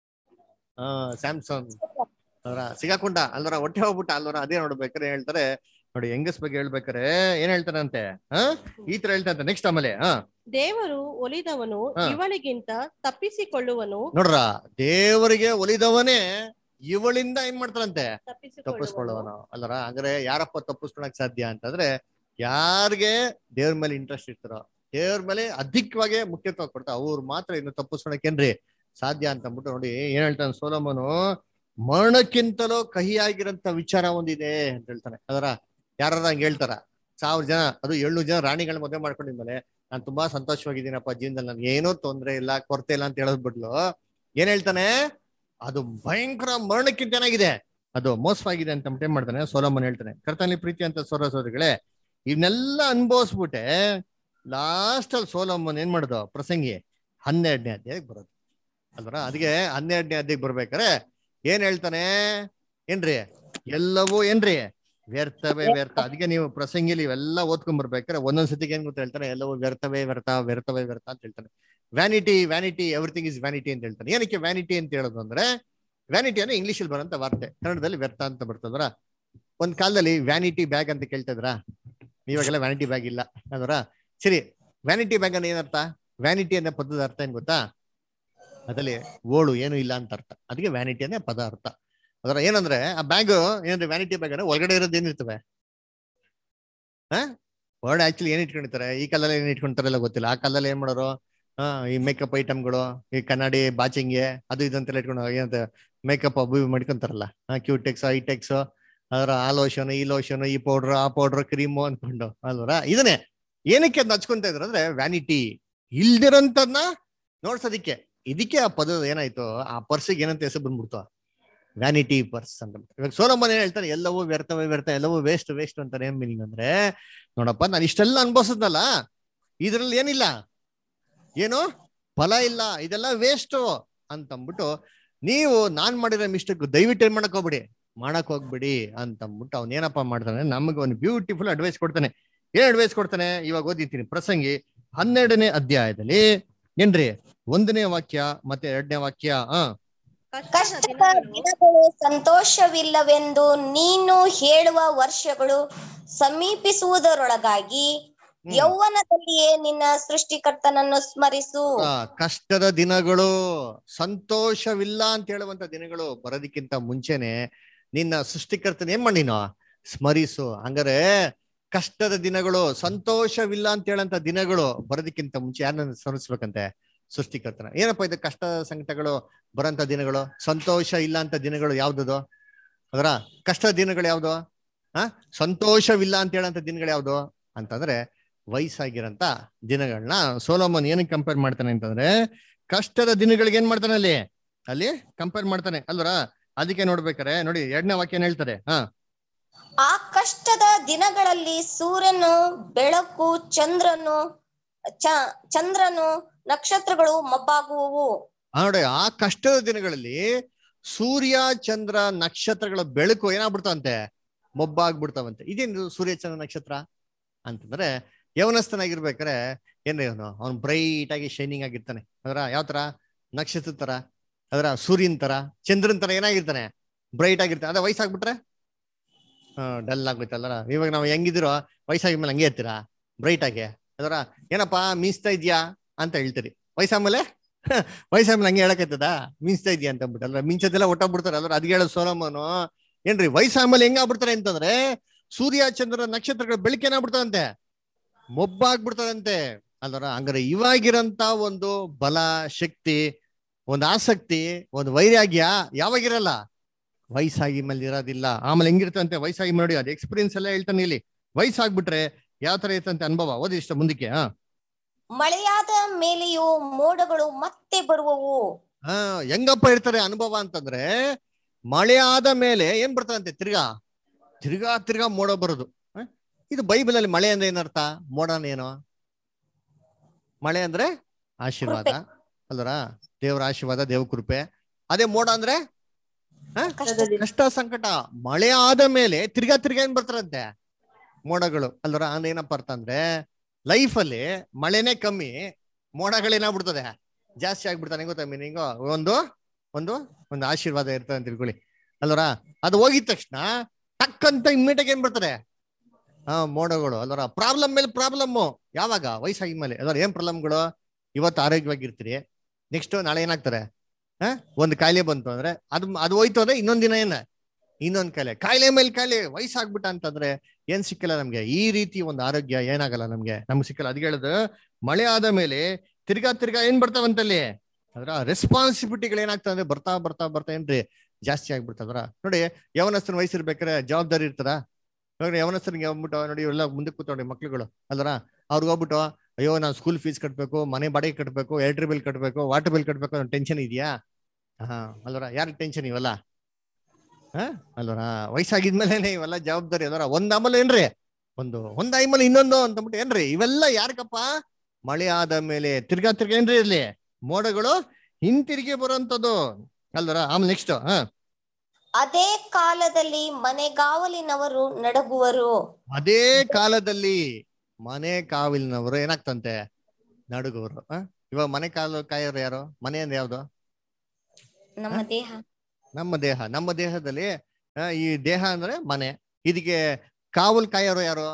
ಆ ಸ್ಯಾಮ್ಸಂಗ್ ಅದರ ಸಿಗಾಕೊಂಡ ಅಲ್ವರ ಹೊಟ್ಟೆ ಹೋಗ್ಬಿಟ್ಟ ಅಲ್ವರ ಅದೇ ನೋಡ್ಬೇಕಾರೆ ಹೇಳ್ತಾರೆ ನೋಡಿ ಹೆಂಗಸ್ ಬಗ್ಗೆ ಹೇಳ್ಬೇಕಾರೆ ಏನ್ ಹೇಳ್ತಾರಂತೆ ಹ ಈ ತರ ಹೇಳ್ತಾರಂತೆ ನೆಕ್ಸ್ಟ್ ಆಮೇಲೆ ಹ ದೇವರು ಒಲಿದವನು ಹಾ. ಇವಳಿಗಿಂತ ತಪ್ಪಿಸಿಕೊಳ್ಳುವನು ನೋಡ್ರ ದೇವರಿಗೆ ಒಲಿದವನೇ ಇವಳಿಂದ ಏನ್ ಮಾಡ್ತಾರಂತೆ ತಪ್ಪಿಸಿಕೊಳ್ಳುವನು ತಪ್ಪಿಸ್ಕೊಳ್ಳೋನು ಅಲ್ಲರ ಅಂದ್ರೆ ಯಾರಪ್ಪ ತಪ್ಪಿಸ್ಕೊಳಕ್ ಸಾಧ್ಯ ಅಂತಂದ್ರೆ ಯಾರಿಗೆ ದೇವ್ರ ಮೇಲೆ ಇಂಟ್ರೆಸ್ಟ್ ಇರ್ತಾರೋ ದೇವ್ರ ಮೇಲೆ ಅಧಿಕವಾಗಿ ಮುಖ್ಯತ್ವ ಕೊಡ್ತಾ ಅವ್ರು ಮಾತ್ರ ಇನ್ನು ತಪ್ಪಿಸ್ಕೊಳಕೇನ್ರಿ ಸಾಧ್ಯ ಅಂತ ಅಂದ್ಬಿಟ್ಟು ನೋಡಿ ಏನ್ ಹೇಳ್ತಾನೆ ಸೋಲಮನು ಮರಣಕ್ಕಿಂತಲೂ ಕಹಿಯಾಗಿರಂತ ವಿಚಾರ ಒಂದಿದೆ ಅಂತ ಹೇಳ್ತಾನೆ ಅದರ ಯಾರ ಹಂಗ ಹೇಳ್ತಾರ ಸಾವಿರ ಜನ ಅದು ಏಳ್ನೂರು ಜನ ರಾಣಿಗಳ ಮದುವೆ ಮಾಡ್ಕೊಂಡಿದ್ಮೇಲೆ ನಾನು ತುಂಬಾ ಸಂತೋಷವಾಗಿದ್ದೀನಪ್ಪ ಜೀವನದಲ್ಲಿ ನನ್ಗೆ ಏನೂ ತೊಂದ್ರೆ ಇಲ್ಲ ಕೊರತೆ ಇಲ್ಲ ಅಂತ ಹೇಳೋದ್ ಬಿಡ್ಲು ಏನ್ ಹೇಳ್ತಾನೆ ಅದು ಭಯಂಕರ ಮರಣಕ್ಕಿಂತ ಏನಾಗಿದೆ ಅದು ಮೋಸವಾಗಿದೆ ಅಂತ ಏನ್ ಮಾಡ್ತಾನೆ ಸೋಲಮ್ಮನ್ ಹೇಳ್ತಾನೆ ಕರ್ತನಲ್ಲಿ ಪ್ರೀತಿ ಅಂತ ಸೋರ ಸೋದರಿಗಳೇ ಇವನ್ನೆಲ್ಲ ಅನುಭವಿಸ್ಬಿಟ್ಟೆ ಲಾಸ್ಟ್ ಅಲ್ಲಿ ಸೋಲಮ್ಮನ್ ಏನ್ ಮಾಡುದು ಪ್ರಸಂಗಿ ಹನ್ನೆರಡನೇ ಅಧ್ಯಾಯಕ್ಕೆ ಬರೋದು ಅಲ್ವರ ಅದಕ್ಕೆ ಹನ್ನೆರಡನೇ ಅಧ್ಯಾಯಕ್ಕೆ ಬರ್ಬೇಕಾರೆ ಏನ್ ಹೇಳ್ತಾನೆ ಏನ್ರಿ ಎಲ್ಲವೂ ಏನ್ರಿ ವ್ಯರ್ಥವೇ ವ್ಯರ್ಥ ಅದಕ್ಕೆ ನೀವು ಪ್ರಸಂಗಿಲಿ ಇವೆಲ್ಲ ಓದ್ಕೊಂಡ್ ಬರ್ಬೇಕಾರೆ ಒಂದೊಂದ್ ಸತಿಗೆ ಏನ್ ಗೊತ್ತ ಹೇಳ್ತಾನೆ ಎಲ್ಲವೂ ವ್ಯರ್ಥವೇ ವ್ಯರ್ಥ ವ್ಯರ್ಥವೇ ವ್ಯರ್ಥ ಅಂತ ಹೇಳ್ತಾನೆ vanity vanity everything is vanity ಅಂತ ಹೇಳ್ತಾನೆ ಏನಕ್ಕೆ ವ್ಯಾನಿಟಿ ಅಂತ ಹೇಳೋದು ಅಂದ್ರೆ ವ್ಯಾನಿಟಿ ಅಂದ್ರೆ ಇಂಗ್ಲಿಷ್ ಅಲ್ಲಿ ಬರೋಂತ ವಾರ್ತೆ ಕನ್ನಡದಲ್ಲಿ ವ್ಯರ್ಥ ಅಂತ ಬರ್ತದ್ರ ಒಂದ್ ಕಾಲದಲ್ಲಿ ವ್ಯಾನಿಟಿ ಬ್ಯಾಗ್ ಅಂತ ಕೇಳ್ತಿದ್ರ ಇವಾಗೆಲ್ಲ ವ್ಯಾನಿಟಿ ಬ್ಯಾಗ್ ಇಲ್ಲ ಅದರ ಸರಿ ವ್ಯಾನಿಟಿ ಬ್ಯಾಗ್ ಅಂದ್ರೆ ಏನರ್ಥ ವ್ಯಾನಿಟಿ ಅನ್ನೋ ಪದದ ಅರ್ಥ ಏನ್ ಗೊತ್ತಾ ಅದ್ರಲ್ಲಿ ಓಳು ಏನು ಇಲ್ಲ ಅಂತ ಅರ್ಥ ಅದಕ್ಕೆ ವ್ಯಾನಿಟಿ ಅಂದ್ರೆ ಪದ ಅರ್ಥ ಅದರ ಏನಂದ್ರೆ ಆ ಬ್ಯಾಗ್ ಏನಂದ್ರೆ ವ್ಯಾನಿಟಿ ಬ್ಯಾಗ್ ಅಂದ್ರೆ ಒಳಗಡೆ ಇರೋದು ಏನಿರ್ತವೆ ಹಾ ಹೊರಗಡೆ ಆಕ್ಚುಲಿ ಏನ್ ಇಟ್ಕೊಂಡಿರ್ತಾರೆ ಈ ಕಾಲದಲ್ಲಿ ಏನ್ ಇಟ್ಕೊಂತಾರಲ್ಲ ಗೊತ್ತಿಲ್ಲ ಆ ಕಾಲದಲ್ಲಿ ಏನ್ ಮಾಡೋರು ಹಾ ಈ ಮೇಕಪ್ ಐಟಮ್ಗಳು ಈ ಕನ್ನಡಿ ಬಾಚಿಂಗ್ಗೆ ಅದು ಇದಂತೆಲ್ಲ ಇಟ್ಕೊಂಡು ಏನಂತ ಮೇಕಪ್ ಅವು ಇವು ಮಾಡ್ಕೊಂತಾರಲ್ಲ ಕ್ಯೂಟೆಕ್ಸ್ ಐಟೆಕ್ಸ್ ಅದರ ಆ ಲೋಷನ್ ಈ ಲೋಷನ್ ಈ ಪೌಡರ್ ಆ ಪೌಡರ್ ಕ್ರೀಮು ಅನ್ಕೊಂಡು ಅಲ್ವರ ಇದನ್ನೇ ಏನಕ್ಕೆ ಅದ್ ಹಚ್ಕೊಂತ ಇದ್ರು ಅಂದ್ರೆ ವ್ಯಾನಿಟಿ ಇಲ್ದಿರೋಂಥದ್ನ ನೋಡ್ಸೋದಿಕ್ಕೆ ಇದಕ್ಕೆ ಆ ಪದ ಏನಾಯ್ತು ಆ ಪರ್ಸಿಗೆ ಏನಂತ ಹೆಸರು ಬಂದ್ಬಿಡ್ತು ವ್ಯಾನಿಟಿ ಪರ್ಸ್ ಅಂತ ಇವಾಗ ಸೋಲಮ್ಮನ್ ಏನ್ ಹೇಳ್ತಾರೆ ಎಲ್ಲವೂ ವ್ಯರ್ಥವೇ ವ್ಯರ್ಥ ಎಲ್ಲವೂ ವೇಸ್ಟ್ ವೇಸ್ಟ್ ಅಂತ ಏನ್ ಮೀನಿಂಗ್ ಅಂದ್ರೆ ನೋಡಪ್ಪ ನಾನು ಇಷ್ಟೆಲ್ಲ ಅನ್ಭವಿಸದ್ನಲ್ಲ ಇದ್ರಲ್ಲಿ ಏನಿಲ್ಲ ಏನು ಫಲ ಇಲ್ಲ ಇದೆಲ್ಲ ವೇಸ್ಟ್ ಅಂತಂದ್ಬಿಟ್ಟು ನೀವು ನಾನ್ ಮಾಡಿರೋ ಮಿಸ್ಟೇಕ್ ದಯವಿಟ್ಟು ಏನ್ ಮಾಡಕ್ ಹೋಗ್ಬಿಡಿ ಮಾಡಕ್ ಹೋಗ್ಬಿಡಿ ಅಂತಂದ್ಬಿಟ್ಟು ಅವ್ನ ಏನಪ್ಪಾ ಮಾಡ್ತಾನೆ ನಮಗೆ ಒಂದು ಬ್ಯೂಟಿಫುಲ್ ಅಡ್ವೈಸ್ ಕೊಡ್ತಾನೆ ಏನ್ ಅಡ್ವೈಸ್ ಕೊಡ್ತಾನೆ ಇವಾಗ ಓದಿದ್ದೀನಿ ಪ್ರಸಂಗಿ ಹನ್ನೆರಡನೇ ಅಧ್ಯಾಯದಲ್ಲಿ ಏನ್ರಿ ಒಂದನೇ ವಾಕ್ಯ ಮತ್ತೆ ಎರಡನೇ ವಾಕ್ಯ ಹ ಕಷ್ಟದ ದಿನಗಳು ಸಂತೋಷವಿಲ್ಲವೆಂದು ನೀನು ಹೇಳುವ ವರ್ಷಗಳು ಸಮೀಪಿಸುವುದರೊಳಗಾಗಿ ಯೌವನದಲ್ಲಿಯೇ ನಿನ್ನ ಸೃಷ್ಟಿಕರ್ತನನ್ನು ಸ್ಮರಿಸು ಆ, ಕಷ್ಟದ ದಿನಗಳು ಸಂತೋಷವಿಲ್ಲ ಅಂತ ಹೇಳುವಂತ ದಿನಗಳು ಬರೋದಕ್ಕಿಂತ ಮುಂಚೆನೆ ನಿನ್ನ ಸೃಷ್ಟಿಕರ್ತನ ಏನ್ ಮಾಡಿನೋ ಸ್ಮರಿಸು ಹಂಗಾರೆ ಕಷ್ಟದ ದಿನಗಳು ಸಂತೋಷವಿಲ್ಲ ಅಂತ ಹೇಳಂತ ದಿನಗಳು ಬರೋದಕ್ಕಿಂತ ಮುಂಚೆ ಯಾರನ್ನ ಸ್ಮರಿಸ್ಬೇಕಂತೆ ಸೃಷ್ಟಿಕರ್ತನ ಏನಪ್ಪಾ ಇದು ಕಷ್ಟ ಸಂಕಟಗಳು ಬರೋಂತ ದಿನಗಳು ಸಂತೋಷ ಇಲ್ಲ ಅಂತ ದಿನಗಳು ಯಾವ್ದದು ಅದರ ಕಷ್ಟದ ದಿನಗಳು ಯಾವ್ದು ಆ ಸಂತೋಷವಿಲ್ಲ ಅಂತ ಹೇಳಂತ ದಿನಗಳು ಯಾವ್ದು ಅಂತಂದ್ರೆ ವಯಸ್ಸಾಗಿರಂತ ದಿನಗಳನ್ನ ಸೋಲೋಮನ್ ಏನಕ್ಕೆ ಕಂಪೇರ್ ಮಾಡ್ತಾನೆ ಅಂತಂದ್ರೆ ಕಷ್ಟದ ದಿನಗಳಿಗೆ ಏನ್ ಮಾಡ್ತಾನೆ ಅಲ್ಲಿ ಅಲ್ಲಿ ಕಂಪೇರ್ ಮಾಡ್ತಾನೆ ಅಲ್ವರ ಅದಕ್ಕೆ ನೋಡ್ಬೇಕಾರೆ ನೋಡಿ ಎರಡನೇ ವಾಕ್ಯ ಏನ್ ಹೇಳ್ತಾರೆ ಹಾ ಆ ಕಷ್ಟದ ದಿನಗಳಲ್ಲಿ ಸೂರ್ಯನು ಬೆಳಕು ಚಂದ್ರನು ಚ ಚಂದ್ರನು ನಕ್ಷತ್ರಗಳು ಮಬ್ಬಾಗುವವು ಆ ನೋಡಿ ಆ ಕಷ್ಟದ ದಿನಗಳಲ್ಲಿ ಸೂರ್ಯ ಚಂದ್ರ ನಕ್ಷತ್ರಗಳ ಬೆಳಕು ಏನಾಗ್ಬಿಡ್ತಾವಂತೆ ಮೊಬ್ಬಾಗ್ಬಿಡ್ತಾವಂತೆ ಇದೇನು ಸೂರ್ಯ ಚಂದ್ರ ನಕ್ಷತ್ರ ಅಂತಂದ್ರೆ ಯವನಸ್ಥನಾಗಿರ್ಬೇಕಾರೆ ಏನ್ರಿ ಅವನು ಅವ್ನು ಬ್ರೈಟ್ ಆಗಿ ಶೈನಿಂಗ್ ಆಗಿರ್ತಾನೆ ಅದರ ಯಾವ ತರ ನಕ್ಷತ್ರ ತರ ಅದರ ಸೂರ್ಯನ್ ತರ ಚಂದ್ರನ್ ತರ ಏನಾಗಿರ್ತಾನೆ ಬ್ರೈಟ್ ಆಗಿರ್ತಾನೆ ಅದ ವಯಸ್ಸಾಗ್ಬಿಟ್ರೆ ಡಲ್ ಆಗ್ಬಿಟ್ಟಲ್ಲ ಇವಾಗ ನಾವು ಹೆಂಗಿದಿರೋ ವಯಸ್ಸಾಗಿದ್ಮೇಲೆ ಹಂಗೆ ಇರ್ತೀರಾ ಬ್ರೈಟ್ ಆಗಿ ಅದರ ಏನಪ್ಪಾ ಮೀನ್ಸ್ತಾ ಇದ್ಯಾ ಅಂತ ಹೇಳ್ತೀರಿ ವಯಸ್ಸಾದ್ಮೇಲೆ ವಯಸ್ಸಾದ್ಮೇಲೆ ಹಂಗೆ ಹೇಳಕತ್ತದ ಮೀನ್ಸ್ತಾ ಇದೆಯಾ ಅಂತ ಅಂದ್ಬಿಟ್ಟಲ್ಲ ಮಿಂಚದೆಲ್ಲ ಒಟ್ಟಾಗ್ಬಿಡ್ತಾರೆ ಅಲ್ರ ಅದ್ ಹೇಳೋ ಸೋಲಮ್ಮನು ಏನ್ರಿ ವಯಸ್ಸಾದ್ಮೇಲೆ ಹೆಂಗ್ ಆಗ್ಬಿಡ್ತಾರೆ ಅಂತಂದ್ರೆ ಸೂರ್ಯ ಚಂದ್ರ ನಕ್ಷತ್ರಗಳ ಬೆಳಕು ಏನಾಗ್ಬಿಡ್ತಾವಂತೆ ಮೊಬ್ಬಾಗ್ಬಿಡ್ತಾರಂತೆ ಅಲ್ವರ ಹಂಗಾರೆ ಇವಾಗಿರಂತ ಒಂದು ಬಲ ಶಕ್ತಿ ಒಂದು ಆಸಕ್ತಿ ಒಂದು ವೈರಾಗ್ಯ ಯಾವಾಗಿರಲ್ಲ ವಯಸ್ಸಾಗಿ ಮೇಲೆ ಇರೋದಿಲ್ಲ ಆಮೇಲೆ ಹೆಂಗಿರ್ತಂತೆ ವಯಸ್ಸಾಗಿ ನೋಡಿ ಅದು ಎಕ್ಸ್ಪೀರಿಯನ್ಸ್ ಎಲ್ಲ ಹೇಳ್ತಾನೆ ಇಲ್ಲಿ ವಯಸ್ಸಾಗ್ಬಿಟ್ರೆ ಯಾವ ತರ ಇರ್ತಂತೆ ಅನುಭವ ಓದಿ ಇಷ್ಟ ಮುಂದಕ್ಕೆ ಹಾ ಮಳೆಯಾದ ಮೇಲೆಯೂ ಮೋಡಗಳು ಮತ್ತೆ ಬರುವವು ಹಾ ಹೆಂಗಪ್ಪ ಇರ್ತಾರೆ ಅನುಭವ ಅಂತಂದ್ರೆ ಮಳೆ ಆದ ಮೇಲೆ ಏನ್ ಬರ್ತದಂತೆ ತಿರ್ಗಾ ತಿರ್ಗಾ ತಿರ್ಗಾ ಮೋಡ ಬರೋದು ಹ? ಇದು ಬೈಬಲ್ ಅಲ್ಲಿ ಮಳೆ ಅಂದ್ರೆ ಏನರ್ಥ ಮೋಡನ ಏನು ಮಳೆ ಅಂದ್ರೆ ಆಶೀರ್ವಾದ ಅಲ್ವರ ದೇವರ ಆಶೀರ್ವಾದ ದೇವ ಕೃಪೆ ಅದೇ ಮೋಡ ಅಂದ್ರೆ ಹ? ಕಷ್ಟ ಸಂಕಟ ಮಳೆ ಆದ ಮೇಲೆ ತಿರ್ಗಾ ತಿರ್ಗಾ ಏನ್ ಬರ್ತಾರಂತೆ ಮೋಡಗಳು ಅಲ್ವರ ಅಂದ್ರೆ ಏನಪ್ಪ ಅರ್ಥ ಅಂದ್ರೆ ಲೈಫ್ ಅಲ್ಲಿ ಮಳೆನೇ ಕಮ್ಮಿ ಮೋಡಗಳೇನಾಗ್ಬಿಡ್ತದೆ ಜಾಸ್ತಿ ಆಗ್ಬಿಡ್ತಾನೆ ಗೊತ್ತಾ ಮೀನಿಂಗ್ ಒಂದು ಒಂದು ಒಂದು ಆಶೀರ್ವಾದ ಇರ್ತದೆ ಅಂತ ತಿಳ್ಕೊಳ್ಳಿ ಅಲ್ವರ ಅದು ಹೋಗಿದ ತಕ್ಷಣ ಟಕ್ಕಂತ ಇಮ್ಮಿಡಿಯೇಟ್ ಏನ್ ಬರ್ತದೆ ಹಾ ಮೋಡಗಳು ಅಲ್ವರ ಪ್ರಾಬ್ಲಮ್ ಮೇಲೆ ಪ್ರಾಬ್ಲಮ್ ಯಾವಾಗ ವಯಸ್ಸಾಗಿ ಮೇಲೆ ಅಲ್ವರ ಏನ್ ಪ್ರಾಬ್ಲಮ್ಗಳು ಇವತ್ತು ಆರೋಗ್ಯವಾಗಿರ್ತೀರಿ ನೆಕ್ಸ್ಟ್ ನಾಳೆ ಏನಾಗ್ತಾರೆ ಹ ಒಂದು ಕಾಯಿಲೆ ಬಂತು ಅಂದ್ರೆ ಅದು ಅದು ಹೋಯ್ತು ಅಂದ್ರೆ ಇನ್ನೊಂದ್ ದಿನ ಏನ ಇನ್ನೊಂದ್ ಕಾಯಿಲೆ ಕಾಯಿಲೆ ಮೇಲೆ ಕಾಯಿಲೆ ವಯಸ್ಸಾಗ್ಬಿಟ್ಟ ಅಂತಂದ್ರೆ ಏನ್ ಸಿಕ್ಕಲ್ಲ ನಮ್ಗೆ ಈ ರೀತಿ ಒಂದು ಆರೋಗ್ಯ ಏನಾಗಲ್ಲ ನಮ್ಗೆ ನಮ್ಗೆ ಸಿಕ್ಕಲ್ಲ ಅದ್ ಹೇಳುದು ಮಳೆ ಆದ ಮೇಲೆ ತಿರ್ಗಾ ತಿರ್ಗಾ ಏನ್ ಬರ್ತಾವಂತಲ್ಲಿ ಅದ್ರ ರೆಸ್ಪಾನ್ಸಿಬಿಲಿಟಿಗಳು ಏನಾಗ್ತದೆ ಅಂದ್ರೆ ಬರ್ತಾ ಬರ್ತಾ ಬರ್ತಾ ಏನ್ರಿ ಜಾಸ್ತಿ ಆಗ್ಬಿಡ್ತದ್ರ ನೋಡಿ ಯವನಸ್ಥನ ವಯಸ್ಸಿರ್ಬೇಕಾರೆ ಜವಾಬ್ದಾರಿ ಇರ್ತಾರ ಇವಾಗ ಯವನಸ್ಥನಿಗೆ ಹೋಗ್ಬಿಟ್ಟು ನೋಡಿ ಎಲ್ಲ ಮುಂದಕ್ಕೆ ಕೂತ್ಕೊಂಡಿ ಮಕ್ಳುಗಳು ಅಲ್ವರ ಅವ್ರಿಗೆ ಹೋಗ್ಬಿಟ್ಟು ಅಯ್ಯೋ ನಾನು ಸ್ಕೂಲ್ ಫೀಸ್ ಕಟ್ಬೇಕು ಮನೆ ಬಾಡಿಗೆ ಕಟ್ಬೇಕು ಎಲೆಕ್ಟ್ರಿಕ್ ಬಿಲ್ ಕಟ್ಬೇಕು ವಾಟರ್ ಬಿಲ್ ಕಟ್ಬೇಕು ಅನ್ನೋ ಟೆನ್ಷನ್ ಇದೆಯಾ ಹಾ ಅಲ್ವರ ಯಾರ ಟೆನ್ಷನ್ ಇವೆಲ್ಲ ಹಾ ಅಲ್ವರ ವಯಸ್ಸಾಗಿದ್ಮೇಲೆ ಇವೆಲ್ಲ ಜವಾಬ್ದಾರಿ ಅಲ್ವರ ಒಂದ್ ಆಮೇಲೆ ಏನ್ರಿ ಒಂದು ಒಂದ್ ಆಮೇಲೆ ಇನ್ನೊಂದು ಅಂತಂದ್ಬಿಟ್ಟು ಏನ್ರಿ ಇವೆಲ್ಲ ಯಾರಿಗಪ್ಪ ಮಳೆ ಆದ ಮೇಲೆ ತಿರ್ಗಾ ತಿರ್ಗಾ ಏನ್ರಿ ಇರ್ಲಿ ಮೋಡಗಳು ಹಿಂತಿರುಗಿ ಬರುವಂತದ್ದು ಅಲ್ವರ ಆಮೇಲೆ ನೆಕ್ಸ್ಟ್ ಹಾ ಅದೇ ಕಾಲದಲ್ಲಿ ಮನೆಗಾವಲಿನವರು ನಡಗುವರು ಅದೇ ಕಾಲದಲ್ಲಿ ಮನೆ ಕಾವಲಿನವರು ಏನಾಗ್ತಂತೆ ನಡುಗವರು ಆ? ಇವಾಗ ಮನೆ ಕಾಲು ಕಾಯೋರು ಯಾರು ಮನೆ ಅಂದ್ರೆ ಯಾವ್ದು ನಮ್ಮ ದೇಹ ನಮ್ಮ ದೇಹ ನಮ್ಮ ದೇಹದಲ್ಲಿ ಆ, ಈ ದೇಹ ಅಂದ್ರೆ ಮನೆ ಇದಕ್ಕೆ ಕಾವಲ್ ಕಾಯೋರು ಯಾರು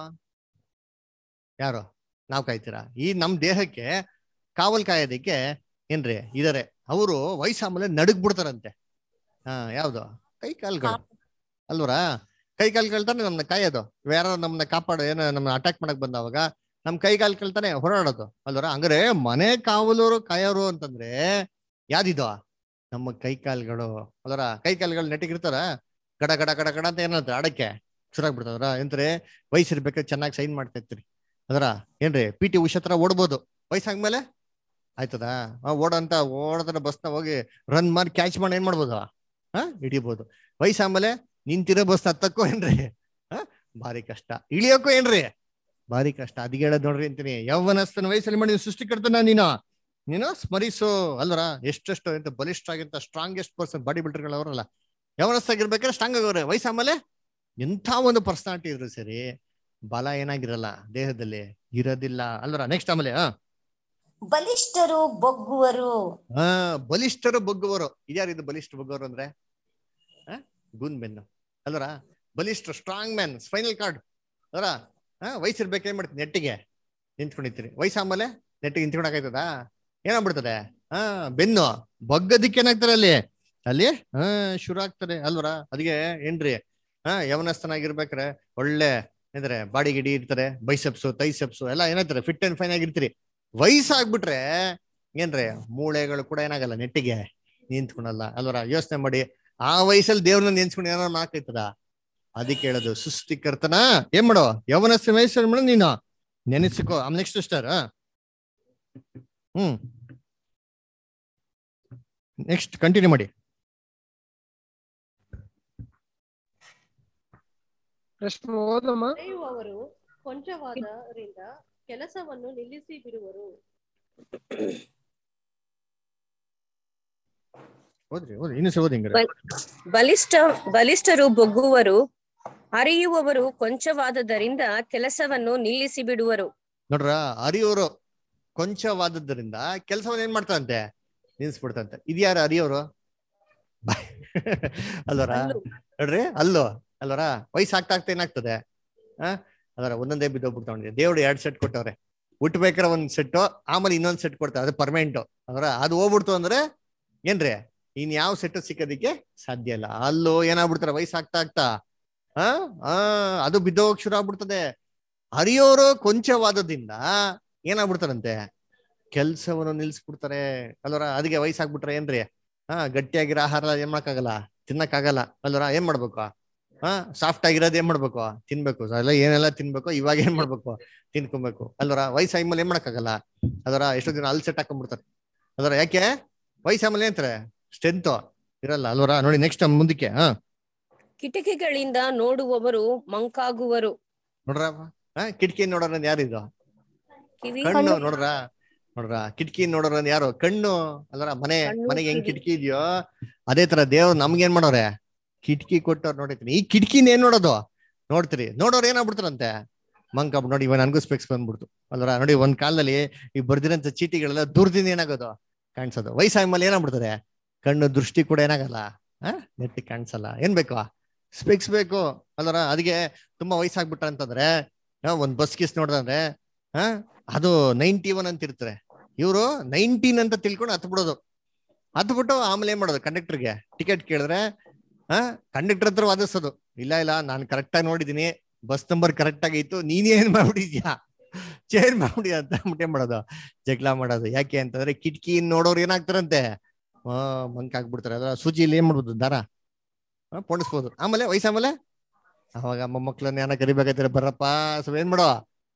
ಯಾರು ನಾವ್ ಕಾಯ್ತೀರಾ ಈ ನಮ್ ದೇಹಕ್ಕೆ ಕಾವಲ್ ಕಾಯೋದಕ್ಕೆ ಏನ್ರಿ ಇದಾರೆ ಅವರು ವಯಸ್ಸಾದ್ಮೇಲೆ ನಡುಗ್ ಬಿಡ್ತಾರಂತೆ ಹಾ ಯಾವ್ದು ಕೈ ಕಾಲ್ಗಳು ಅಲ್ವರಾ ಕೈ ಕಾಲ್ಗಳು ತಾನೆ ನಮ್ನ ಕಾಯೋದು ಯಾರೋ ನಮ್ನ ಕಾಪಾಡೋ ಏನೋ ನಮ್ನ ಅಟ್ಯಾಕ್ ಮಾಡಕ್ ಬಂದವಾಗ ನಮ್ ಕೈ ಕಾಲ್ಗಳು ತಾನೆ ಹೋರಾಡೋದು ಅಲ್ವರ ಹಂಗಾರೆ ಮನೆ ಕಾವಲೂರು ಕಾಯೋರು ಅಂತಂದ್ರೆ ಯಾವ್ದಿದು ನಮ್ಮ ಕೈ ಕಾಲ್ಗಳು ಅಲ್ವರ ಕೈ ಕಾಲ್ಗಳು ನೆಟ್ಟಿಗಿರ್ತಾರ ಗಡ ಗಡ ಗಡ ಗಡ ಅಂತ ಏನಂತ ಆಡಕ್ಕೆ ಶುರುವಾಗ್ಬಿಡ್ತದ್ರ ಎಂತ್ರೆ ವಯಸ್ಸಿರ್ಬೇಕಾದ್ರೆ ಚೆನ್ನಾಗಿ ಸೈನ್ ಮಾಡ್ತಾ ಇರ್ತೀರಿ ಅದರ ಏನ್ರಿ ಪಿ ಟಿ ಉಷಾ ಹತ್ರ ಓಡ್ಬೋದು ವಯಸ್ಸಾದ್ಮೇಲೆ ಆಯ್ತದ ಓಡಂತ ಓಡದ್ರ ಬಸ್ನ ಹೋಗಿ ರನ್ ಮಾಡಿ ಕ್ಯಾಚ್ ಮಾಡಿ ಏನ್ ಮಾಡ್ಬೋದು ಹಾ ಹಿಡಿಬೋದು ವಯಸ್ಸಾದ್ಮೇಲೆ ನಿಂತಿರೋ ಬಸ್ ಹತ್ತಕ್ಕೋ ಏನ್ರಿ ಹಾ ಭಾರಿ ಕಷ್ಟ ಇಳಿಯೋಕ್ಕೋ ಏನ್ರಿ ಭಾರಿ ಕಷ್ಟ ಅದಿಗೆ ಹೇಳೋದ್ ನೋಡ್ರಿ ಅಂತೀನಿ ಯೌವನಸ್ಥನ ವಯಸ್ಸಲ್ಲಿ ಮಾಡಿ ನೀನು ಸೃಷ್ಟಿಕರ್ತನ ನೀನು ನೀನು ಸ್ಮರಿಸು ಅಲ್ವರ ಎಷ್ಟೆಷ್ಟು ಎಂತ ಬಲಿಷ್ಠ ಆಗಿಂತ ಸ್ಟ್ರಾಂಗೆಸ್ಟ್ ಪರ್ಸನ್ ಬಾಡಿ ಬಿಲ್ಡರ್ಗಳು ಅವರಲ್ಲ ಯೌವನಸ್ಥಾಗಿರ್ಬೇಕಾದ್ರೆ ಸ್ಟ್ರಾಂಗ್ ಆಗೋರೆ ವಯಸ್ಸಾದ್ಮೇಲೆ ಎಂಥ ಒಂದು ಪರ್ಸನಾಲಿಟಿ ಇದ್ರು ಸರಿ ಬಲ ಏನಾಗಿರಲ್ಲ ದೇಹದಲ್ಲಿ ಇರೋದಿಲ್ಲ ಅಲ್ವರ ನೆಕ್ಸ್ಟ್ ಆಮೇಲೆ ಹಾ ಬಲಿಷ್ಠರು ಬೊಗ್ಗುವರು ಹಾ ಬಲಿಷ್ಠರು ಬೊಗ್ಗುವರು ಇದ್ಯಾರಿದು ಬಲಿಷ್ಠ ಬೊಗ್ಗುವರು ಅಂದ್ರೆ ಆ ಗುನ್ ಬೆನ್ನು ಅಲ್ವರ ಬಲಿಷ್ಠ ಸ್ಟ್ರಾಂಗ್ ಮ್ಯಾನ್ ಸ್ಪೈನಲ್ ಕಾರ್ಡ್ ಅದರ ಹಾ ವಯಸ್ಸಿರ್ಬೇಕು ಏನ್ ಮಾಡ್ತೀನಿ ನೆಟ್ಟಿಗೆ ನಿಂತ್ಕೊಂಡಿರ್ತೀರಿ ವಯಸ್ಸಾದ್ಮೇಲೆ ನೆಟ್ಟಿಗೆ ನಿಂತ್ಕೊಳಕಾಯ್ತದ ಏನಾಗ್ಬಿಡ್ತದೆ ಹಾ ಬೆನ್ನು ಬಗ್ಗದಿಕ್ಕೆ ಏನಾಗ್ತಾರೆ ಅಲ್ಲಿ ಅಲ್ಲಿ ಹಾ ಶುರು ಆಗ್ತದೆ ಅಲ್ವರ ಅದಕ್ಕೆ ಏನ್ರಿ ಹಾ ಯವನಸ್ಥನಾಗಿರ್ಬೇಕ್ರೆ ಒಳ್ಳೆ ಅಂದ್ರೆ ಬಾಡಿ ಗಿಡಿ ಇರ್ತಾರೆ ಬೈಸೆಪ್ಸು ತೈಸೆಪ್ಸು ಎಲ್ಲ ಏನಾಗ್ತಾರೆ ಫಿಟ್ ಅಂಡ್ ಫೈನ್ ಆಗಿರ್ತೀರಿ ವಯಸ್ಸಾಗ್ಬಿಟ್ರೆ ಏನ್ರಿ ಮೂಳೆಗಳು ಕೂಡ ಏನಾಗಲ್ಲ ನೆಟ್ಟಿಗೆ ನಿಂತ್ಕೊಳಲ್ಲ ಅಲ್ವರ ಯೋಚನೆ ಮಾಡಿ ಆ ವಯಸ್ಸಲ್ಲಿ ದೇವ್ರನ್ನ ನೆನ್ಸ್ಕೊಂಡು ಏನಾರು ಮಾತಾಯ್ತದ ಅದಕ್ಕೆ ಹೇಳೋದು ಸೃಷ್ಟಿಕರ್ತನ ಏನ್ ಮಾಡೋ ಯವನ ವಯಸ್ಸಲ್ಲಿ ಮಾಡೋ ನೀನು ನೆನೆಸಿಕೋ um next star hmm next continue ಮಾಡಿ ಪ್ರಶ್ನೆ ಓದಮ್ಮ ನಡೆಯುವವರು ಕೊಂಚವಾದರಿಂದ ಕೆಲಸವನ್ನು ನಿಲ್ಲಿಸಿ ಬಿಡುವರು ಓದ್ರಿ ಓದ್ರಿ ಇನ್ನೂ ಓದಿ ಹಿಂಗ್ರೆ ಬಲ್- ಬಲಿಷ್ಠ ಬಲಿಷ್ಠರು ಬೊಗ್ಗುವರು ಅರಿಯುವವರು ಕೊಂಚವಾದದರಿಂದ ಕೆಲಸವನ್ನು ನಿಲ್ಲಿಸಿ ಬಿಡುವರು ನೋಡ್ರ ಅರಿಯೋರು ಕೊಂಚವಾದದ್ದರಿಂದ ಕೆಲಸವನ್ನ ಏನ್ ಮಾಡ್ತಾರಂತೆ ನಿಲ್ಸ್ಬಿಡ್ತಂತೆ ಇದ್ಯಾರ ಅರಿಯೋರು ಅಲ್ವರ ಅಲ್ಲು. ನೋಡ್ರಿ ಅಲ್ಲೋ ಅಲ್ವರ ವಯಸ್ಸಾಗ್ತಾ ಆಗ್ತಾ ಏನಾಗ್ತದೆ ಆ ಅದರ ಒಂದೊಂದೇ ಬಿದ್ದೋಗ್ಬಿಡ್ತಾವ ದೇವ್ರು ಎರಡ್ ಸೆಟ್ ಕೊಟ್ಟವ್ರೆ ಹುಟ್ಬೇಕಾರೆ ಒಂದ್ ಸೆಟ್ ಆಮೇಲೆ ಇನ್ನೊಂದ್ ಸೆಟ್ ಕೊಡ್ತಾರೆ ಅದು ಪರ್ಮನೆಂಟ್ ಅದರ ಅದು ಹೋಗ್ಬಿಡ್ತು ಅಂದ್ರೆ ಏನ್ರಿ ಇನ್ ಯಾವ ಸೆಟ್ ಸಿಕ್ಕೋದಿಕ್ಕೆ ಸಾಧ್ಯ ಇಲ್ಲ ಅಲ್ಲೂ ಏನಾಗ್ಬಿಡ್ತಾರೆ ವಯಸ್ಸಾಗ್ತಾ ಆಗ್ತಾ ಆ ಆ ಅದು ಬಿದ್ದೋಗಕ್ ಶುರು ಆಗ್ಬಿಡ್ತದೆ ಹರಿಯೋರು ಕೊಂಚವಾದದಿಂದ ಏನಾಗ್ಬಿಡ್ತಾರಂತೆ ಕೆಲ್ಸವನ್ನು ನಿಲ್ಸ್ಬಿಡ್ತಾರೆ ಅಲ್ವರ ಅದಕ್ಕೆ ವಯಸ್ಸಾಗ್ಬಿಟ್ರೆ ಏನ್ರಿ ಹಾ ಗಟ್ಟಿಯಾಗಿರೋ ಆಹಾರ ಏನ್ ಮಾಡಕ್ಕಾಗಲ್ಲ ತಿನ್ನಕ್ಕಾಗಲ್ಲ ಅಲ್ವರ ಏನ್ ಮಾಡ್ಬೇಕು ಹಾ ಸಾಫ್ಟ್ ಆಗಿರೋದ್ ಏನ್ ಮಾಡ್ಬೇಕು ತಿನ್ಬೇಕು ಎಲ್ಲ ಏನೆಲ್ಲ ತಿನ್ಬೇಕು ಇವಾಗ ಏನ್ ಮಾಡ್ಬೇಕು ತಿನ್ಕೊಬೇಕು ಅಲ್ವರ ವಯಸ್ಸಾದ್ಮೇಲೆ ಏನ್ ಮಾಡಕ್ಕಾಗಲ್ಲ ಅದರ ಎಷ್ಟೋ ದಿನ ಅಲ್ಲಿ ಸೆಟ್ ಹಾಕೊಂಡ್ಬಿಡ್ತಾರೆ ಅದರ ಯಾಕೆ ವಯಸ್ಸಾದ್ಮೇಲೆ ಏನಂತಾರೆ ಸ್ಟ್ರೆಂತ್ ಇರಲ್ಲ ಅಲ್ವರ ನೋಡಿ ನೆಕ್ಸ್ಟ್ ಮುಂದಕ್ಕೆ ಹಾ ಕಿಟಕಿಗಳಿಂದ ನೋಡುವವರು ಮಂಕಾಗುವರು ನೋಡ್ರ ಹಾ ಕಿಟಕಿ ನೋಡೋರ್ ಯಾರಿದು ಕಿವಿ ಕಣ್ಣು ನೋಡ್ರ ನೋಡ್ರ ಕಿಟಕಿ ನೋಡೋರ್ ಯಾರು ಕಣ್ಣು ಅಲ್ಲರ ಮನೆ ಕಣ್ಣು, ಮನೆಗೆ ಹೆಂಗ್ ಕಿವಿ. ಕಿಟಕಿ ಇದೆಯೋ ಅದೇ ತರ ದೇವ್ರು ನಮ್ಗೆ ಏನ್ ಮಾಡೋರೆ ಕಿಟಕಿ ಕೊಟ್ಟವ್ರು ನೋಡಿರ್ತೀನಿ ಈ ಕಿಟಕಿನ ಏನ್ ನೋಡೋದು ನೋಡ್ತೀರಿ ನೋಡೋರ್ ಏನಾಗ್ಬಿಡ್ತಾರಂತೆ ಮಂಕ ನೋಡಿ ಇವ ನನ್ಗೂ ಸ್ಪೆಕ್ಸ್ ಬಂದ್ಬಿಡ್ತು ಅಲ್ವರ ನೋಡಿ ಒಂದ್ ಕಾಲದಲ್ಲಿ ಈ ಬರ್ದಿರಂತ ಚೀಟಿಗಳೆಲ್ಲ ದೂರದಿಂದ ಏನಾಗೋದು ಕಾಣಿಸೋದು ವಯಸ್ಸಾದ್ಮೇಲೆ ಏನಾಗ್ಬಿಡ್ತಾರೆ ಕಣ್ಣು ದೃಷ್ಟಿ ಕೂಡ ಏನಾಗಲ್ಲ ಆ ನೆಟ್ಟಿ ಕಾಣಿಸಲ್ಲ ಏನ್ ಬೇಕು ಸ್ಪೆಕ್ಸ್ ಬೇಕು ಅಲ್ವರ ಅದಕ್ಕೆ ತುಂಬಾ ವಯಸ್ಸಾಗ್ಬಿಟ್ಟ ಅಂತಂದ್ರೆ ಆ, ಒಂದ್ ಬಸ್ ಕಿಸ್ ನೋಡ್ದಂದ್ರೆ ಹಾ ಅದು ನೈಂಟಿ ಒನ್ ಅಂತ ಇರ್ತಾರೆ ಇವರು ನೈನ್ಟೀನ್ ಅಂತ ತಿಳ್ಕೊಂಡು ಹತ್ ಬಿಡೋದು ಹತ್ ಬಿಟ್ಟು ಆಮೇಲೆ ಏನ್ ಮಾಡೋದು ಕಂಡಕ್ಟರ್ಗೆ ಟಿಕೆಟ್ ಕೇಳಿದ್ರೆ ಹಾ ಕಂಡಕ್ಟರ್ ಹತ್ರ ವಾದಿಸೋದು ಇಲ್ಲ ಇಲ್ಲ ನಾನು ಕರೆಕ್ಟ್ ಆಗಿ ನೋಡಿದೀನಿ ಬಸ್ ನಂಬರ್ ಕರೆಕ್ಟ್ ಆಗೈತು ನೀನೇ ಏನ್ ಮಾಡ್ಬಿಟ್ಟಿದ್ಯಾ ಚೇಂಜ್ ಮಾಡ್ಬಿಡಿ ಅಂತ ಅಂದ್ಬಿಟ್ಟು ಏನ್ ಮಾಡೋದು ಜಗಳ ಮಾಡೋದು ಯಾಕೆ ಅಂತಂದ್ರೆ ಕಿಟಕಿ ನೋಡೋರು ಏನಾಗ್ತಾರಂತೆ ಆ ಮಂಕ್ ಆಗ್ಬಿಡ್ತಾರೆ ಅದ್ರ ಸೂಜಿಲಿ ಏನ್ ಮಾಡ್ಬೋದು ದಾರ ಆ, ಪೋಣಿಸ್ಬೋದು ಆಮೇಲೆ ವಯಸ್ಸಾಮೇಲೆ ಅವಾಗ ಮೊಮ್ಮಕ್ಳನ್ನ ಏನ ಕರಿಬೇಕಾಯ್ತಾರೆ ಬರ್ರಪ್ಪ ಸ್ವಲ್ಪ ಏನ್ ಮಾಡೋ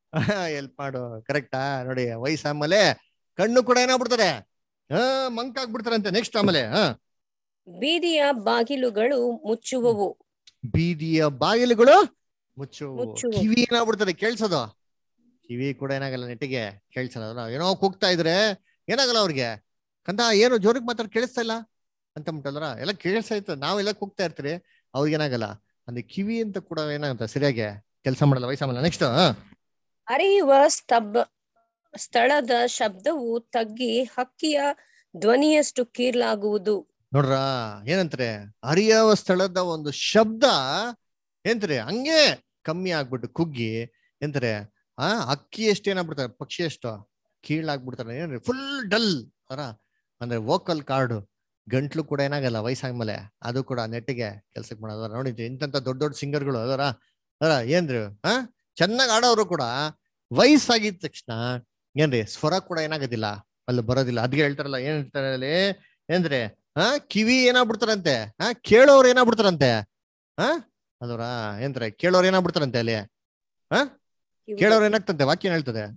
ಎಲ್ಪ್ ಮಾಡು ಕರೆಕ್ಟಾ ನೋಡಿ ವಯಸ್ಸಾದ್ಮೇಲೆ ಕಣ್ಣು ಕೂಡ ಏನಾಗ್ಬಿಡ್ತಾರೆ ಹಾ ಮಂಕ್ ಆಗ್ಬಿಡ್ತಾರಂತೆ ನೆಕ್ಸ್ಟ್ ಆಮೇಲೆ ಹಾ ಬೀದಿಯ ಬಾಗಿಲುಗಳು ಮುಚ್ಚುವವು ಬೀದಿಯ ಬಾಗಿಲುಗಳು ಮುಚ್ಚು ಮುಚ್ಚುವು. ಕಿವಿ ಏನಾಗ್ಬಿಡ್ತದೆ ಕೇಳ್ಸೋದು ಕಿವಿ ಕೂಡ ಏನಾಗಲ್ಲ ನೆಟ್ಟಿಗೆ ಕೇಳ್ಸಲ್ಲ ಅದ್ರ ಏನೋ ಕೂಗ್ತಾ ಇದ್ರೆ ಏನಾಗಲ್ಲ ಅವ್ರಿಗೆ ಕಂದ ಏನು ಜೋರಿಗೆ ಮಾತಾಡ್ ಕೇಳಿಸ್ತಾ ಇಲ್ಲ ಅಂತ ಅಂದ್ಬಿಟ್ಟಲ್ರ ಎಲ್ಲ ಕೇಳಿಸ್ತಾ ಇತ್ತು ನಾವೆಲ್ಲ ಕೂಗ್ತಾ ಇರ್ತೀರಿ ಅವ್ರಿಗೆ ಏನಾಗಲ್ಲ ಅಂದ್ರೆ ಕಿವಿ ಅಂತ ಕೂಡ ಏನಾಗುತ್ತೆ ಸರಿಯಾಗಿ ಕೆಲಸ ಮಾಡಲ್ಲ ವಯಸ್ಸಾಮಲ್ಲ ನೆಕ್ಸ್ಟ್ ಅರಿಯುವ ಸ್ತಬ್ಬ ಸ್ಥಳದ ಶಬ್ದವು ತಗ್ಗಿ ಹಕ್ಕಿಯ ಧ್ವನಿಯಷ್ಟು ಕೀರ್ಲಾಗುವುದು ನೋಡ್ರ ಏನಂತಾರೆ ಹರಿಯವ ಸ್ಥಳದ ಒಂದು ಶಬ್ದ ಏನ್ತಾರೆ ಹಂಗೆ ಕಮ್ಮಿ ಆಗ್ಬಿಟ್ಟು ಕುಗ್ಗಿ ಎಂತಾರೆ ಆ ಅಕ್ಕಿ ಎಷ್ಟು ಏನಾಗ್ಬಿಡ್ತಾರೆ ಪಕ್ಷಿ ಎಷ್ಟು ಕೀಳಾಗ್ಬಿಡ್ತಾರೆ ಏನ್ರಿ ಫುಲ್ ಡಲ್ ಅರ ಅಂದ್ರೆ ವೋಕಲ್ ಕಾರ್ಡ್ ಗಂಟ್ಲು ಕೂಡ ಏನಾಗಲ್ಲ ವಯಸ್ಸಾದ್ಮೇಲೆ ಅದು ಕೂಡ ನೆಟ್ಟಿಗೆ ಕೆಲ್ಸಕ್ಕೆ ಮಾಡೋದ್ರ ನೋಡಿ ಇಂಥ ದೊಡ್ಡ ದೊಡ್ಡ ಸಿಂಗರ್ಗಳು ಅದರ ಅದರ ಏನ್ರಿ ಆ ಚೆನ್ನಾಗಿ ಆಡೋರು ಕೂಡ ವಯಸ್ಸಾಗಿದ ತಕ್ಷಣ ಏನ್ರಿ ಸ್ವರ ಕೂಡ ಏನಾಗೋದಿಲ್ಲ ಅಲ್ಲಿ ಬರೋದಿಲ್ಲ ಅದ್ಗೆ ಹೇಳ್ತಾರಲ್ಲ ಏನ್ ಹೇಳ್ತಾರೆ ಅಲ್ಲಿ ಏನ್ರಿ ಹಾ ಕಿವಿ ಏನಾಗ್ಬಿಡ್ತಾರಂತೆ ಹಾ ಕೇಳೋರು ಏನಾಗ್ಬಿಡ್ತಾರಂತೆ ಹಾ ಅದರ ಏನ್ತಾರೆ ಕೇಳೋರು ಏನಾಗ್ಬಿಡ್ತಾರಂತೆ ಅಲ್ಲಿ ಹಾ ಕೇಳೋರು ಏನಾಗ್ತಂತೆ ವಾಕ್ಯ ಏನ್ ಹೇಳ್ತದೆ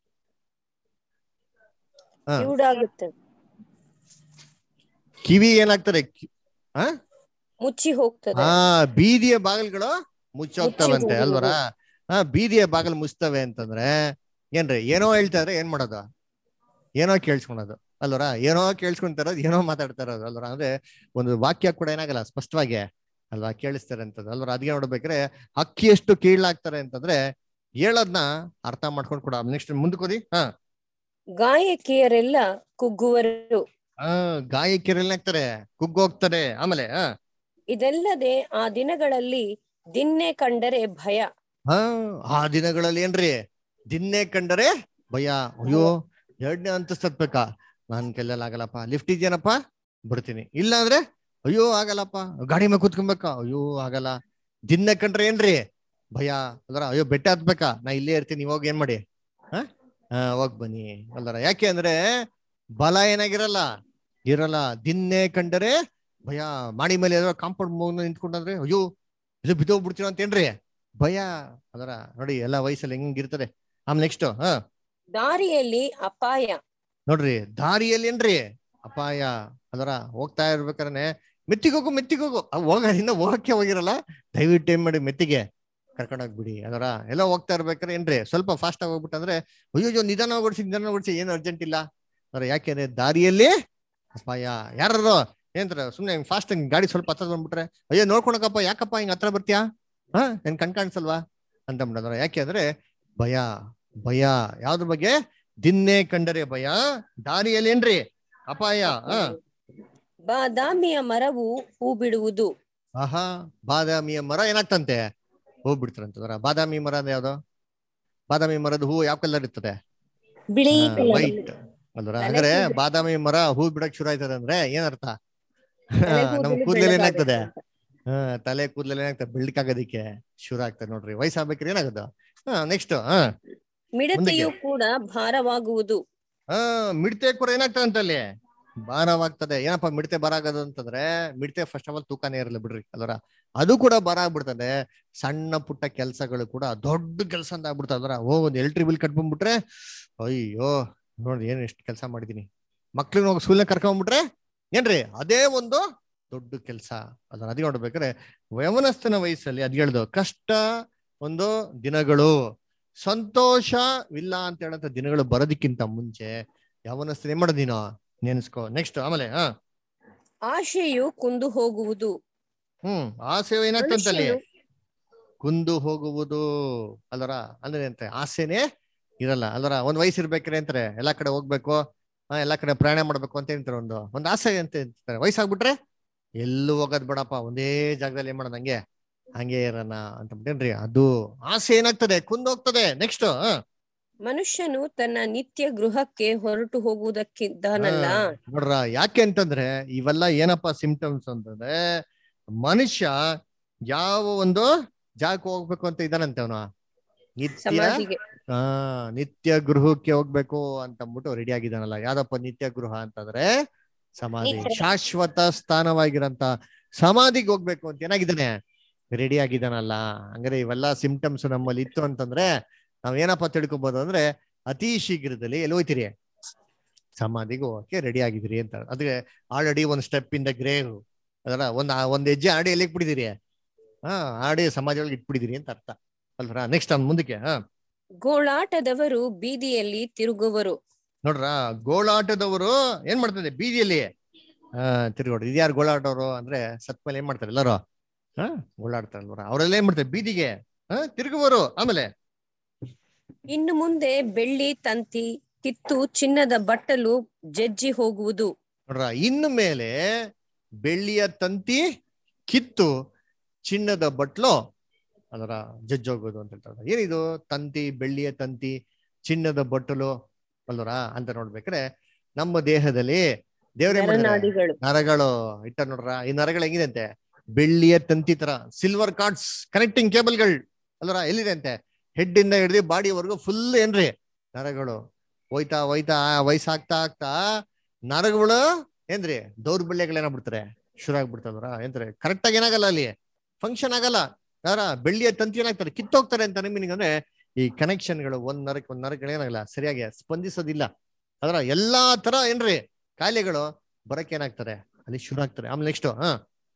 ಹಾ ಕಿವುಡಾಗುತ್ತದೆ ಕಿವಿ ಏನಾಗ್ತಾರೆ ಕಿ- ಮುಚ್ಚಿ ಹೋಗ್ತದೆ ಹಾ ಬೀದಿಯ ಬಾಗಿಲುಗಳು ಮುಚ್ಚೋಗ್ತವಂತೆ ಮುಚ್ಚಿ ಅಲ್ವರ ಹಾ ಬೀದಿಯ ಬಾಗಿಲು ಮುಚ್ತವೆ ಅಂತಂದ್ರೆ ಏನ್ರಿ ಏನೋ ಹೇಳ್ತಾ ಇದ್ರೆ ಏನ್ ಮಾಡೋದು ಏನೋ ಕೇಳಿಸ್ಕೊಳೋದು ಅಲ್ವರ ಏನೋ ಕೇಳಿಸ್ಕೊಂತ ಇರೋದು ಏನೋ ಮಾತಾಡ್ತಾ ಇರೋದು ಅಲ್ವರ ಅಂದ್ರೆ ಒಂದು ವಾಕ್ಯ ಕೂಡ ಏನಾಗಲ್ಲ ಸ್ಪಷ್ಟವಾಗಿ ಅಲ್ವಾ ಕೇಳಿಸ್ತಾರೆ ಅಂತದ್ದು ಅಲ್ವರ ಅದ್ಗೆ ನೋಡ್ಬೇಕ್ರೆ ಅಕ್ಕಿ ಎಷ್ಟು ಕೀಳಾಗ್ತಾರೆ ಅಂತಂದ್ರೆ ಹೇಳೋದ್ನ ಅರ್ಥ ಮಾಡ್ಕೊಂಡು ಕೂಡ ನೆಕ್ಸ್ಟ್ ಮುಂದಕ್ಕೆ ಹೋದಿ ಹಾ ಗಾಯಕಿಯರೆಲ್ಲ ಕುಗ್ಗುವರು ಆ ಗಾಯಕಿಯರೆಲ್ಲ ಆಗ್ತಾರೆ ಕುಗ್ಗೋಗ್ತಾರೆ ಆಮೇಲೆ ಹಾ ಇದಲ್ಲದೆ ಆ ದಿನಗಳಲ್ಲಿ ದಿನ್ನೆ ಕಂಡರೆ ಭಯ ಹಾ ಆ ದಿನಗಳಲ್ಲಿ ಏನ್ರಿ ದಿನ್ನೆ ಕಂಡರೆ ಭಯ ಅಯ್ಯೋ ಎರಡನೇ ಅಂತಸ್ತು ಹತ್ಬೇಕಾ ನನ್ ಕೈಲೆಲ್ಲ ಆಗಲ್ಲಪ್ಪ ಲಿಫ್ಟ್ ಇದೆಯೇನಪ್ಪ ಬಿಡ್ತೀನಿ ಇಲ್ಲ ಅಂದ್ರೆ ಅಯ್ಯೋ ಆಗಲ್ಲಪ್ಪ ಗಾಡಿ ಮೇಲೆ ಕೂತ್ಕೊಬೇಕಾ ಅಯ್ಯೋ ಆಗಲ್ಲ ದಿನ್ನೆ ಕಂಡ್ರೆ ಏನ್ರಿ ಭಯ ಅಲ್ರ ಅಯ್ಯೋ ಬೆಟ್ಟ ಹತ್ಬೇಕಾ ನಾ ಇಲ್ಲೇ ಇರ್ತೀನಿ ಹೋಗಿ ಏನ್ ಮಾಡಿ ಹಾ ಹಾ ಹೋಗ್ ಬನ್ನಿ ಅಲ್ದರ ಯಾಕೆ ಅಂದ್ರೆ ಬಲ ಏನಾಗಿರಲ್ಲ ಇರಲ್ಲ ದಿನ್ನೆ ಕಂಡರೆ ಭಯ ಮಾಡಿ ಮೇಲೆ ಯಾವ್ದೋ ಕಾಂಪೌಂಡ್ ಮುಗಿದು ನಿಂತ್ಕೊಂಡ್ರೆ ಅಯ್ಯೋ ಇದು ಬಿದ್ದೋಗ್ಬಿಡ್ತೀರ ಅಂತೇನ್ರಿ ಭಯ ಅದರ ನೋಡಿ ಎಲ್ಲ ವಯಸ್ಸಲ್ಲಿ ಹೆಂಗಿರ್ತದೆ ಆಮೇಲೆ ನೆಕ್ಸ್ಟ್ ಹಾ ದಾರಿಯಲ್ಲಿ ಅಪಾಯ ನೋಡ್ರಿ ದಾರಿಯಲ್ಲಿ ಏನ್ರಿ ಅಪಾಯ ಅದರ ಹೋಗ್ತಾ ಇರ್ಬೇಕಾದ್ರೆ ಮೆತ್ತಿಗೆ ಹೋಗು ಮೆತ್ತಿಗೆ ಹೋಗು ಅವ್ ಹೋಗ ಇನ್ನ ಹೋಗಕ್ಕೆ ಹೋಗಿರಲ್ಲ ದಯವಿಟ್ಟು ಏನ್ ಮಾಡಿ ಮೆತ್ತಿಗೆ ಕರ್ಕೊಂಡೋಗ್ಬಿಡಿ ಅದರ ಎಲ್ಲ ಹೋಗ್ತಾ ಇರ್ಬೇಕಾದ್ರೆ ಏನ್ರಿ ಸ್ವಲ್ಪ ಫಾಸ್ಟ್ ಆಗಿ ಹೋಗ್ಬಿಟ್ಟಂದ್ರೆ ಅಯ್ಯೋ ನಿಧಾನ ಓಡಿಸಿ ನಿಧಾನ ಓಡಿಸಿ ಏನು ಅರ್ಜೆಂಟ್ ಇಲ್ಲ ಅದರ ಯಾಕೆಂದ್ರೆ ದಾರಿಯಲ್ಲಿ ಅಪಾಯ ಯಾರು ಏನ್ರ ಸುಮ್ನೆ ಫಾಸ್ಟ್ ಗಾಡಿ ಸ್ವಲ್ಪ ಹತ್ರ ಬಂದ್ಬಿಟ್ರೆ ಅಯ್ಯೋ ನೋಡ್ಕೊಳಕಪ್ಪ ಯಾಕಪ್ಪ ಹಿಂಗ್ ಹತ್ರ ಬರ್ತೀಯಾ ಹಾ ಏನ್ ಕಣ್ ಕಾಣಿಸಲ್ವಾ ಅಂತ ಅಂದ್ಬಿಟ್ಟಂದ್ರ ಯಾಕೆ ಅಂದ್ರೆ ಭಯ ಭಯ ಯಾವ್ದ್ರ ಬಗ್ಗೆ ದಿನ್ನೆ ಕಂಡರೆ ಭಯ ದಾರಿಯಲ್ಲಿ ಏನ್ರಿ ಅಪಾಯ ಹಾ ಬಾದಾಮಿಯ ಮರವು ಹೂ ಬಿಡುವುದು ಆಹಾ ಬಾದಾಮಿಯ ಮರ ಏನಾಗ್ತಂತೆ ಹೂ ಬಿಡ್ತಾರಂತಂದ್ರ ಬಾದಾಮಿ ಮರ ಅಂದ್ರೆ ಯಾವ್ದು ಬಾದಾಮಿ ಮರದ ಹೂ ಯಾವ ಕಲರ್ ಇರ್ತದೆ ಬಿಳಿ ಕಲರ್ ವೈಟ್ ಅಲ್ವರ ತಲೆ ಅಂದ್ರೆ ಕೂದಲು. ಬಾದಾಮಿ ಮರ ಹೂ ಬಿಡಕ್ ಶುರು ಆಯ್ತದೆ ಅಂದ್ರೆ ಏನರ್ಥ ತಲೆ ನಮ್ ಕೂದಲು ಕೂದಲೆಲ್ಲ ಏನಾಗ್ತದೆ ಬೆಳ್ಳಗಾಗುತ್ತೆ ಅಂತ. ಹಾ ತಲೆ ಕೂದಲೆಲ್ಲ ಏನಾಗ್ತದೆ ಬೆಳ್ಕಾಗೋದಿಕ್ಕೆ ಶುರು ಆಗ್ತದೆ ನೋಡ್ರಿ ವಯಸ್ಸಾಗ್ಬೇಕ್ರಿ ಏನಾಗೋದು ಹಾ ನೆಕ್ಸ್ಟ್ ಹಾ ಮಿಡತೆಯು ಕೂಡ ಭಾರವಾಗುವುದು ಹಾ ಮಿಡ್ತೆ ಕೂಡ ಏನಾಗ್ತದೆ ಅಂತ ಅಲ್ಲಿ ಭಾರವಾಗ್ತದೆ ಏನಪ್ಪ ಮಿಡ್ತೆ ಭಾರ ಆಗೋದು ಅಂತಂದ್ರೆ ಮಿಡ್ತೆ ಫಸ್ಟ್ ಆಫ್ ಆಲ್ ತೂಕನೇ ಇರಲ್ಲ ಬಿಡ್ರಿ ಅಲ್ವರ ಅದು ಕೂಡ ಭಾರ ಆಗ್ಬಿಡ್ತದೆ ಸಣ್ಣ ಪುಟ್ಟ ಕೆಲಸಗಳು ಕೂಡ ದೊಡ್ಡ ಕೆಲಸ ಅಂತ ಆಗ್ಬಿಡ್ತದೆ ಅಲ್ವರ ಓ ಒಂದ್ ಎಲೆಕ್ಟ್ರಿ ಬಿಲ್ ಕಟ್ಕೊಂಡ್ಬಿಟ್ರೆ ಅಯ್ಯೋ ನೋಡಿ ಏನ್ ಎಷ್ಟು ಕೆಲಸ ಮಾಡಿದೀನಿ ಮಕ್ಳಿಗೆ ಹೋಗಿ ಸ್ಕೂಲ್ನ ಕರ್ಕೊಂಡ್ಬಿಟ್ರೆ ಏನ್ರಿ ಅದೇ ಒಂದು ದೊಡ್ಡ ಕೆಲಸ ಅದನ್ನ ಅದೇ ನೋಡ್ಬೇಕಾದ್ರೆ ಯವನಸ್ಥನ ವಯಸ್ಸಲ್ಲಿ ಅದ್ ಹೇಳ್ದು ಕಷ್ಟ ಒಂದು ದಿನಗಳು ಸಂತೋಷವಿಲ್ಲ ಅಂತ ಹೇಳಂತ ದಿನಗಳು ಬರೋದಕ್ಕಿಂತ ಮುಂಚೆ ಯವನಸ್ಥನ ಏನ್ ಮಾಡೋದು ನೀನು ನೆನೆಸ್ಕೋ ನೆಕ್ಸ್ಟ್ ಆಮೇಲೆ ಹಾ ಆಶೆಯು ಕುಂದು ಹೋಗುವುದು ಹ್ಮ್ ಆಸೆ ಏನಾಗ್ತಂತಲ್ಲಿ ಮನುಷ್ಯನು ಕುಂದು ಹೋಗುವುದು ಅಲ್ಲರ ಅಂದ್ರೆ ಎಂತ ಆಸೆನೆ ಇರಲ್ಲ ಅಲ್ಲರ ಒಂದ್ ವಯಸ್ಸು ಇರ್ಬೇಕ್ರೆ ಅಂತಾರೆ ಎಲ್ಲಾ ಕಡೆ ಹೋಗ್ಬೇಕು ಹಾ ಎಲ್ಲಾ ಕಡೆ ಪ್ರಯಾಣ ಮಾಡ್ಬೇಕು ಅಂತ ಹೇಳ್ತಾರೆ ಒಂದು ಒಂದ್ ಆಸೆ ಅಂತ ಹೇಳ್ತಾರೆ ವಯಸ್ಸಾಗ್ಬಿಟ್ರೆ ಎಲ್ಲೂ ಹೋಗೋದ್ ಬೇಡಪ್ಪ ಒಂದೇ ಜಾಗದಲ್ಲಿ ಏನ್ ಮಾಡೋದು ಹಂಗೆ ಹಂಗೆ ಇರೋಣ ಅಂತ ಬಿಟ್ಟೇನ್ರಿ ಅದು ಆಸೆ ಏನಾಗ್ತದೆ ಕುಂದು ಹೋಗ್ತದೆ ನೆಕ್ಸ್ಟ್ ಮನುಷ್ಯನು ತನ್ನ ನಿತ್ಯ ಗೃಹಕ್ಕೆ ಹೊರಟು ಹೋಗುವುದಕ್ಕಿದ್ದಾನಲ್ಲ ನೋಡ್ರ ಯಾಕೆ ಅಂತಂದ್ರೆ ಇವೆಲ್ಲ ಏನಪ್ಪಾ ಸಿಂಪ್ಟಮ್ಸ್ ಅಂತಂದ್ರೆ ಮನುಷ್ಯ ಯಾವ ಒಂದು ಜಾಗಕ್ಕೆ ಹೋಗ್ಬೇಕು ಅಂತ ಇದ್ದಾನಂತೆ ಅವನು ನಿತ್ಯ ಸಮಾಧಿಗೆ ಆ ನಿತ್ಯ ಗೃಹಕ್ಕೆ ಹೋಗ್ಬೇಕು ಅಂತ ಅಂದ್ಬಿಟ್ಟು ರೆಡಿ ಆಗಿದ್ದಾನಲ್ಲ ಯಾವ್ದಪ್ಪ ನಿತ್ಯ ಗೃಹ ಅಂತಂದ್ರೆ ಸಮಾಧಿ ನಿತ್ಯ. ಶಾಶ್ವತ ಸ್ಥಾನವಾಗಿರಂತ ಸಮಾಧಿಗೆ ಹೋಗ್ಬೇಕು ಅಂತ ಏನಾಗಿದ್ದಾನೆ ರೆಡಿ ಆಗಿದ್ದಾನಲ್ಲ ಹಂಗಾರೆ ಇವೆಲ್ಲ ಸಿಂಪ್ಟಮ್ಸ್ ನಮ್ಮಲ್ಲಿ ಇತ್ತು ಅಂತಂದ್ರೆ ನಾವ್ ಏನಪ್ಪ ತಿಳ್ಕೊಬಹುದು ಅಂದ್ರೆ ಅತಿ ಶೀಘ್ರದಲ್ಲಿ ಎಲ್ಲಿ ಹೋಯ್ತಿರಿ ಸಮಾಧಿಗೆ ಹೋಗಕ್ಕೆ ರೆಡಿ ಆಗಿದ್ರಿ ಅಂತ ಅದ್ರೆ ಆಲ್ರೆಡಿ ಒಂದ್ ಸ್ಟೆಪ್ ಇನ್ ದ ಗ್ರೇವ್ ಅದರ ಒಂದ್ ಆ- ಒಂದ್ ಹೆಜ್ಜೆ ಆಡಿ ಎಲ್ಲಿ ಇಟ್ಬಿಟ್ಟಿದ್ದೀರಿ ಹಾ ಆಡಿ ಸಮಾಜ ಒಳಗೆ ಇಟ್ಬಿಟ್ಟಿದ್ದೀರಿ ಅಂತ ಅರ್ಥ ಅಲ್ರ ನೆಕ್ಸ್ಟ್ ಮುಂದಕ್ಕೆ ಹಾ ಗೋಳಾಟದವರು ಬೀದಿಯಲ್ಲಿ ತಿರುಗುವರು ನೋಡ್ರ ಗೋಳಾಟದವರು ಏನ್ ಮಾಡ್ತಾರೆ ಬೀದಿಯಲ್ಲಿ ಆ ತಿರುಗೋಡು ಇದ್ಯಾರು ಗೋಳಾಟವರು ಅಂದ್ರೆ ಸತ್ ಮೇಲೆ ಏನ್ ಮಾಡ್ತಾರೆ ಎಲ್ಲರೂ ಹಾ ಗೋಳಾಡ್ತಾರಲ್ವರ ಅವರೆಲ್ಲ ಏನ್ ಮಾಡ್ತಾರೆ ಬೀದಿಗೆ ಹಾ ತಿರುಗುವರು ಆಮೇಲೆ ಇನ್ನು ಮುಂದೆ ಬೆಳ್ಳಿ ತಂತಿ ಕಿತ್ತು ಚಿನ್ನದ ಬಟ್ಟಲು ಜಜ್ಜಿ ಹೋಗುವುದು ನೋಡ್ರ ಇನ್ನು ಮೇಲೆ ಬೆಳ್ಳಿಯ ತಂತಿ ಕಿತ್ತು ಚಿನ್ನದ ಬಟ್ಲು ಅದರ ಜಜ್ಜೋಗೋದು ಅಂತ ಹೇಳ್ತಾರೆ ಏನಿದು ತಂತಿ ಬೆಳ್ಳಿಯ ತಂತಿ ಚಿನ್ನದ ಬಟ್ಟಲು ಅಲ್ವರ ಅಂತ ನೋಡ್ಬೇಕಾದ್ರೆ ನಮ್ಮ ದೇಹದಲ್ಲಿ ದೇವರೇ ನರನಾಡಿಗಳು ನರಗಳು ಇಟ್ಟ ನೋಡ್ರ ಈ ನರಗಳು ಹೆಂಗಿದೆ ಅಂತೆ ಬೆಳ್ಳಿಯ ತಂತಿ ತರ ಸಿಲ್ವರ್ ಕಾರ್ಡ್ಸ್ ಕನೆಕ್ಟಿಂಗ್ ಕೇಬಲ್ಗಳು ಅಲ್ವರ ಎಲ್ಲಿದೆ ಅಂತೆ ಹೆಡ್ ಇಂದ ಹಿಡಿದು ಬಾಡಿವರೆಗೂ ಫುಲ್ ಏನ್ರಿ ನರಗಳು ಹೋಯ್ತಾ ಹೋಯ್ತಾ ವಯಸ್ಸಾಗ್ತಾ ಆಗ್ತಾ ನರಗಳು ಏನ್ರಿ ದೌರ್ಬಲ್ಯಗಳೇನಾಗ್ಬಿಡ್ತಾರೆ ಶುರು ಆಗ್ಬಿಡ್ತದ್ರ ಏನ್ರಿ ಕರೆಕ್ಟ್ ಆಗಿ ಏನಾಗಲ್ಲ ಅಲ್ಲಿ ಫಂಕ್ಷನ್ ಆಗಲ್ಲ ಯಾರ ಬೆಳ್ಳಿಯ ತಂತಿ ಏನಾಗ್ತಾರೆ ಕಿತ್ತೋಗ್ತಾರೆ ಅಂತ ಮೀನಿಂಗ್ ಅಂದ್ರೆ ಈ ಕನೆಕ್ಷನ್ಗಳು ಒಂದ್ ನರಕ್ಕೆ ಒಂದ್ ನರಗಳು ಏನಾಗಲ್ಲ ಸರಿಯಾಗಿ ಸ್ಪಂದಿಸೋದಿಲ್ಲ ಅದರ ಎಲ್ಲಾ ತರ ಏನ್ರಿ ಕಾಯಿಲೆಗಳು ಬರಕ್ಕೆ ಏನಾಗ್ತಾರೆ ಅಲ್ಲಿ ಶುರು ಆಗ್ತಾರೆ ಆಮೇಲೆ ನೆಕ್ಸ್ಟ್ ಹಾ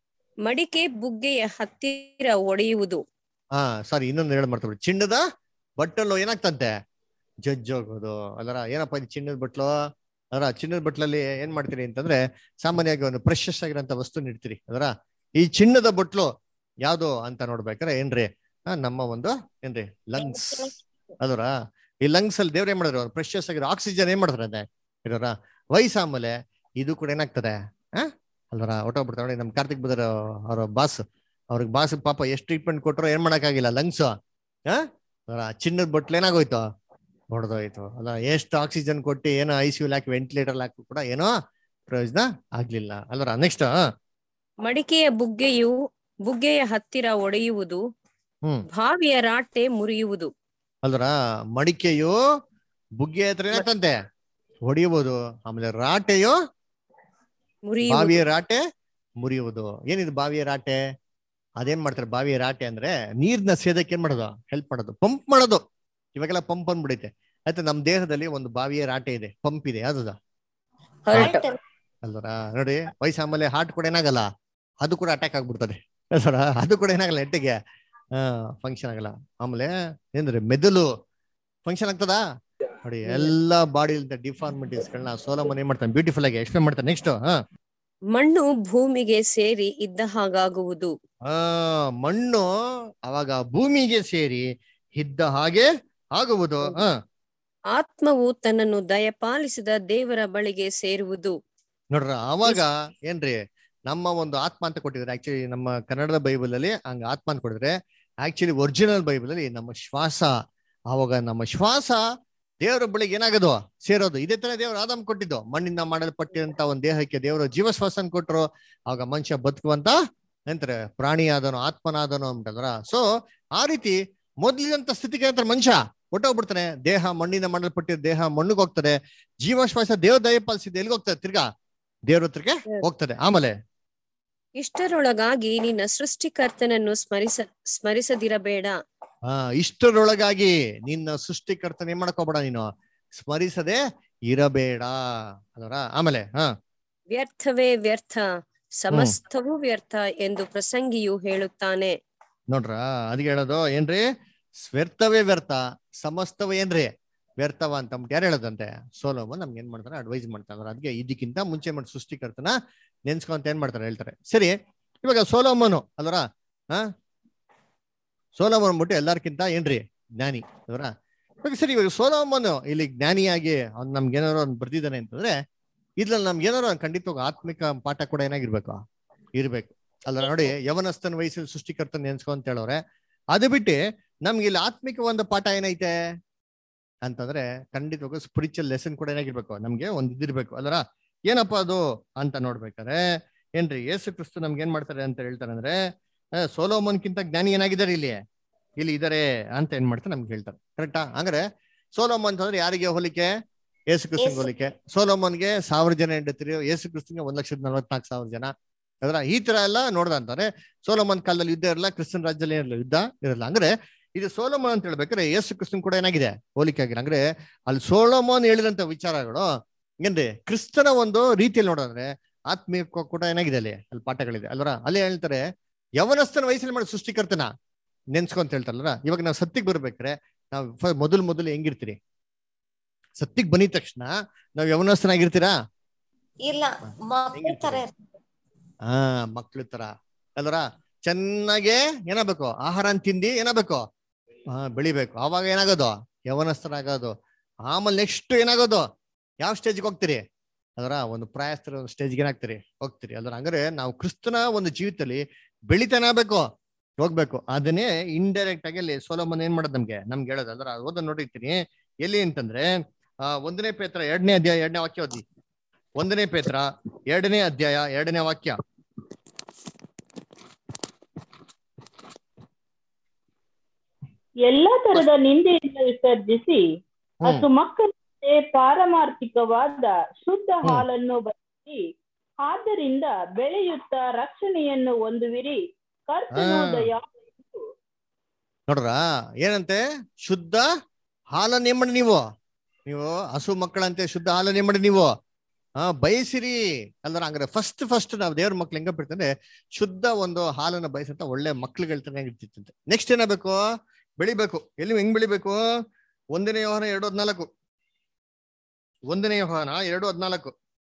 ಮಡಿಕೆ ಬುಗ್ಗೆಯ ಹತ್ತಿರ ಒಡೆಯುವುದು ಹಾ ಸಾರಿ ಇನ್ನೊಂದು ಹೇಳ ಮಾಡ್ತಾರೆ ಚಿನ್ನದ ಬಟ್ಟಲು ಏನಾಗ್ತಂತೆ ಜಜ್ಜೋಗೋದು ಅದರ ಏನಪ್ಪ ಇದು ಚಿನ್ನದ ಬಟ್ಲು ಅದರ ಚಿನ್ನದ ಬಟ್ಲಲ್ಲಿ ಏನ್ ಮಾಡ್ತೀರಿ ಅಂತಂದ್ರೆ ಸಾಮಾನ್ಯವಾಗಿ ಒಂದು ಪ್ರೆಷಸ್ ಆಗಿರೋಂಥ ವಸ್ತು ಇಡ್ತೀರಿ ಅದರ ಈ ಚಿನ್ನದ ಬಟ್ಲು ಯಾವ್ದು ಅಂತ ನೋಡ್ಬೇಕಾರೆ ಏನ್ರಿ ಆ, ನಮ್ಮ ಒಂದು ಏನ್ರಿ ಲಂಗ್ಸ್ ಅದರ ಈ ಲಂಗ್ಸ್ ಅಲ್ಲಿ ದೇವ್ರ ಏನ್ ಮಾಡಿದ್ರು ಪ್ರೆಷಸ್ ಆಗಿರೋ ಆಕ್ಸಿಜನ್ ಏನ್ ಮಾಡ್ತಾರೆ ಅದೇ ಇರೋರ ವಯಸ್ಸಾದ್ಮೇಲೆ ಇದು ಕೂಡ ಏನಾಗ್ತದೆ ಆ ಅಲ್ವರ ಹೊಟ್ಟೋಗ್ಬಿಡ್ತಾರೆ ನೋಡಿ ನಮ್ ಕಾರ್ತಿಕ್ ಬದರ್ ಅವ್ರ ಬಾಸ್ ಅವ್ರಿಗೆ ಬಾಸ್ ಪಾಪ ಎಷ್ಟು ಟ್ರೀಟ್ಮೆಂಟ್ ಕೊಟ್ಟರು ಏನ್ ಮಾಡಕ್ಕಾಗಿಲ್ಲ ಲಂಗ್ಸ್ ಆ ಅದರ ಚಿನ್ನದ ಬಟ್ಲು ಏನಾಗೋಯ್ತು ಹೊಡೆದೋಯ್ತು ಅಲ್ಲ ಎಷ್ಟು ಆಕ್ಸಿಜನ್ ಕೊಟ್ಟು ಏನೋ ಐ ಸಿ ಯು ಹಾಕಿ ವೆಂಟಿಲೇಟರ್ ಹಾಕಿ ಕೂಡ ಏನೋ ಪ್ರಯೋಜನ ಆಗ್ಲಿಲ್ಲ ಅಲ್ವರ ನೆಕ್ಸ್ಟ್ ಮಡಿಕೆಯ ಬುಗ್ಗೆಯು ಬುಗ್ಗೆಯ ಹತ್ತಿರ ಒಡೆಯುವುದು ಹ್ಮ್ ಬಾವಿಯ ರಾಟೆ ಮುರಿಯುವುದು ಅಲ್ವರ ಮಡಿಕೆಯು ಬುಗ್ಗೆ ಹತ್ರ ಏನಾಗ್ತಂತೆ ಹೊಡೆಯುವುದು ಆಮೇಲೆ ರಾಟೆಯು ಮುರಿಯುವುದು ಬಾವಿಯ ರಾಟೆ ಮುರಿಯುವುದು ಏನಿದು ಬಾವಿಯ ರಾಟೆ ಅದೇನ್ ಮಾಡ್ತಾರೆ ಬಾವಿಯ ರಾಟೆ ಅಂದ್ರೆ ನೀರ್ನ ಸೇದಕ್ಕೆ ಏನ್ ಮಾಡೋದು ಹೆಲ್ಪ್ ಮಾಡೋದು ಪಂಪ್ ಮಾಡೋದು ಇವಾಗೆಲ್ಲ ಪಂಪ್ ಅಂದ್ಬಿಡೈತೆ ಆಯ್ತು ನಮ್ ದೇಹದಲ್ಲಿ ಒಂದು ಬಾವಿಯ ರಾಟೆ ಇದೆ ಪಂಪ್ ಇದೆ ಯಾವ್ದದ ಹರ್ಟ್ ಅಲ್ವರ ನೋಡಿ ವಯಸ್ಸಾದ್ಮೇಲೆ ಹಾರ್ಟ್ ಕೂಡ ಏನಾಗಲ್ಲ ಅದು ಕೂಡ ಅಟ್ಯಾಕ್ ಆಗ್ಬಿಡ್ತದೆ ಅಲ್ವರ ಅದು ಕೂಡ ಏನಾಗಲ್ಲ ನೆಟ್ಟಿಗೆ ಆ ಫಂಕ್ಷನ್ ಆಗಲ್ಲ ಆಮೇಲೆ ಏನ್ರಿ ಮೆದುಳು ಫಂಕ್ಷನ್ ಆಗ್ತದಾ ನೋಡಿ ಎಲ್ಲಾ ಬಾಡಿ ಡಿಫಾರ್ಮಿಟೀಸ್ ಗಳನ್ನ ಸೋಲಮನ್ ಏನ್ ಮಾಡ್ತಾನೆ ಬ್ಯೂಟಿಫುಲ್ ಆಗಿ ಎಕ್ಸ್ಪ್ಲೇನ್ ಮಾಡ್ತಾನೆ ನೆಕ್ಸ್ಟ್ ಹಾ ಮಣ್ಣು ಭೂಮಿಗೆ ಸೇರಿ ಇದ್ದ ಹಾಗಾಗುವುದು ಆ ಮಣ್ಣು ಅವಾಗ ಭೂಮಿಗೆ ಸೇರಿ ಇದ್ದ ಹಾಗೆ ಆಗುವುದು ಹ ಆತ್ಮವು ತನ್ನನ್ನು ದಯಪಾಲಿಸಿದ ದೇವರ ಬಳಿಗೆ ಸೇರುವುದು ನೋಡ್ರ ಅವಾಗ ಏನ್ರಿ ನಮ್ಮ ಒಂದು ಆತ್ಮ ಅಂತ ಕೊಟ್ಟಿದ್ರೆ ಆಕ್ಚುಲಿ ನಮ್ಮ ಕನ್ನಡದ ಬೈಬಲ್ ಅಲ್ಲಿ ಹಂಗ ಆತ್ಮ ಅಂತ ಕೊಟ್ಟಿದ್ರೆ ಆಕ್ಚುಲಿ ಒರಿಜಿನಲ್ ಬೈಬಲ್ ಅಲ್ಲಿ ನಮ್ಮ ಶ್ವಾಸ ಅವಾಗ ನಮ್ಮ ಶ್ವಾಸ ದೇವರ ಬಳಿಗೆ ಏನಾಗೋದು ಸೇರೋದು ಇದೇ ತರ ದೇವರು ಆದಾಮ್ ಕೊಟ್ಟಿದ್ದು ಮಣ್ಣಿಂದ ಮಾಡಲ್ಪಟ್ಟಿರಂತ ಒಂದು ದೇಹಕ್ಕೆ ದೇವರು ಜೀವಶ್ವಾಸನ ಕೊಟ್ಟರು ಆಗ ಮನುಷ್ಯ ಬದುಕುವಂತ ಎಂತಾರೆ ಪ್ರಾಣಿಯಾದನು ಆತ್ಮನಾದನು ಅಂತಂದ್ರ ಸೊ ಆ ರೀತಿ ಮೊದ್ಲಿನಂತ ಸ್ಥಿತಿಗೆ ಅಂತ ಮನುಷ್ಯ ಹೊಟ್ಟೋಗ್ಬಿಡ್ತಾನೆ ದೇಹ ಮಣ್ಣಿನ ಮಾಡಲ್ಪಟ್ಟಿರೋ ದೇಹ ಮಣ್ಣಿಗೆ ಹೋಗ್ತದೆ ಜೀವಶ್ವಾಸ ದೇವ ದಯಪಾಲಿಸಿದ ಎಲ್ಲಿಗೆ ಹೋಗ್ತದೆ ತಿರ್ಗಾ ದೇವ್ರ ಹತ್ರಕ್ಕೆ ಹೋಗ್ತದೆ ಆಮೇಲೆ ಇಷ್ಟರೊಳಗಾಗಿ ನಿನ್ನ ಸೃಷ್ಟಿಕರ್ತನನ್ನು ಸ್ಮರಿಸ ಸ್ಮರಿಸದಿರಬೇಡ ಆ ಇಷ್ಟರೊಳಗಾಗಿ ನಿನ್ನ ಸೃಷ್ಟಿಕರ್ತನ ಏನ್ ಮಾಡ್ಕೋಬೇಡ ನೀನು ಸ್ಮರಿಸದೆ ಇರಬೇಡ ಅದರ ಆಮೇಲೆ ಹಾ ವ್ಯರ್ಥವೇ ವ್ಯರ್ಥ ಸಮಸ್ತವೂ ವ್ಯರ್ಥ ಎಂದು ಪ್ರಸಂಗಿಯು ಹೇಳುತ್ತಾನೆ ನೋಡ್ರ ಅದಕ್ಕೆ ಹೇಳೋದು ಏನ್ರಿ ವ್ಯರ್ಥವೇ ವ್ಯರ್ಥ ಸಮಸ್ತವೇ ಏನ್ರಿ ವ್ಯರ್ಥವ ಅಂತ ಅಂದ್ಬಿಟ್ಟು ಯಾರು ಹೇಳೋದಂತೆ ಸೋಲೋಮನ್ ನಮ್ಗೆ ಏನ್ ಮಾಡ್ತಾರೆ ಅಡ್ವೈಸ್ ಮಾಡ್ತಾರೆ ಅದಕ್ಕೆ ಇದಕ್ಕಿಂತ ಮುಂಚೆ ಮಾಡಿ ಸೃಷ್ಟಿಕರ್ತನ ನೆನ್ಸ್ಕೊಂತ ಏನ್ ಮಾಡ್ತಾರೆ ಹೇಳ್ತಾರೆ ಸರಿ ಇವಾಗ ಸೋಲೋಮನು ಅಲ್ವರ ಹಾ ಸೋಲೋಮನ್ ಬಿಟ್ಟು ಎಲ್ಲಾರ್ಕಿಂತ ಏನ್ರಿ ಜ್ಞಾನಿ ಅಲ್ವರ ಇವಾಗ ಸರಿ ಇವಾಗ ಸೋಲೋಮನು ಇಲ್ಲಿ ಜ್ಞಾನಿಯಾಗಿ ಅವ್ನ್ ನಮ್ಗೆ ಏನಾರು ಅವ್ನು ಬರ್ದಿದ್ದಾನೆ ಅಂತಂದ್ರೆ ಇದ್ರಲ್ಲಿ ನಮ್ಗೆ ಏನಾರು ಖಂಡಿತವಾಗ ಆತ್ಮಿಕ ಪಾಠ ಕೂಡ ಏನಾಗಿರ್ಬೇಕು ಇರ್ಬೇಕು ಅಲ್ಲ ನೋಡಿ ಯವನಸ್ಥನ ವಯಸ್ಸಲ್ಲಿ ಸೃಷ್ಟಿಕರ್ತನ ನೆನ್ಸ್ಕೊ ಅಂತ ಹೇಳೋರೆ ಅದು ಬಿಟ್ಟು ನಮ್ಗೆ ಇಲ್ಲಿ ಆತ್ಮಿಕ ಒಂದು ಪಾಠ ಏನೈತೆ ಅಂತಂದ್ರೆ ಖಂಡಿತವಾಗ ಸ್ಪಿರಿಚುವಲ್ ಲೆಸನ್ ಕೂಡ ಏನಾಗಿರ್ಬೇಕು ನಮ್ಗೆ ಒಂದ್ ಇದಿರ್ಬೇಕು ಅಲ್ಲರ ಏನಪ್ಪಾ ಅದು ಅಂತ ನೋಡ್ಬೇಕಾರೆ ಏನ್ರಿ ಯೇಸು ಕ್ರಿಸ್ತು ನಮ್ಗೆ ಏನ್ ಮಾಡ್ತಾರೆ ಅಂತ ಹೇಳ್ತಾರೆ ಅಂದ್ರೆ ಸೋಲೋಮನ್ಕಿಂತ ಜ್ಞಾನಿ ಏನಾಗಿದ್ದಾರೆ ಇಲ್ಲಿ ಇಲ್ಲಿ ಇದಾರೆ ಅಂತ ಏನ್ ಮಾಡ್ತಾರೆ ನಮ್ಗೆ ಹೇಳ್ತಾರೆ ಕರೆಕ್ಟಾ ಹಂಗಾರೆ ಸೋಲೋಮನ್ ಅಂತಂದ್ರೆ ಯಾರಿಗೆ ಹೋಲಿಕೆ ಯೇಸು ಕ್ರಿಸ್ತನ್ ಯೇಸು. ಹೋಲಿಕೆ ಸೋಲೋಮನ್ಗೆ ಸಾವಿರ ಜನ ಹೆಂಡತಿರು ಯೇಸು ಕ್ರಿಸ್ತನ್ಗೆ ಒಂದ್ ಲಕ್ಷದ ನಲ್ವತ್ನಾಲ್ಕು ಸಾವಿರ ಜನ ಅದರ ಈ ತರ ಎಲ್ಲ ನೋಡ್ದ ಅಂತಾರೆ ಸೋಲೋಮನ್ ಕಾಲದಲ್ಲಿ ಯುದ್ಧ ಇರಲ್ಲ ಕ್ರಿಸ್ತನ್ ರಾಜ್ಯದಲ್ಲಿ ಏನಿರಲ್ಲ ಯುದ್ಧ ಇರಲ್ಲ ಅಂದ್ರೆ ಇದು ಸೋಲೋಮನ್ ಅಂತ ಹೇಳ್ಬೇಕಾದ್ರೆ ಯೇಸು ಕ್ರಿಸ್ತನ್ ಕೂಡ ಏನಾಗಿದೆ ಹೋಲಿಕೆ ಆಗಿದೆ ಅಂದ್ರೆ ಅಲ್ಲಿ ಸೋಲೋಮನ್ ಹೇಳಿದಂತ ವಿಚಾರಗಳು ಏನ್ರಿ ಕ್ರಿಸ್ತನ ಒಂದು ರೀತಿಯಲ್ಲಿ ನೋಡೋದ್ರೆ ಆತ್ಮೀಯ ಕೂ- ಕೂಡ ಏನಾಗಿದೆ ಅಲ್ಲಿ ಅಲ್ಲಿ ಪಾಠಗಳಿದೆ ಅಲ್ವರ ಅಲ್ಲಿ ಹೇಳ್ತಾರೆ ಯವನಸ್ಥನ ವಯಸ್ಸಲ್ಲಿ ಮಾಡಿ ಸೃಷ್ಟಿಕರ್ತನ ನೆನ್ಸ್ಕೊಂತ ಹೇಳ್ತಾರಲ್ರ ಇವಾಗ ನಾವು ಸತ್ತಿಗೆ ಬರ್ಬೇಕಾರೆ ನಾವು ಫ- ಮೊದಲು ಮೊದಲು ಹೆಂಗಿರ್ತೀರಿ ಸತ್ತಿಗೆ ಬಂದಿದ ತಕ್ಷಣ ನಾವ್ ಯವನಸ್ಥನಾಗಿರ್ತೀರಾ ಇಲ್ಲ ಮಕ್ಕಳ ತರ ಇರ್ತಾರೆ. ಹಾ ಮಕ್ಳ ತರ ಅಲ್ವರ ಚೆನ್ನಾಗೆ ಏನಾಗ್ಬೇಕು ಆಹಾರ ತಿಂದಿ ಏನಾಗ್ಬೇಕು ಹಾ ಬೆಳಿಬೇಕು ಆವಾಗ ಏನಾಗೋದು ಯವನಸ್ಥರಾಗೋದು ಆಮೇಲೆ ನೆಕ್ಸ್ಟ್ ಏನಾಗೋದು ಯಾವ ಸ್ಟೇಜ್ಗೆ ಹೋಗ್ತೀರಿ ಅದರ ಒಂದು ಪ್ರಾಯಸ್ಥರ ಒಂದು ಸ್ಟೇಜ್ಗೆ ಏನಾಗ್ತೀರಿ ಹೋಗ್ತೀರಿ ಅದ್ರ ಹಂಗಾರೆ ನಾವು ಕ್ರಿಸ್ತನ ಒಂದು ಜೀವಿತದಲ್ಲಿ ಬೆಳಿತಾನೆ ಆಗ್ಬೇಕು ಹೋಗ್ಬೇಕು ಅದನ್ನೇ ಇಂಡೈರೆಕ್ಟ್ ಆಗಿ ಅಲ್ಲಿ ಸೋಲೋಮನ್ ಏನ್ ಮಾಡೋದು ನಮ್ಗೆ ನಮ್ಗೆ ಹೇಳೋದು ಅದ್ರ ಓದ ನೋಡಿರ್ತೀನಿ ಎಲ್ಲಿ ಅಂತಂದ್ರೆ ಆ ಒಂದನೇ ಪೇತ್ರ ಎರಡನೇ ಅಧ್ಯಾಯ ಎರಡನೇ ವಾಕ್ಯ ಓದಿ ಒಂದನೇ ಪೇತ್ರ ಎರಡನೇ ಅಧ್ಯಾಯ ಎರಡನೇ ವಾಕ್ಯ ಎಲ್ಲಾ ತರದ ನಿಂದೆಯಿಂದ ವಿಸರ್ಜಿಸಿ ಹ್ಮ್ ಹಸು ಮಕ್ಕಳಂತೆ ಪಾರಮಾರ್ಥಿಕವಾದ ಶುದ್ಧ ಹ್ಮ್. ಹಾಲನ್ನು ಬಯಸಿ ಆದ್ದರಿಂದ ಬೆಳೆಯುತ್ತಾ ರಕ್ಷಣೆಯನ್ನು ಹೊಂದುವಿರಿ ಕರ್ತನು ಹಾ. ದಯಾ ನೋಡ್ರ ಏನಂತೆ ಶುದ್ಧ ಹಾಲನ್ನ ಏನ್ ಮಾಡಿ ನೀವು ನೀವು ಹಸು ಮಕ್ಕಳಂತೆ ಶುದ್ಧ ಹಾಲನ್ನ ಏನ್ ಮಾಡಿ ನೀವು ಹಾ ಬಯಸಿರಿ ಅಲ್ದ್ರ ಹಂಗಾರೆ ಫಸ್ಟ್ ಫಸ್ಟ್ ನಾವು ದೇವ್ರ ಮಕ್ಳು ಹೆಂಗ ಬಿಡ್ತಂದ್ರೆ ಶುದ್ಧ ಒಂದು ಹಾಲನ್ನ ಬಯಸಂತ ಒಳ್ಳೆ ಮಕ್ಳುಗಳ್ತಾನೆ ಇರ್ತಿತ್ತಂತೆ ನೆಕ್ಸ್ಟ್ ಏನಾಗಬೇಕು ಬೆಳಿಬೇಕು ಎಲ್ಲಿ ಹೆಂಗ್ ಬೆಳಿಬೇಕು ಒಂದನೇ ಯೋಹನ ಎರಡು ಹದ್ನಾಲ್ಕು ಒಂದನೇ ಯೋಹನ ಎರಡು ಹದ್ನಾಲ್ಕು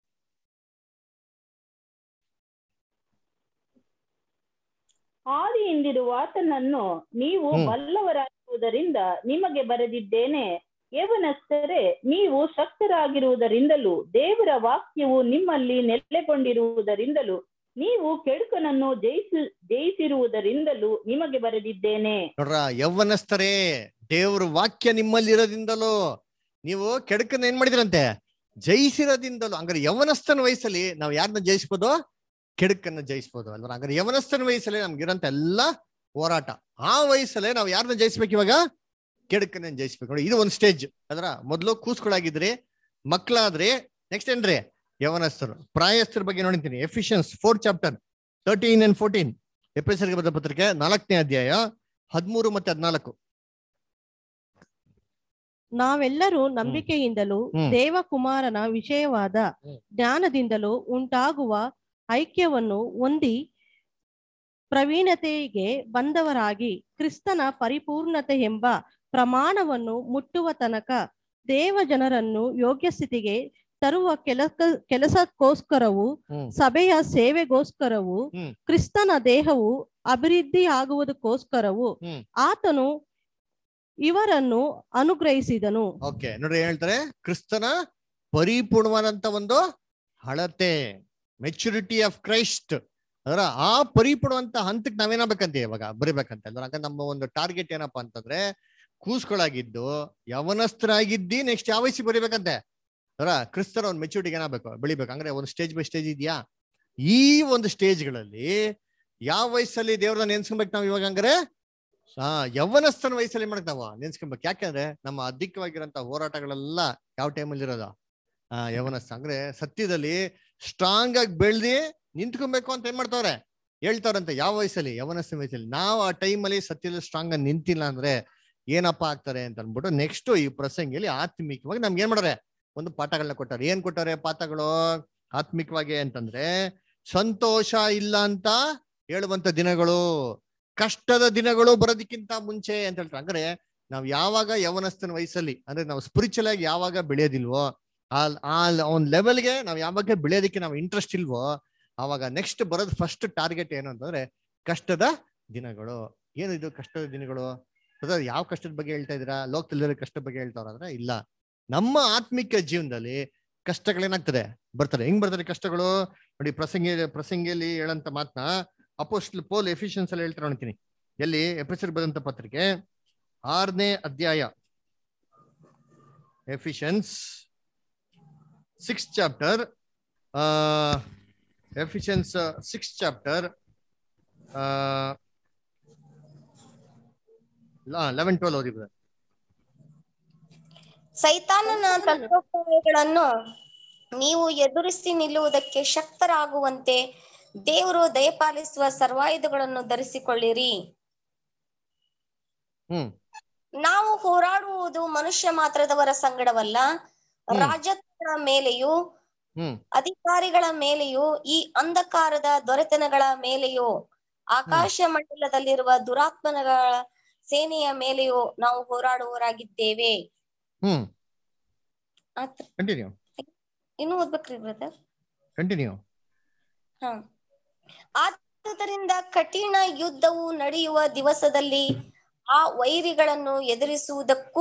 ಆದಿಯಿಂದಿರುವ ಆತನನ್ನು ನೀವು ಹ್ಮ್. ಬಲ್ಲವರಾಗಿರುವುದರಿಂದ ನಿಮಗೆ ಬರೆದಿದ್ದೇನೆ ಯವನಸ್ಥರೇ ನೀವು ಶಕ್ತರಾಗಿರುವುದರಿಂದಲೂ ದೇವರ ವಾಕ್ಯವು ನಿಮ್ಮಲ್ಲಿ ನೆಲೆಗೊಂಡಿರುವುದರಿಂದಲೂ ನೀವು ಕೆಡುಕನನ್ನು ಜಯಿಸಿ ಜಯಿಸಿರುವುದರಿಂದಲೂ ನಿಮಗೆ ಬರೆದಿದ್ದೇನೆ ನೋಡ್ರ ಯವ್ವನಸ್ಥರೇ ದೇವ್ರ ವಾಕ್ಯ ನಿಮ್ಮಲ್ಲಿ ಇರೋದ್ರಿಂದಲೂ ನೀವು ಕೆಡಕನ್ನ ಏನ್ ಮಾಡಿದ್ರಂತೆ ಜಯಿಸಿರೋದ್ರಿಂದಲೂ ಹಂಗಾರೆ ಯವ್ವನಸ್ಥನ ವಯಸ್ಸಲ್ಲಿ ನಾವು ಯಾರನ್ನ ಜಯಿಸ್ಬೋದು ಕೆಡಕನ್ನ ಜಯಿಸ್ಬೋದು ಅಲ್ವಾ ಹಂಗಾರೆ ಯವ್ವನಸ್ಥನ ವಯಸ್ಸಲ್ಲಿ ನಮ್ಗಿರೋಂತ ಎಲ್ಲ ಹೋರಾಟ ಆ ವಯಸ್ಸಲ್ಲೇ ನಾವು ಯಾರನ್ನ ಜಯಿಸ್ಬೇಕು ಇವಾಗ ಕೆಡಕನ್ನ ಜಯಿಸ್ಬೇಕು ನೋಡಿ ಇದು ಒಂದು ಸ್ಟೇಜ್ ಅದ್ರ ಮೊದಲು ಕೂಸ್ಗಳಾಗಿದ್ರಿ ಮಕ್ಕಳಾದ್ರಿ ನೆಕ್ಸ್ಟ್ ಏನ್ರಿ ಯವನಸ್ಥರು ಪ್ರಾಯಸ್ಥರ ಬಗ್ಗೆ ನೋಡಿದ್ದೀನಿ Ephesians fourth chapter thirteen and fourteen ಎಪಿಸರ್ಗೆ ಬರೆದ ಪತ್ರಿಕೆ ನಾಲ್ಕನೇ ಅಧ್ಯಾಯ ಹದಿಮೂರು ಮತ್ತೆ ಹದಿನಾಲ್ಕು ನಾವೆಲ್ಲರೂ ನಂಬಿಕೆಯಿಂದಲೂ ಹ್ಮ್. ದೇವಕುಮಾರನ ವಿಷಯವಾದ ಹ್ಮ್. ಜ್ಞಾನದಿಂದಲೂ ಉಂಟಾಗುವ ಐಕ್ಯವನ್ನು ಹೊಂದಿ ಪ್ರವೀಣತೆಗೆ ಬಂದವರಾಗಿ ಕ್ರಿಸ್ತನ ಪರಿಪೂರ್ಣತೆ ಎಂಬ ಪ್ರಮಾಣವನ್ನು ಮುಟ್ಟುವ ತನಕ ದೇವ ಜನರನ್ನು ಯೋಗ್ಯ ಸ್ಥಿತಿಗೆ ತರುವ ಕೆಲಸ ಕೆಲಸಕ್ಕೋಸ್ಕರವು ಹ್ಮ್ ಸಭೆಯ ಸೇವೆಗೋಸ್ಕರವು ಹ್ಮ್. ಕ್ರಿಸ್ತನ ದೇಹವು ಅಭಿವೃದ್ಧಿ ಆಗುವುದಕ್ಕೋಸ್ಕರವು ಹ್ಮ್. ಆತನು ಇವರನ್ನು ಅನುಗ್ರಹಿಸಿದನು ಓಕೆ ನೋಡ್ರಿ ಏನ್ ಹೇಳ್ತಾರೆ ಕ್ರಿಸ್ತನ ಪರಿಪೂರ್ಣವಾದಂತ ಒಂದು ಹಳತೆ ಮೆಚುರಿಟಿ ಆಫ್ ಕ್ರೈಸ್ಟ್ ಅದರ ಆ ಪರಿಪೂರ್ಣವಂತ ಹಂತಕ್ಕೆ ನಾವೇನಾಗಬೇಕಂತೆ ಇವಾಗ ಬರಿಬೇಕಂತ ಅಂದ್ರೆ ಹಂಗ ನಮ್ಮ ಒಂದು ಟಾರ್ಗೆಟ್ ಏನಪ್ಪಾ ಅಂತಂದ್ರೆ ಕೂಸ್ಗಳಾಗಿದ್ದು ಯವನಸ್ಥರಾಗಿದ್ದಿ ನೆಕ್ಸ್ಟ್ ಯಾವ ವಯಸ್ಸಿಗೆ ಬರಿಬೇಕಂತೆ ಅದರ ಕ್ರಿಸ್ತರ ಒಂದು ಮೆಚುರಿಟಿಗೆ ಏನಾಗಬೇಕು ಬೆಳಿಬೇಕು ಅಂದ್ರೆ ಒಂದು ಸ್ಟೇಜ್ ಬೈ ಸ್ಟೇಜ್ ಇದೆಯಾ ಈ ಒಂದು ಸ್ಟೇಜ್ಗಳಲ್ಲಿ ಯಾವ ವಯಸ್ಸಲ್ಲಿ ದೇವ್ರನ್ನ ನೆನ್ಸ್ಕೊಬೇಕು ನಾವು ಇವಾಗ ಹಂಗಾರೆ ಹಾ ಯವ್ವನಸ್ಥನ ವಯಸ್ಸಲ್ಲಿ ಮಾಡಕ್ ನಾವು ನೆನ್ಸ್ಕೊಬೇಕು ಯಾಕಂದ್ರೆ ನಮ್ಮ ಅಧಿಕವಾಗಿರೋಂಥ ಹೋರಾಟಗಳೆಲ್ಲ ಯಾವ ಟೈಮಲ್ಲಿ ಇರೋದು ಆ ಯವ್ವನಸ್ಥ ಅಂದ್ರೆ ಸತ್ಯದಲ್ಲಿ ಸ್ಟ್ರಾಂಗ್ ಆಗಿ ಬೆಳ್ದಿ ನಿಂತ್ಕೊಬೇಕು ಅಂತ ಏನ್ ಮಾಡ್ತಾವ್ರೆ ಹೇಳ್ತಾರಂತೆ ಯಾವ ವಯಸ್ಸಲ್ಲಿ ಯವ್ವನಸ್ಥನ ವಯಸ್ಸಲ್ಲಿ ನಾವು ಆ ಟೈಮಲ್ಲಿ ಸತ್ಯದಲ್ಲಿ ಸ್ಟ್ರಾಂಗ್ ಆಗಿ ನಿಂತಿಲ್ಲ ಅಂದ್ರೆ ಏನಪ್ಪ ಆಗ್ತಾರೆ ಅಂತ ಅನ್ಬಿಟ್ಟು ನೆಕ್ಸ್ಟ್ ಈ ಪ್ರಸಂಗಿಯಲ್ಲಿ ಆತ್ಮಿಕವಾಗಿ ನಮ್ಗೆ ಏನ್ ಮಾಡ್ತಾರೆ ಒಂದು ಪಾಠಗಳನ್ನ ಕೊಟ್ಟಾರೆ ಏನ್ ಕೊಟ್ಟಾರೆ ಪಾಠಗಳು ಆತ್ಮಿಕವಾಗಿ ಅಂತಂದ್ರೆ ಸಂತೋಷ ಇಲ್ಲ ಅಂತ ಹೇಳುವಂತ ದಿನಗಳು ಕಷ್ಟದ ದಿನಗಳು ಬರೋದಕ್ಕಿಂತ ಮುಂಚೆ ಅಂತ ಹೇಳ್ತಾರೆ ಅಂದ್ರೆ ನಾವ್ ಯಾವಾಗ ಯವನಸ್ಥನ ವಯಸ್ಸಲ್ಲಿ ಅಂದ್ರೆ ನಾವು ಸ್ಪಿರಿಚುವಲ್ ಆಗಿ ಯಾವಾಗ ಬೆಳೆಯೋದಿಲ್ವೋ ಆ ಆ ಒಂದ್ ಲೆವೆಲ್ಗೆ ನಾವ್ ಯಾವಾಗ ಬೆಳೆಯೋದಕ್ಕೆ ನಾವು ಇಂಟ್ರೆಸ್ಟ್ ಇಲ್ವೋ ಆವಾಗ ನೆಕ್ಸ್ಟ್ ಬರೋದು ಫಸ್ಟ್ ಟಾರ್ಗೆಟ್ ಏನು ಅಂತಂದ್ರೆ ಕಷ್ಟದ ದಿನಗಳು ಏನಿದು ಕಷ್ಟದ ದಿನಗಳು ಅದ್ರ ಯಾವ ಕಷ್ಟದ ಬಗ್ಗೆ ಹೇಳ್ತಾ ಇದೀರಾ ಲೋಕದಲ್ಲಿರೋ ಕಷ್ಟದ ಬಗ್ಗೆ ಹೇಳ್ತಾರ ಅಂದ್ರೆ ಇಲ್ಲ ನಮ್ಮ ಆತ್ಮಿಕ ಜೀವನದಲ್ಲಿ ಕಷ್ಟಗಳೇನಾಗ್ತದೆ ಬರ್ತಾರೆ ಹೆಂಗ್ ಬರ್ತಾರೆ ಕಷ್ಟಗಳು ನೋಡಿ ಪ್ರಸಂಗಿ ಪ್ರಸಂಗಿಯಲ್ಲಿ ಹೇಳಂತ ಮಾತನ್ನ ಅಪೋಸ್ಟಲ್ ಪೋಲ್ ಎಫಿಷಿಯನ್ಸ್ ಅಲ್ಲಿ ಹೇಳ್ತಾರೆ ನೋಡ್ತೀನಿ ಎಲ್ಲಿ ಎಪಿಸರ್ ಬದಂತ ಪತ್ರಿಕೆ ಆರನೇ ಅಧ್ಯಾಯ Ephesians six chapter Ephesians six chapter eleven twelve ಓದಿ brother. ಸೈತಾನನ ತಂತ್ರೋಪಾಯಗಳನ್ನು ನೀವು ಎದುರಿಸಿ ನಿಲ್ಲುವುದಕ್ಕೆ ಶಕ್ತರಾಗುವಂತೆ ದೇವರು ದಯಪಾಲಿಸುವ ಸರ್ವಾಯುಧಗಳನ್ನು ಧರಿಸಿಕೊಳ್ಳಿರಿ ಹ್ಮ್ ನಾವು ಹೋರಾಡುವುದು ಮನುಷ್ಯ ಮಾತ್ರದವರ ಸಂಗಡವಲ್ಲ ಹ್ಮ್. ರಾಜತ್ವಗಳ ಮೇಲೆಯೂ ಹ್ಮ್ ಅಧಿಕಾರಿಗಳ ಮೇಲೆಯೂ ಈ ಅಂಧಕಾರದ ದೊರೆತನಗಳ ಮೇಲೆಯೂ ಆಕಾಶ ಮಂಡಲದಲ್ಲಿರುವ ದುರಾತ್ಮನಗಳ ಸೇನೆಯ ಮೇಲೆಯೂ ನಾವು ಹೋರಾಡುವವರಾಗಿದ್ದೇವೆ ಹ್ಮ್ ಆತ್ ಕಂಟಿನ್ಯೂ ಇನ್ನು ಓದ್ಬೇಕ್ರಿ ಬ್ರದರ್ ಕಂಟಿನ್ಯೂ ಹ ಆದುದರಿಂದ ಕಠಿಣ ಯುದ್ಧವು ನಡೆಯುವ ದಿವಸದಲ್ಲಿ ಆ ವೈರಿಗಳನ್ನು ಎದುರಿಸುವುದಕ್ಕೂ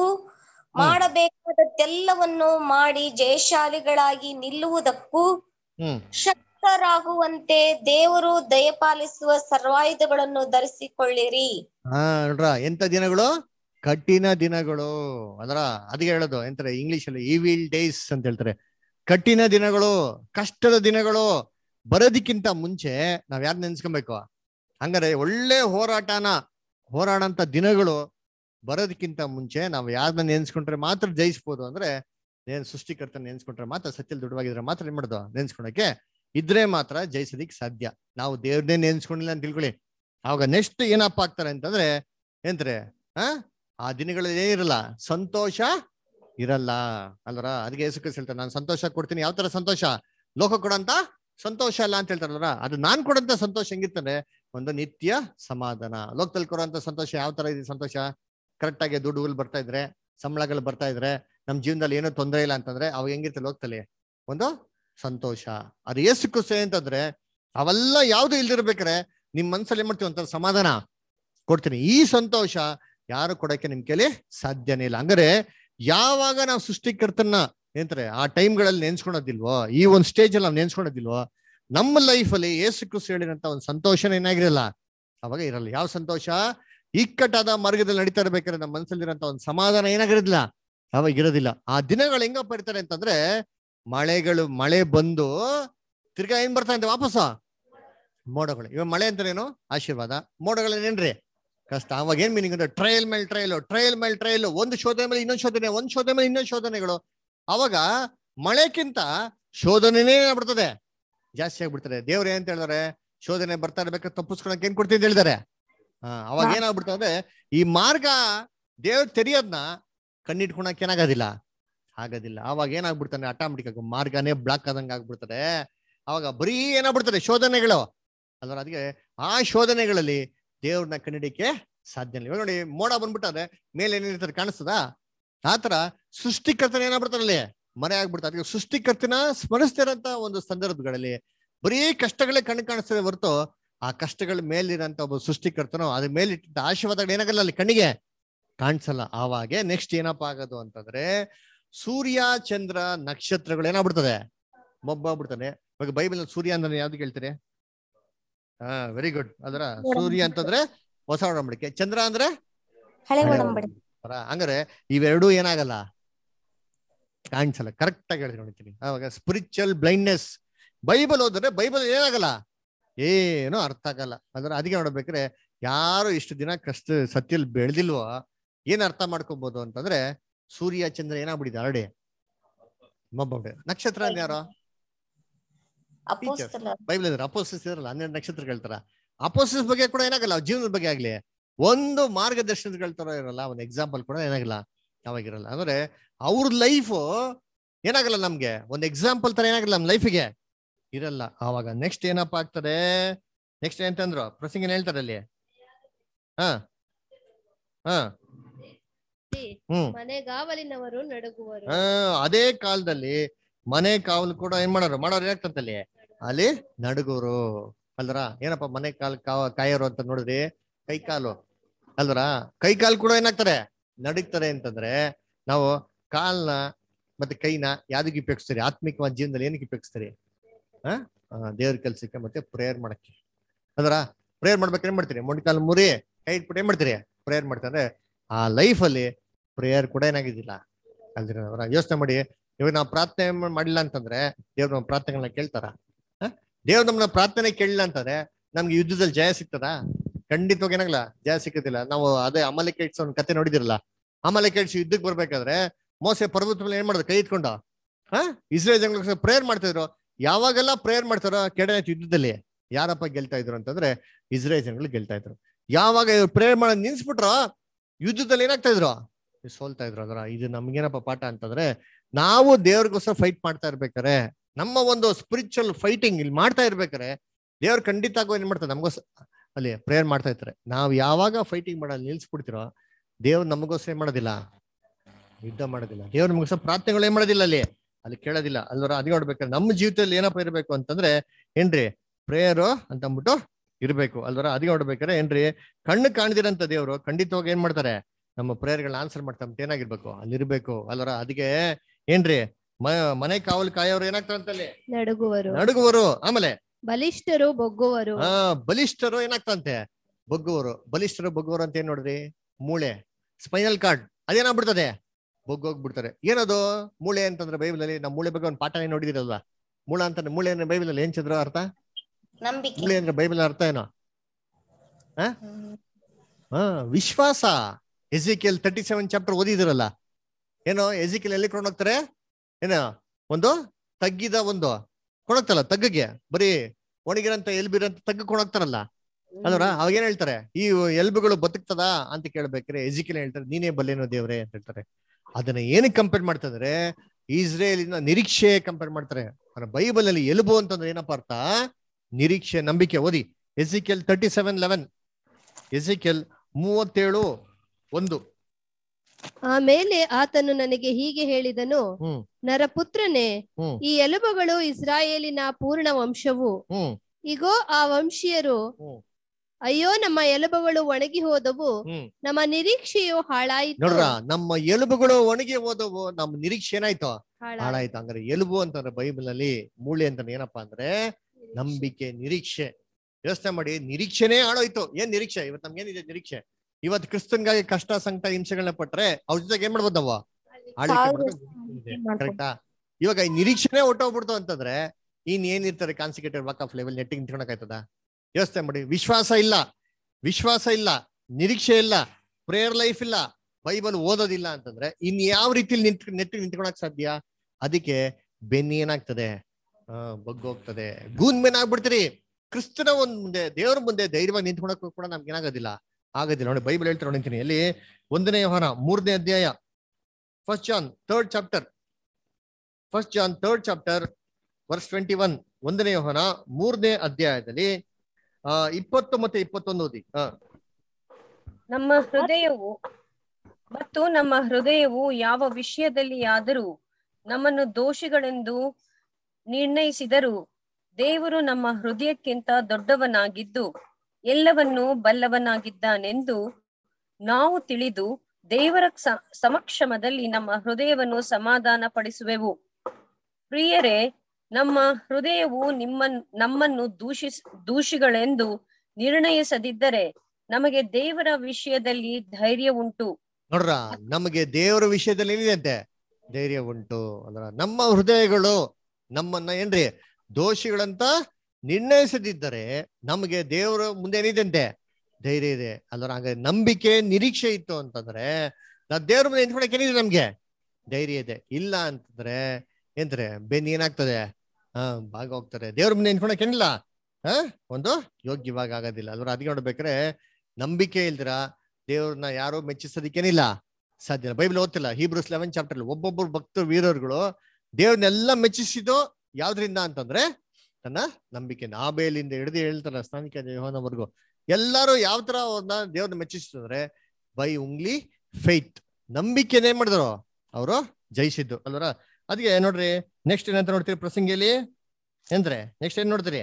ಮಾಡಬೇಕಾದದ್ದೆಲ್ಲವನ್ನು ಮಾಡಿ ಜಯಶಾಲಿಗಳಾಗಿ ನಿಲ್ಲುವುದಕ್ಕೂ ಹ್ಮ್ ಶಕ್ತರಾಗುವಂತೆ ದೇವರು ದಯಪಾಲಿಸುವ ಸರ್ವಾಯುಧಗಳನ್ನು ಧರಿಸಿಕೊಳ್ಳಿರಿ ಹಾ ನೋಡ್ರ ಎಂತ ದಿನಗಳು ಕಠಿಣ ದಿನಗಳು ಅದರ ಅದಕ್ಕೆ ಹೇಳೋದು ಎಂತಾರೆ ಇಂಗ್ಲಿಷ್ ಅಲ್ಲಿ ಈವಿಲ್ ಡೇಸ್ ಅಂತ ಹೇಳ್ತಾರೆ ಕಠಿಣ ದಿನಗಳು ಕಷ್ಟದ ದಿನಗಳು ಬರೋದಕ್ಕಿಂತ ಮುಂಚೆ ನಾವ್ ಯಾರು ನೆನ್ಸ್ಕೊಬೇಕು ಹಂಗಾರೆ ಒಳ್ಳೆ ಹೋರಾಟನ ಹೋರಾಡಂತ ದಿನಗಳು ಬರೋದಕ್ಕಿಂತ ಮುಂಚೆ ನಾವು ಯಾರನ್ನ ನೆನ್ಸ್ಕೊಂಡ್ರೆ ಮಾತ್ರ ಜಯಿಸ್ಬೋದು ಅಂದ್ರೆ ಏನ್ ಸೃಷ್ಟಿಕರ್ತ ನೆನ್ಸ್ಕೊಂಡ್ರೆ ಮಾತ್ರ ಸತ್ಯಲ್ ದುಡ್ಡವಾಗಿದ್ರೆ ಮಾತ್ರ ಏನ್ ಮಾಡೋದು ನೆನ್ಸ್ಕೊಳಕ್ಕೆ ಇದ್ರೆ ಮಾತ್ರ ಜಯಿಸೋದಿಕ್ ಸಾಧ್ಯ ನಾವು ದೇವ್ರನ್ನೇ ನೆನ್ಸ್ಕೊಂಡಿಲ್ಲ ಅಂತ ತಿಳ್ಕೊಳ್ಳಿ ಅವಾಗ ನೆಕ್ಸ್ಟ್ ಏನಪ್ಪ ಆಗ್ತಾರೆ ಅಂತಂದ್ರೆ ಏನ್ತಾರೆ ಆ ಆ ದಿನಗಳಲ್ಲಿ ಏನಿರಲ್ಲ ಸಂತೋಷ ಇರಲ್ಲ ಅಲ್ವರ ಅದಕ್ಕೆ ಯೇಸು ಕ್ರಿಸ್ತ ಹೇಳ್ತಾರೆ ನಾನು ಸಂತೋಷ ಕೊಡ್ತೀನಿ ಯಾವ ತರ ಸಂತೋಷ ಲೋಕ ಕೊಡಂತ ಸಂತೋಷ ಅಲ್ಲ ಅಂತ ಹೇಳ್ತಾರಲ್ರ ಅದು ನಾನ್ ಕೊಡಂತ ಸಂತೋಷ ಹೆಂಗಿರ್ತದೆ ಒಂದು ನಿತ್ಯ ಸಮಾಧಾನ ಲೋಕದಲ್ಲಿ ಕೊಡುವಂತ ಸಂತೋಷ ಯಾವ ತರ ಇದೆ ಸಂತೋಷ ಕರೆಕ್ಟ್ ಆಗಿ ದುಡ್ಡುಗಳು ಬರ್ತಾ ಇದ್ರೆ ಸಂಬಳಗಳು ಬರ್ತಾ ಇದ್ರೆ ನಮ್ ಜೀವನದಲ್ಲಿ ಏನೋ ತೊಂದರೆ ಇಲ್ಲ ಅಂತಂದ್ರೆ ಅವಾಗ ಹೆಂಗಿರ್ತದೆ ಲೋಕದಲ್ಲಿ ಒಂದು ಸಂತೋಷ ಅದು ಏಸು ಖುಷಿ ಅಂತಂದ್ರೆ ಅವೆಲ್ಲ ಯಾವ್ದು ಇಲ್ದಿರ್ಬೇಕಾರೆ ನಿಮ್ ಮನ್ಸಲ್ಲಿ ಏನ್ ಮಾಡ್ತೀವಿ ಒಂಥರ ಸಮಾಧಾನ ಕೊಡ್ತೀನಿ ಈ ಸಂತೋಷ ಯಾರು ಕೊಡಕ್ಕೆ ನಿಮ್ ಕೈಲಿ ಸಾಧ್ಯನೇ ಇಲ್ಲ ಹಂಗಾರೆ ಯಾವಾಗ ನಾವು ಸೃಷ್ಟಿಕರ್ತನ ಏನಂತಾರೆ ಆ ಟೈಮ್ಗಳಲ್ಲಿ ನೆನ್ಸ್ಕೊಳೋದಿಲ್ವೋ ಈ ಒಂದು ಸ್ಟೇಜ್ ಅಲ್ಲಿ ನಾವು ನೆನ್ಸ್ಕೊಳೋದಿಲ್ವೋ ನಮ್ಮ ಲೈಫ್ ಅಲ್ಲಿ ಏಸು ಕ್ರಿಸ್ತು ಹೇಳಿರಂತ ಒಂದು ಸಂತೋಷನ ಏನಾಗಿರಲ್ಲ ಅವಾಗ ಇರಲ್ಲ ಯಾವ ಸಂತೋಷ ಇಕ್ಕಟ್ಟಾದ ಮಾರ್ಗದಲ್ಲಿ ನಡೀತಾ ಇರ್ಬೇಕಾದ್ರೆ ನಮ್ಮ ಮನಸ್ಸಲ್ಲಿರೋಂಥ ಒಂದು ಸಮಾಧಾನ ಏನಾಗಿರೋದಿಲ್ಲ ಅವಾಗ ಇರೋದಿಲ್ಲ ಆ ದಿನಗಳು ಹೆಂಗಪ್ಪ ಇರ್ತಾರೆ ಅಂತಂದ್ರೆ ಮಳೆಗಳು ಮಳೆ ಬಂದು ತಿರ್ಗಾ ಏನ್ ಬರ್ತಾ ಇದೆ ವಾಪಸ್ ಮೋಡಗಳು ಇವಾಗ ಮಳೆ ಅಂತಾರೇನು ಆಶೀರ್ವಾದ ಮೋಡಗಳೇನೇನ್ರಿ ಕಷ್ಟ ಅವಾಗ ಏನ್ ಮೀನಿಂಗ್ ಅಂದ್ರೆ ಟ್ರಯಲ್ ಮೇಲೆ ಟ್ರಯಲ್ ಟ್ರಯಲ್ ಮೇಲೆ ಟ್ರಯಲ್ ಒಂದು ಶೋಧನೆ ಮೇಲೆ ಇನ್ನೊಂದು ಶೋಧನೆ ಒಂದ್ ಶೋಧನೆ ಮೇಲೆ ಇನ್ನೊಂದು ಶೋಧನೆಗಳು ಅವಾಗ ಮಳೆಕ್ಕಿಂತ ಶೋಧನೆನೇ ಏನಾಗ್ಬಿಡ್ತದೆ ಜಾಸ್ತಿ ಆಗ್ಬಿಡ್ತಾರೆ ದೇವ್ರು ಏನ್ ಹೇಳಿದಾರೆ ಶೋಧನೆ ಬರ್ತಾ ಇರ್ಬೇಕಾದ್ರೆ ತಪ್ಪಿಸ್ಕೊಳಕ್ ಏನ್ ಕೊಡ್ತೀನಿ ಅಂತ ಹೇಳಿದಾರೆ ಹಾ ಅವಾಗ ಏನಾಗ್ಬಿಡ್ತದೆ ಈ ಮಾರ್ಗ ದೇವ್ರ ತೆರಿಯೋದ್ನ ಕಣ್ಣಿಟ್ಕೊಳಕ್ ಏನಾಗೋದಿಲ್ಲ ಆಗೋದಿಲ್ಲ ಅವಾಗ ಏನಾಗ್ಬಿಡ್ತಾನೆ ಆಟೋಮೆಟಿಕ್ ಆಗಿ ಮಾರ್ಗನೇ ಬ್ಲಾಕ್ ಆದಂಗ ಆಗ್ಬಿಡ್ತದೆ ಅವಾಗ ಬರೀ ಏನಾಗ್ಬಿಡ್ತದೆ ಶೋಧನೆಗಳು ಅಲ್ವ ಅದಕ್ಕೆ ಆ ಶೋಧನೆಗಳಲ್ಲಿ ದೇವ್ರನ್ನ ಕಂಡಿಡಿಕೆ ಸಾಧ್ಯ ಇಲ್ಲ ಇವಾಗ ನೋಡಿ ಮೋಡ ಬಂದ್ಬಿಟ್ಟಾದ್ರೆ ಮೇಲೆ ಏನಿರ್ತದೆ ಕಾಣಿಸ್ತದಾ ಆತರ ಸೃಷ್ಟಿಕರ್ತನ ಏನಾಗ್ಬಿಡ್ತಾರೆ ಅಲ್ಲಿ ಮರೆ ಆಗ್ಬಿಡ್ತಾರೆ ಅದಕ್ಕೆ ಸೃಷ್ಟಿಕರ್ತನ ಸ್ಮರಿಸ್ತಿರೋಂತ ಒಂದು ಸಂದರ್ಭಗಳಲ್ಲಿ ಬರೀ ಕಷ್ಟಗಳೇ ಕಣ್ಣು ಕಾಣಿಸ್ತದೆ ಹೊರತು ಆ ಕಷ್ಟಗಳ ಮೇಲಿರಂತ ಒಬ್ಬ ಸೃಷ್ಟಿಕರ್ತನೋ ಅದ್ರ ಮೇಲಿಟ್ಟ ಆಶೀರ್ವಾದಗಳು ಏನಾಗಲ್ಲ ಅಲ್ಲಿ ಕಣ್ಣಿಗೆ ಕಾಣಿಸಲ್ಲ ಆವಾಗೆ ನೆಕ್ಸ್ಟ್ ಏನಪ್ಪ ಆಗೋದು ಅಂತಂದ್ರೆ ಸೂರ್ಯ ಚಂದ್ರ ನಕ್ಷತ್ರಗಳು ಏನಾಗ್ಬಿಡ್ತದೆ ಮೊಬ್ಬಾಗ್ಬಿಡ್ತಾನೆ ಇವಾಗ ಬೈಬಲ್ ಸೂರ್ಯ ಅಂದ್ರೆ ಯಾವ್ದು ಹೇಳ್ತೀರಿ ಹಾ ವೆರಿ ಗುಡ್ ಅದರ ಸೂರ್ಯ ಅಂತಂದ್ರೆ ಹೊಸ ಒಡಂಬಡಿಕೆ ಚಂದ್ರ ಅಂದ್ರೆ ಹಳೆ ಹಳೆ ಒಡಂಬಡಿಕೆ ಒಡಂಬಡಿಕೆ. ಹಂಗಾರೆ ಇವೆರಡೂ ಏನಾಗಲ್ಲ ಕಾಣಿಸಲ್ಲ ಕರೆಕ್ಟ್ ಆಗಿ ಹೇಳ್ತೀನಿ ನೋಡ್ತೀನಿ ಅವಾಗ ಸ್ಪಿರಿಚುವಲ್ ಬ್ಲೈಂಡ್ನೆಸ್ ಬೈಬಲ್ ಓದಿದ್ರೆ ಬೈಬಲ್ ಏನಾಗಲ್ಲ ಏನು ಅರ್ಥ ಆಗಲ್ಲ ಅಂದ್ರೆ ಅದಕ್ಕೆ ನೋಡ್ಬೇಕ್ರೆ ಯಾರು ಇಷ್ಟು ದಿನ ಕಷ್ಟ ಸತ್ಯಲ್ಲಿ ಬೆಳೆದಿಲ್ವೋ ಏನ್ ಅರ್ಥ ಮಾಡ್ಕೋಬಹುದು ಅಂತಂದ್ರೆ ಸೂರ್ಯ ಚಂದ್ರ ಏನಾಗ್ಬಿಟ್ಟಿದೆ ಆಲ್ರೆಡಿ ಮೊಬ್ಬ ನಕ್ಷತ್ರ ಅಂದ್ರೆ ಯಾರು ಅಪೋಸ್ತಲ ಬೈಬಲ್ ಇದ್ರೆ ಅಪೋಸಿಸ್ ಇರಲ್ಲ ಹನ್ನೆರಡು ನಕ್ಷತ್ರ ಹೇಳ್ತಾರ ಅಪೋಸಿಸ್ ಬಗ್ಗೆ ಕೂಡ ಏನಾಗಲ್ಲ ಅವ್ರ ಜೀವನದ ಬಗ್ಗೆ ಆಗ್ಲಿ ಒಂದು ಮಾರ್ಗದರ್ಶನಗಳ ತರ ಇರಲ್ಲ ಒಂದು ಎಕ್ಸಾಂಪಲ್ ಕೂಡ ಏನಾಗಿಲ್ಲ ಅವಾಗಿರಲ್ಲ ಅಂದ್ರೆ ಅವ್ರ ಲೈಫ್ ಏನಾಗಲ್ಲ ನಮ್ಗೆ ಒಂದು ಎಕ್ಸಾಂಪಲ್ ತರ ಏನಾಗಲ್ಲ ನಮ್ ಲೈಫಿಗೆ ಇರಲ್ಲ ಆವಾಗ ನೆಕ್ಸ್ಟ್ ಏನಪ್ಪ ಆಗ್ತದೆ ನೆಕ್ಸ್ಟ್ ಎಂತಂದ್ರು ಪ್ರಸಂಗ ಏನ್ ಹೇಳ್ತಾರೆ ಅಲ್ಲಿ ಹಾ ಹಾ ಹ್ಮ್ ಮನೆಗಾವಲಿನವರು ನಡುಗುವರು ಆ, ಅದೇ ಕಾಲದಲ್ಲಿ ಮನೆ ಕಾವಲು ಕೂಡ ಏನ್ ಮಾಡೋರು ಮಾಡೋರು ಏನಾಗ್ತಂತಲ್ಲಿ ಅಲ್ಲಿ ನಡುಗೂರು ಅಲ್ದ್ರ ಏನಪ್ಪ ಮನೆ ಕಾಲ್ ಕಾವ ಕಾಯೋರು ಅಂತ ನೋಡಿದ್ರಿ ಕೈ ಕಾಲು ಅಲ್ದ್ರ ಕೈ ಕಾಲು ಕೂಡ ಏನಾಗ್ತಾರೆ ನಡುಗ್ತಾರೆ ಅಂತಂದ್ರೆ ನಾವು ಕಾಲ್ನ ಮತ್ತೆ ಕೈನ ಯಾವ್ದಕ್ಕೆ ಉಪಯೋಗಿಸ್ತೀರಿ ಆತ್ಮಿಕವಾದ ಜೀವನದಲ್ಲಿ ಏನಕ್ಕೆ ಉಪಯೋಗಿಸ್ತೀರಿ ಆ ಆ, ದೇವ್ರ ಕೆಲ್ಸಕ್ಕೆ ಮತ್ತೆ ಪ್ರೇಯರ್ ಮಾಡಕ್ಕೆ ಅಲ್ದ್ರ ಪ್ರೇಯರ್ ಮಾಡ್ಬೇಕಾದ್ರೆ ಏನ್ ಮಾಡ್ತೀರಿ ಮೊಂಡ್ ಮುರಿ ಕೈ ಇಟ್ಬಿಟ್ಟು ಏನ್ ಮಾಡ್ತೀರಿ ಪ್ರೇಯರ್ ಮಾಡ್ತಾರೆ ಆ ಲೈಫ್ ಅಲ್ಲಿ ಪ್ರೇಯರ್ ಕೂಡ ಏನಾಗಿದ್ದಿಲ್ಲ ಅಲ್ದಿರ ಯೋಚನೆ ಮಾಡಿ ಇವಾಗ ನಾವು ಪ್ರಾರ್ಥನೆ ಮಾ- ಮಾಡಿಲ್ಲ ಅಂತಂದ್ರೆ ದೇವ್ರ ನಮ್ಮ ಪ್ರಾರ್ಥನೆಗಳನ್ನ ಕೇಳ್ತಾರ ದೇವ್ರ ನಮ್ಮನ್ನ ಪ್ರಾರ್ಥನೆ ಕೇಳಿಲ್ಲ ಅಂತಂದ್ರೆ ನಮ್ಗೆ ಯುದ್ಧದಲ್ಲಿ ಜಯ ಸಿಗ್ತದಾ ಖಂಡಿತವಾಗಿ ಏನಾಗಲ್ಲ ಜಯ ಸಿಕ್ಕದಿಲ್ಲ ನಾವು ಅದೇ ಅಮಲಿಕೇಟ್ಸ್ ಒಂದು ಕತೆ ನೋಡಿದಿರಲ್ಲ ಅಮಲಿಕೇಟ್ಸ್ ಯುದ್ಧಕ್ಕೆ ಬರ್ಬೇಕಾದ್ರೆ ಮೋಸೆ ಪರ್ವತ ಮೇಲೆ ಏನ್ ಮಾಡೋದು ಕೈ ಇಟ್ಕೊಂಡ ಹಾ ಇಸ್ರೇಲ್ ಜನಗಳಿಗೆ ಪ್ರೇಯರ್ ಮಾಡ್ತಿದ್ರು ಯಾವಾಗೆಲ್ಲ ಪ್ರೇಯರ್ ಮಾಡ್ತಾರೋ ಕೆಡೆ ಯುದ್ಧದಲ್ಲಿ ಯಾರಪ್ಪ ಗೆಲ್ತಾ ಇದ್ರು ಅಂತಂದ್ರೆ ಇಸ್ರೇಲ್ ಜನಗಳು ಗೆಲ್ತಾ ಇದ್ರು ಯಾವಾಗ ಇವ್ರು ಪ್ರೇಯರ್ ಮಾಡೋದ್ ನಿನ್ಸ್ಬಿಟ್ರೋ ಯುದ್ಧದಲ್ಲಿ ಏನಾಗ್ತಾ ಇದ್ರು ಸೋಲ್ತಾ ಇದ್ರು ಅದರ ಇದು ನಮ್ಗೇನಪ್ಪ ಪಾಠ ಅಂತಂದ್ರೆ ನಾವು ದೇವ್ರಿಗೋಸ್ಕರ ಫೈಟ್ ಮಾಡ್ತಾ ಇರ್ಬೇಕಾರೆ ನಮ್ಮ ಒಂದು ಸ್ಪಿರಿಚುವಲ್ ಫೈಟಿಂಗ್ ಇಲ್ಲಿ ಮಾಡ್ತಾ ಇರ್ಬೇಕಾರೆ ದೇವ್ರು ಖಂಡಿತ ಏನ್ ಮಾಡ್ತಾರೆ ನಮಗೋಸ್ ಅಲ್ಲಿ ಪ್ರೇಯರ್ ಮಾಡ್ತಾ ಇರ್ತಾರೆ ನಾವು ಯಾವಾಗ ಫೈಟಿಂಗ್ ಮಾಡಲ್ಲ ನಿಲ್ಸ್ಬಿಡ್ತಿರೋ ದೇವ್ರು ನಮಗೋಸ್ಕರ ಏನ್ ಮಾಡೋದಿಲ್ಲ ಯುದ್ಧ ಮಾಡೋದಿಲ್ಲ ದೇವ್ರ ನಮಗೋಸ್ಕರ ಪ್ರಾರ್ಥನೆಗಳು ಏನ್ ಮಾಡೋದಿಲ್ಲ ಅಲ್ಲಿ ಅಲ್ಲಿ ಕೇಳೋದಿಲ್ಲ ಅಲ್ವರ ಅದ್ ನೋಡ್ಬೇಕಾದ್ರೆ ನಮ್ಮ ಜೀವಿತದಲ್ಲಿ ಏನಪ್ಪ ಇರ್ಬೇಕು ಅಂತಂದ್ರೆ ಏನ್ರಿ ಪ್ರೇಯರು ಅಂತ ಅಂದ್ಬಿಟ್ಟು ಇರ್ಬೇಕು ಅಲ್ವರ ಅದ್ ನೋಡ್ಬೇಕಾದ್ರೆ ಏನ್ರಿ ಕಣ್ಣು ಕಾಣದಿರಂತ ದೇವ್ರು ಖಂಡಿತವಾಗಿ ಏನ್ ಮಾಡ್ತಾರೆ ನಮ್ಮ ಪ್ರೇಯರ್ಗಳನ್ನ ಆನ್ಸರ್ ಮಾಡ್ತಾ ಏನಾಗಿರ್ಬೇಕು ಅಲ್ಲಿರ್ಬೇಕು ಅಲ್ವರ ಅದಕ್ಕೆ ಏನ್ರಿ ಮ ಮನೆ ಕಾವಲು ಕಾಯೋರು ಏನಾಗ್ತಾರಂತಲ್ಲಿ ನಡುಗುವರು ನಡುಗುವರು ಆಮೇಲೆ ಬಲಿಷ್ಠರು ಬೊಗ್ಗುವರು ಆ ಬಲಿಷ್ಠರು ಏನಾಗ್ತಂತೆ ಬಗ್ಗುವರು ಬಲಿಷ್ಠರು ಬಗ್ಗುವರು ಅಂತ ಏನ್ ನೋಡ್ರಿ ಮೂಳೆ ಸ್ಪೈನಲ್ ಕಾರ್ಡ್ ಅದೇನಾಗ್ಬಿಡ್ತದೆ ಬೊಗ್ಗೋಗ್ಬಿಡ್ತಾರೆ ಏನದು ಮೂಳೆ ಅಂತಂದ್ರೆ ಬೈಬಲ್ ಅಲ್ಲಿ ನಾವು ಮೂಳೆ ಬಗ್ಗೆ ಒಂದು ಪಾಠನೇ ನೋಡಿದಿರಲ್ವಾ ಮೂಳ ಅಂತ ಮೂಳೆ ಅಂದ್ರೆ ಬೈಬಲ್ ಅಲ್ಲಿ ಏನ್ ಚಂದ್ರ ಅರ್ಥ ನಂಬಿಕೆ ಮೂಳೆ ಅಂದ್ರೆ ಬೈಬಲ್ ಅರ್ಥ ಏನೋ ಹಾ ವಿಶ್ವಾಸ ಎಜಿಕೆಲ್ ತರ್ಟಿ ಸೆವೆನ್ ಚಾಪ್ಟರ್ ಓದಿದಿರಲ್ಲ ಏನೋ ಎಜಿಕೆಲ್ ಎಲ್ಲಿ ಕೊಂಡೋಗ್ತಾರೆ ಏನೋ ಒಂದು ತಗ್ಗಿದ ಒಂದು ಕೊಂಡೋಗ್ತಲ್ಲ ತಗ್ಗಿಗೆ ಬರೀ ಒಣಗಿರಂತ ಎಲ್ಬಿರಂತ ತಗ್ಗು ಕೊಂಡೋಗ್ತಾರಲ್ಲ ಅಲ್ವರ ಅವಾಗ ಏನ್ ಹೇಳ್ತಾರೆ ಈ ಎಲ್ಬುಗಳು ಬದುಕ್ತದ ಅಂತ ಕೇಳ್ಬೇಕಾರೆ ಎಜಿಕೆಲ್ ಹೇಳ್ತಾರೆ ನೀನೇ ಬಲ್ಲೇನೋ ದೇವ್ರೆ ಅಂತ ಹೇಳ್ತಾರೆ ಅದನ್ನ ಏನಕ್ಕೆ ಕಂಪೇರ್ ಮಾಡ್ತಿದ್ರೆ ಇಸ್ರೇಲಿನ ನಿರೀಕ್ಷೆ ಕಂಪೇರ್ ಮಾಡ್ತಾರೆ ಬೈಬಲ್ ಅಲ್ಲಿ ಎಲುಬು ಅಂತಂದ್ರೆ ಏನಪ್ಪಾ ಅರ್ಥ ನಿರೀಕ್ಷೆ ನಂಬಿಕೆ ಓದಿ Ezekiel thirty seven eleven Ezekiel ಮೂವತ್ತೇಳು ಒಂದು ಆಮೇಲೆ ಆತನು ನನಗೆ ಹೀಗೆ ಹೇಳಿದನು ಹ್ಮ್ ನರಪುತ್ರನೇ ಹ್ಮ್ ಈ ಎಲುಬುಗಳು ಇಸ್ರಾಯೇಲಿನ ಪೂರ್ಣ ವಂಶವು ಹ್ಮ್ ಇಗೋ ಆ ವಂಶೀಯರು ಹ್ಮ್. ಅಯ್ಯೋ ನಮ್ಮ ಎಲುಬುಗಳು ಒಣಗಿ ಹೋದವು ಹ್ಮ್ ನಮ್ಮ ನಿರೀಕ್ಷೆಯು ಹಾಳಾಯಿತು ನೋಡ್ರ ನಮ್ಮ ಎಲುಬುಗಳು ಒಣಗಿ ಹೋದವು ನಮ್ಮ ನಿರೀಕ್ಷೆ ಏನಾಯ್ತು ಹಾಳಾಯಿತು ಹಾಳಾಯ್ತು ಹಂಗಾರೆ ಎಲುಬು ಅಂತಂದ್ರೆ ಬೈಬಲ್ ಅಲ್ಲಿ ಮೂಳೆ ಅಂತ ಏನಪ್ಪಾ ಅಂದ್ರೆ ನಂಬಿಕೆ ನಿರೀಕ್ಷೆ ಯೋಚನೆ ಮಾಡಿ ನಿರೀಕ್ಷೆನೇ ಹಾಳೋಯ್ತು ಏನ್ ನಿರೀಕ್ಷೆ ಇವತ್ತು ನಮ್ಗೆ ಏನಿದೆ ನಿರೀಕ್ಷೆ ಇವತ್ತು ಕ್ರಿಸ್ತನ್ಗಾಗಿ ಕಷ್ಟ ಸಂಕಟ ಹಿಂಸೆಗಳನ್ನ ಪಟ್ರೆ ಅವ್ರ ಜೊತೆಗೆ ಏನ್ ಮಾಡ್ಬೋದು ನಾವು ಕರೆಕ್ಟಾ ಇವಾಗ ಈ ನಿರೀಕ್ಷೆನೇ ಹೊಟ್ಟೋಗ್ಬಿಡ್ತು ಅಂತಂದ್ರೆ ಇನ್ ಏನಿರ್ತಾರೆ ಕಾನ್ಸಿಕ್ಯೂಟಿವ್ ವಾಕ್ ಆಫ್ ಲೆವೆಲ್ ನೆಟ್ಟಿಗೆ ನಿಂತ್ಕೊಳಕಾಯ್ತದ ಯೋಚನೆ ಮಾಡಿ ವಿಶ್ವಾಸ ಇಲ್ಲ ವಿಶ್ವಾಸ ಇಲ್ಲ ನಿರೀಕ್ಷೆ ಇಲ್ಲ ಪ್ರೇಯರ್ ಲೈಫ್ ಇಲ್ಲ ಬೈಬಲ್ ಓದೋದಿಲ್ಲ ಅಂತಂದ್ರೆ ಇನ್ ಯಾವ ರೀತಿಲಿ ನಿಂತ್ ನೆಟ್ಟಿಗೆ ನಿಂತ್ಕೊಳಕ್ ಸಾಧ್ಯ ಅದಕ್ಕೆ ಬೆನ್ನಿ ಏನಾಗ್ತದೆ ಆ ಬಗ್ಗೋಗ್ತದೆ ಗೂನ್ ಮೇನ್ ಆಗ್ಬಿಡ್ತೀರಿ ಕ್ರಿಸ್ತನ ಒಂದ್ ಮುಂದೆ ದೇವ್ರ ಮುಂದೆ ಧೈರ್ಯವಾಗಿ ನಿಂತ್ಕೊಳಕ್ ಕೂಡ ನಮ್ಗೆ ಏನಾಗೋದಿಲ್ಲ ಆಗೋದಿಲ್ಲ ನೋಡಿ ಬೈಬಲ್ ಹೇಳ್ತಾರೆ ನೋಡಿಂತೀನಿ ಅಲ್ಲಿ ಒಂದನೇ ವ್ಯವಹಾರ ಮೂರನೇ ಅಧ್ಯಾಯ first John third chapter first John third chapter verse twenty one ಒಂದನೇ ವ್ಯವಹಾರ ಮೂರನೇ ಅಧ್ಯಾಯದಲ್ಲಿ ಆ ಇಪ್ಪತ್ತು ಮತ್ತೆ ಇಪ್ಪತ್ತೊಂದು ಓದಿ ಆ, ನಮ್ಮ ಹೃದಯವು ಮತ್ತು ನಮ್ಮ ಹೃದಯವು ಯಾವ ವಿಷಯದಲ್ಲಿ ಆದರೂ ನಮ್ಮನ್ನು ದೋಷಿಗಳೆಂದು ನಿರ್ಣಯಿಸಿದರೂ ದೇವರು ನಮ್ಮ ಹೃದಯಕ್ಕಿಂತ ದೊಡ್ಡವನಾಗಿದ್ದು ಎಲ್ಲವನ್ನೂ ಬಲ್ಲವನಾಗಿದ್ದಾನೆಂದು ನಾವು ತಿಳಿದು ದೇವರ ಸ- ಸಮಕ್ಷಮದಲ್ಲಿ ನಮ್ಮ ಹೃದಯವನ್ನು ಸಮಾಧಾನ ಪಡಿಸುವೆವು ಪ್ರಿಯರೇ ನಮ್ಮ ಹೃದಯವು ನಿಮ್ಮ ನಮ್ಮನ್ನು ದೂಷಿಸ್ ದೂಷಿಗಳೆಂದು ನಿರ್ಣಯಿಸದಿದ್ದರೆ ನಮಗೆ ದೇವರ ವಿಷಯದಲ್ಲಿ ಧೈರ್ಯ ಉಂಟು ನೋಡ್ರ ನಮಗೆ ದೇವರ ವಿಷಯದಲ್ಲಿ ಏನಿದೆ ಅಂತೆ ಧೈರ್ಯ ಉಂಟು ಅಂದ್ರ ನಮ್ಮ ಹೃದಯಗಳು ನಮ್ಮನ್ನ ಏನ್ರಿ ದೋಷಿಗಳಂತ ನಿರ್ಣಯಿಸದಿದ್ದರೆ ನಮಗೆ ದೇವರ ಮುಂದೆ ಏನಿದೆ ಅಂತೆ ಧೈರ್ಯ ಇದೆ ಅಲ್ದ್ರ ಹಂಗ ನಂಬಿಕೆ ನಿರೀಕ್ಷೆ ಇತ್ತು ಅಂತಂದ್ರೆ ನಾ ದೇವ್ರ ಮುಂದೆ ನಿಂತ್ಕೊಳಕ್ ಏನಿದೆ ನಮ್ಗೆ ಧೈರ್ಯ ಇದೆ ಇಲ್ಲ ಅಂತಂದ್ರೆ ಏನ್ತಾರೆ ಬೆನ್ ಏನಾಗ್ತದೆ ಹಾ ಭಾಗ ಹೋಗ್ತಾರೆ ದೇವ್ರ ಮುಂದೆ ನಿಂತ್ಕೊಳಕ್ ಏನಿಲ್ಲ ಹಾ ಒಂದು ಯೋಗ್ಯವಾಗಿ ಆಗೋದಿಲ್ಲ ಅಲ್ವ ಅದಕ್ಕೆ ನೋಡ್ಬೇಕಾರೆ ನಂಬಿಕೆ ಇಲ್ದಿರ ದೇವ್ರನ್ನ ಯಾರೋ ಮೆಚ್ಚಿಸೋದಕ್ಕೇನಿಲ್ಲ ಸಾಧ್ಯ ಇಲ್ಲ ಬೈಬಲ್ ಓದ್ತಿಲ್ಲ ಹೀಬ್ರೂಸ್ ಲೆವೆನ್ ಚಾಪ್ಟರ್ ಒಬ್ಬೊಬ್ಬರು ಭಕ್ತರು ವೀರರುಗಳು ದೇವ್ರನ್ನೆಲ್ಲ ಮೆಚ್ಚಿಸಿದ್ದು ಯಾವ್ದ್ರಿಂದ ಅಂತಂದ್ರೆ ತನ್ನ ನಂಬಿಕೆ ಆಬೇಲಿಂದ ಹಿಡಿದು ಹೇಳ್ತಾರ ಸ್ಥಾನಿಕ ಯೋಹನವರೆಗೂ ಎಲ್ಲರೂ ಯಾವ ತರ ಅವ್ರನ್ನ ದೇವ್ರನ್ನ ಮೆಚ್ಚಿಸಿದ್ರೆ ಬೈ ಉಂಗ್ಲಿ ಫೈತ್ ನಂಬಿಕೆನೇ ಮಾಡಿದ್ರು ಅವರು ಜಯಿಸಿದ್ದು ಅಲ್ವರ ಅದಕ್ಕೆ ನೋಡ್ರಿ ನೆಕ್ಸ್ಟ್ ಏನಂತ ನೋಡ್ತೀರಿ ಪ್ರಸಂಗಿಯಲ್ಲಿ ಏನ್ರೆ ನೆಕ್ಸ್ಟ್ ಏನ್ ನೋಡ್ತೀರಿ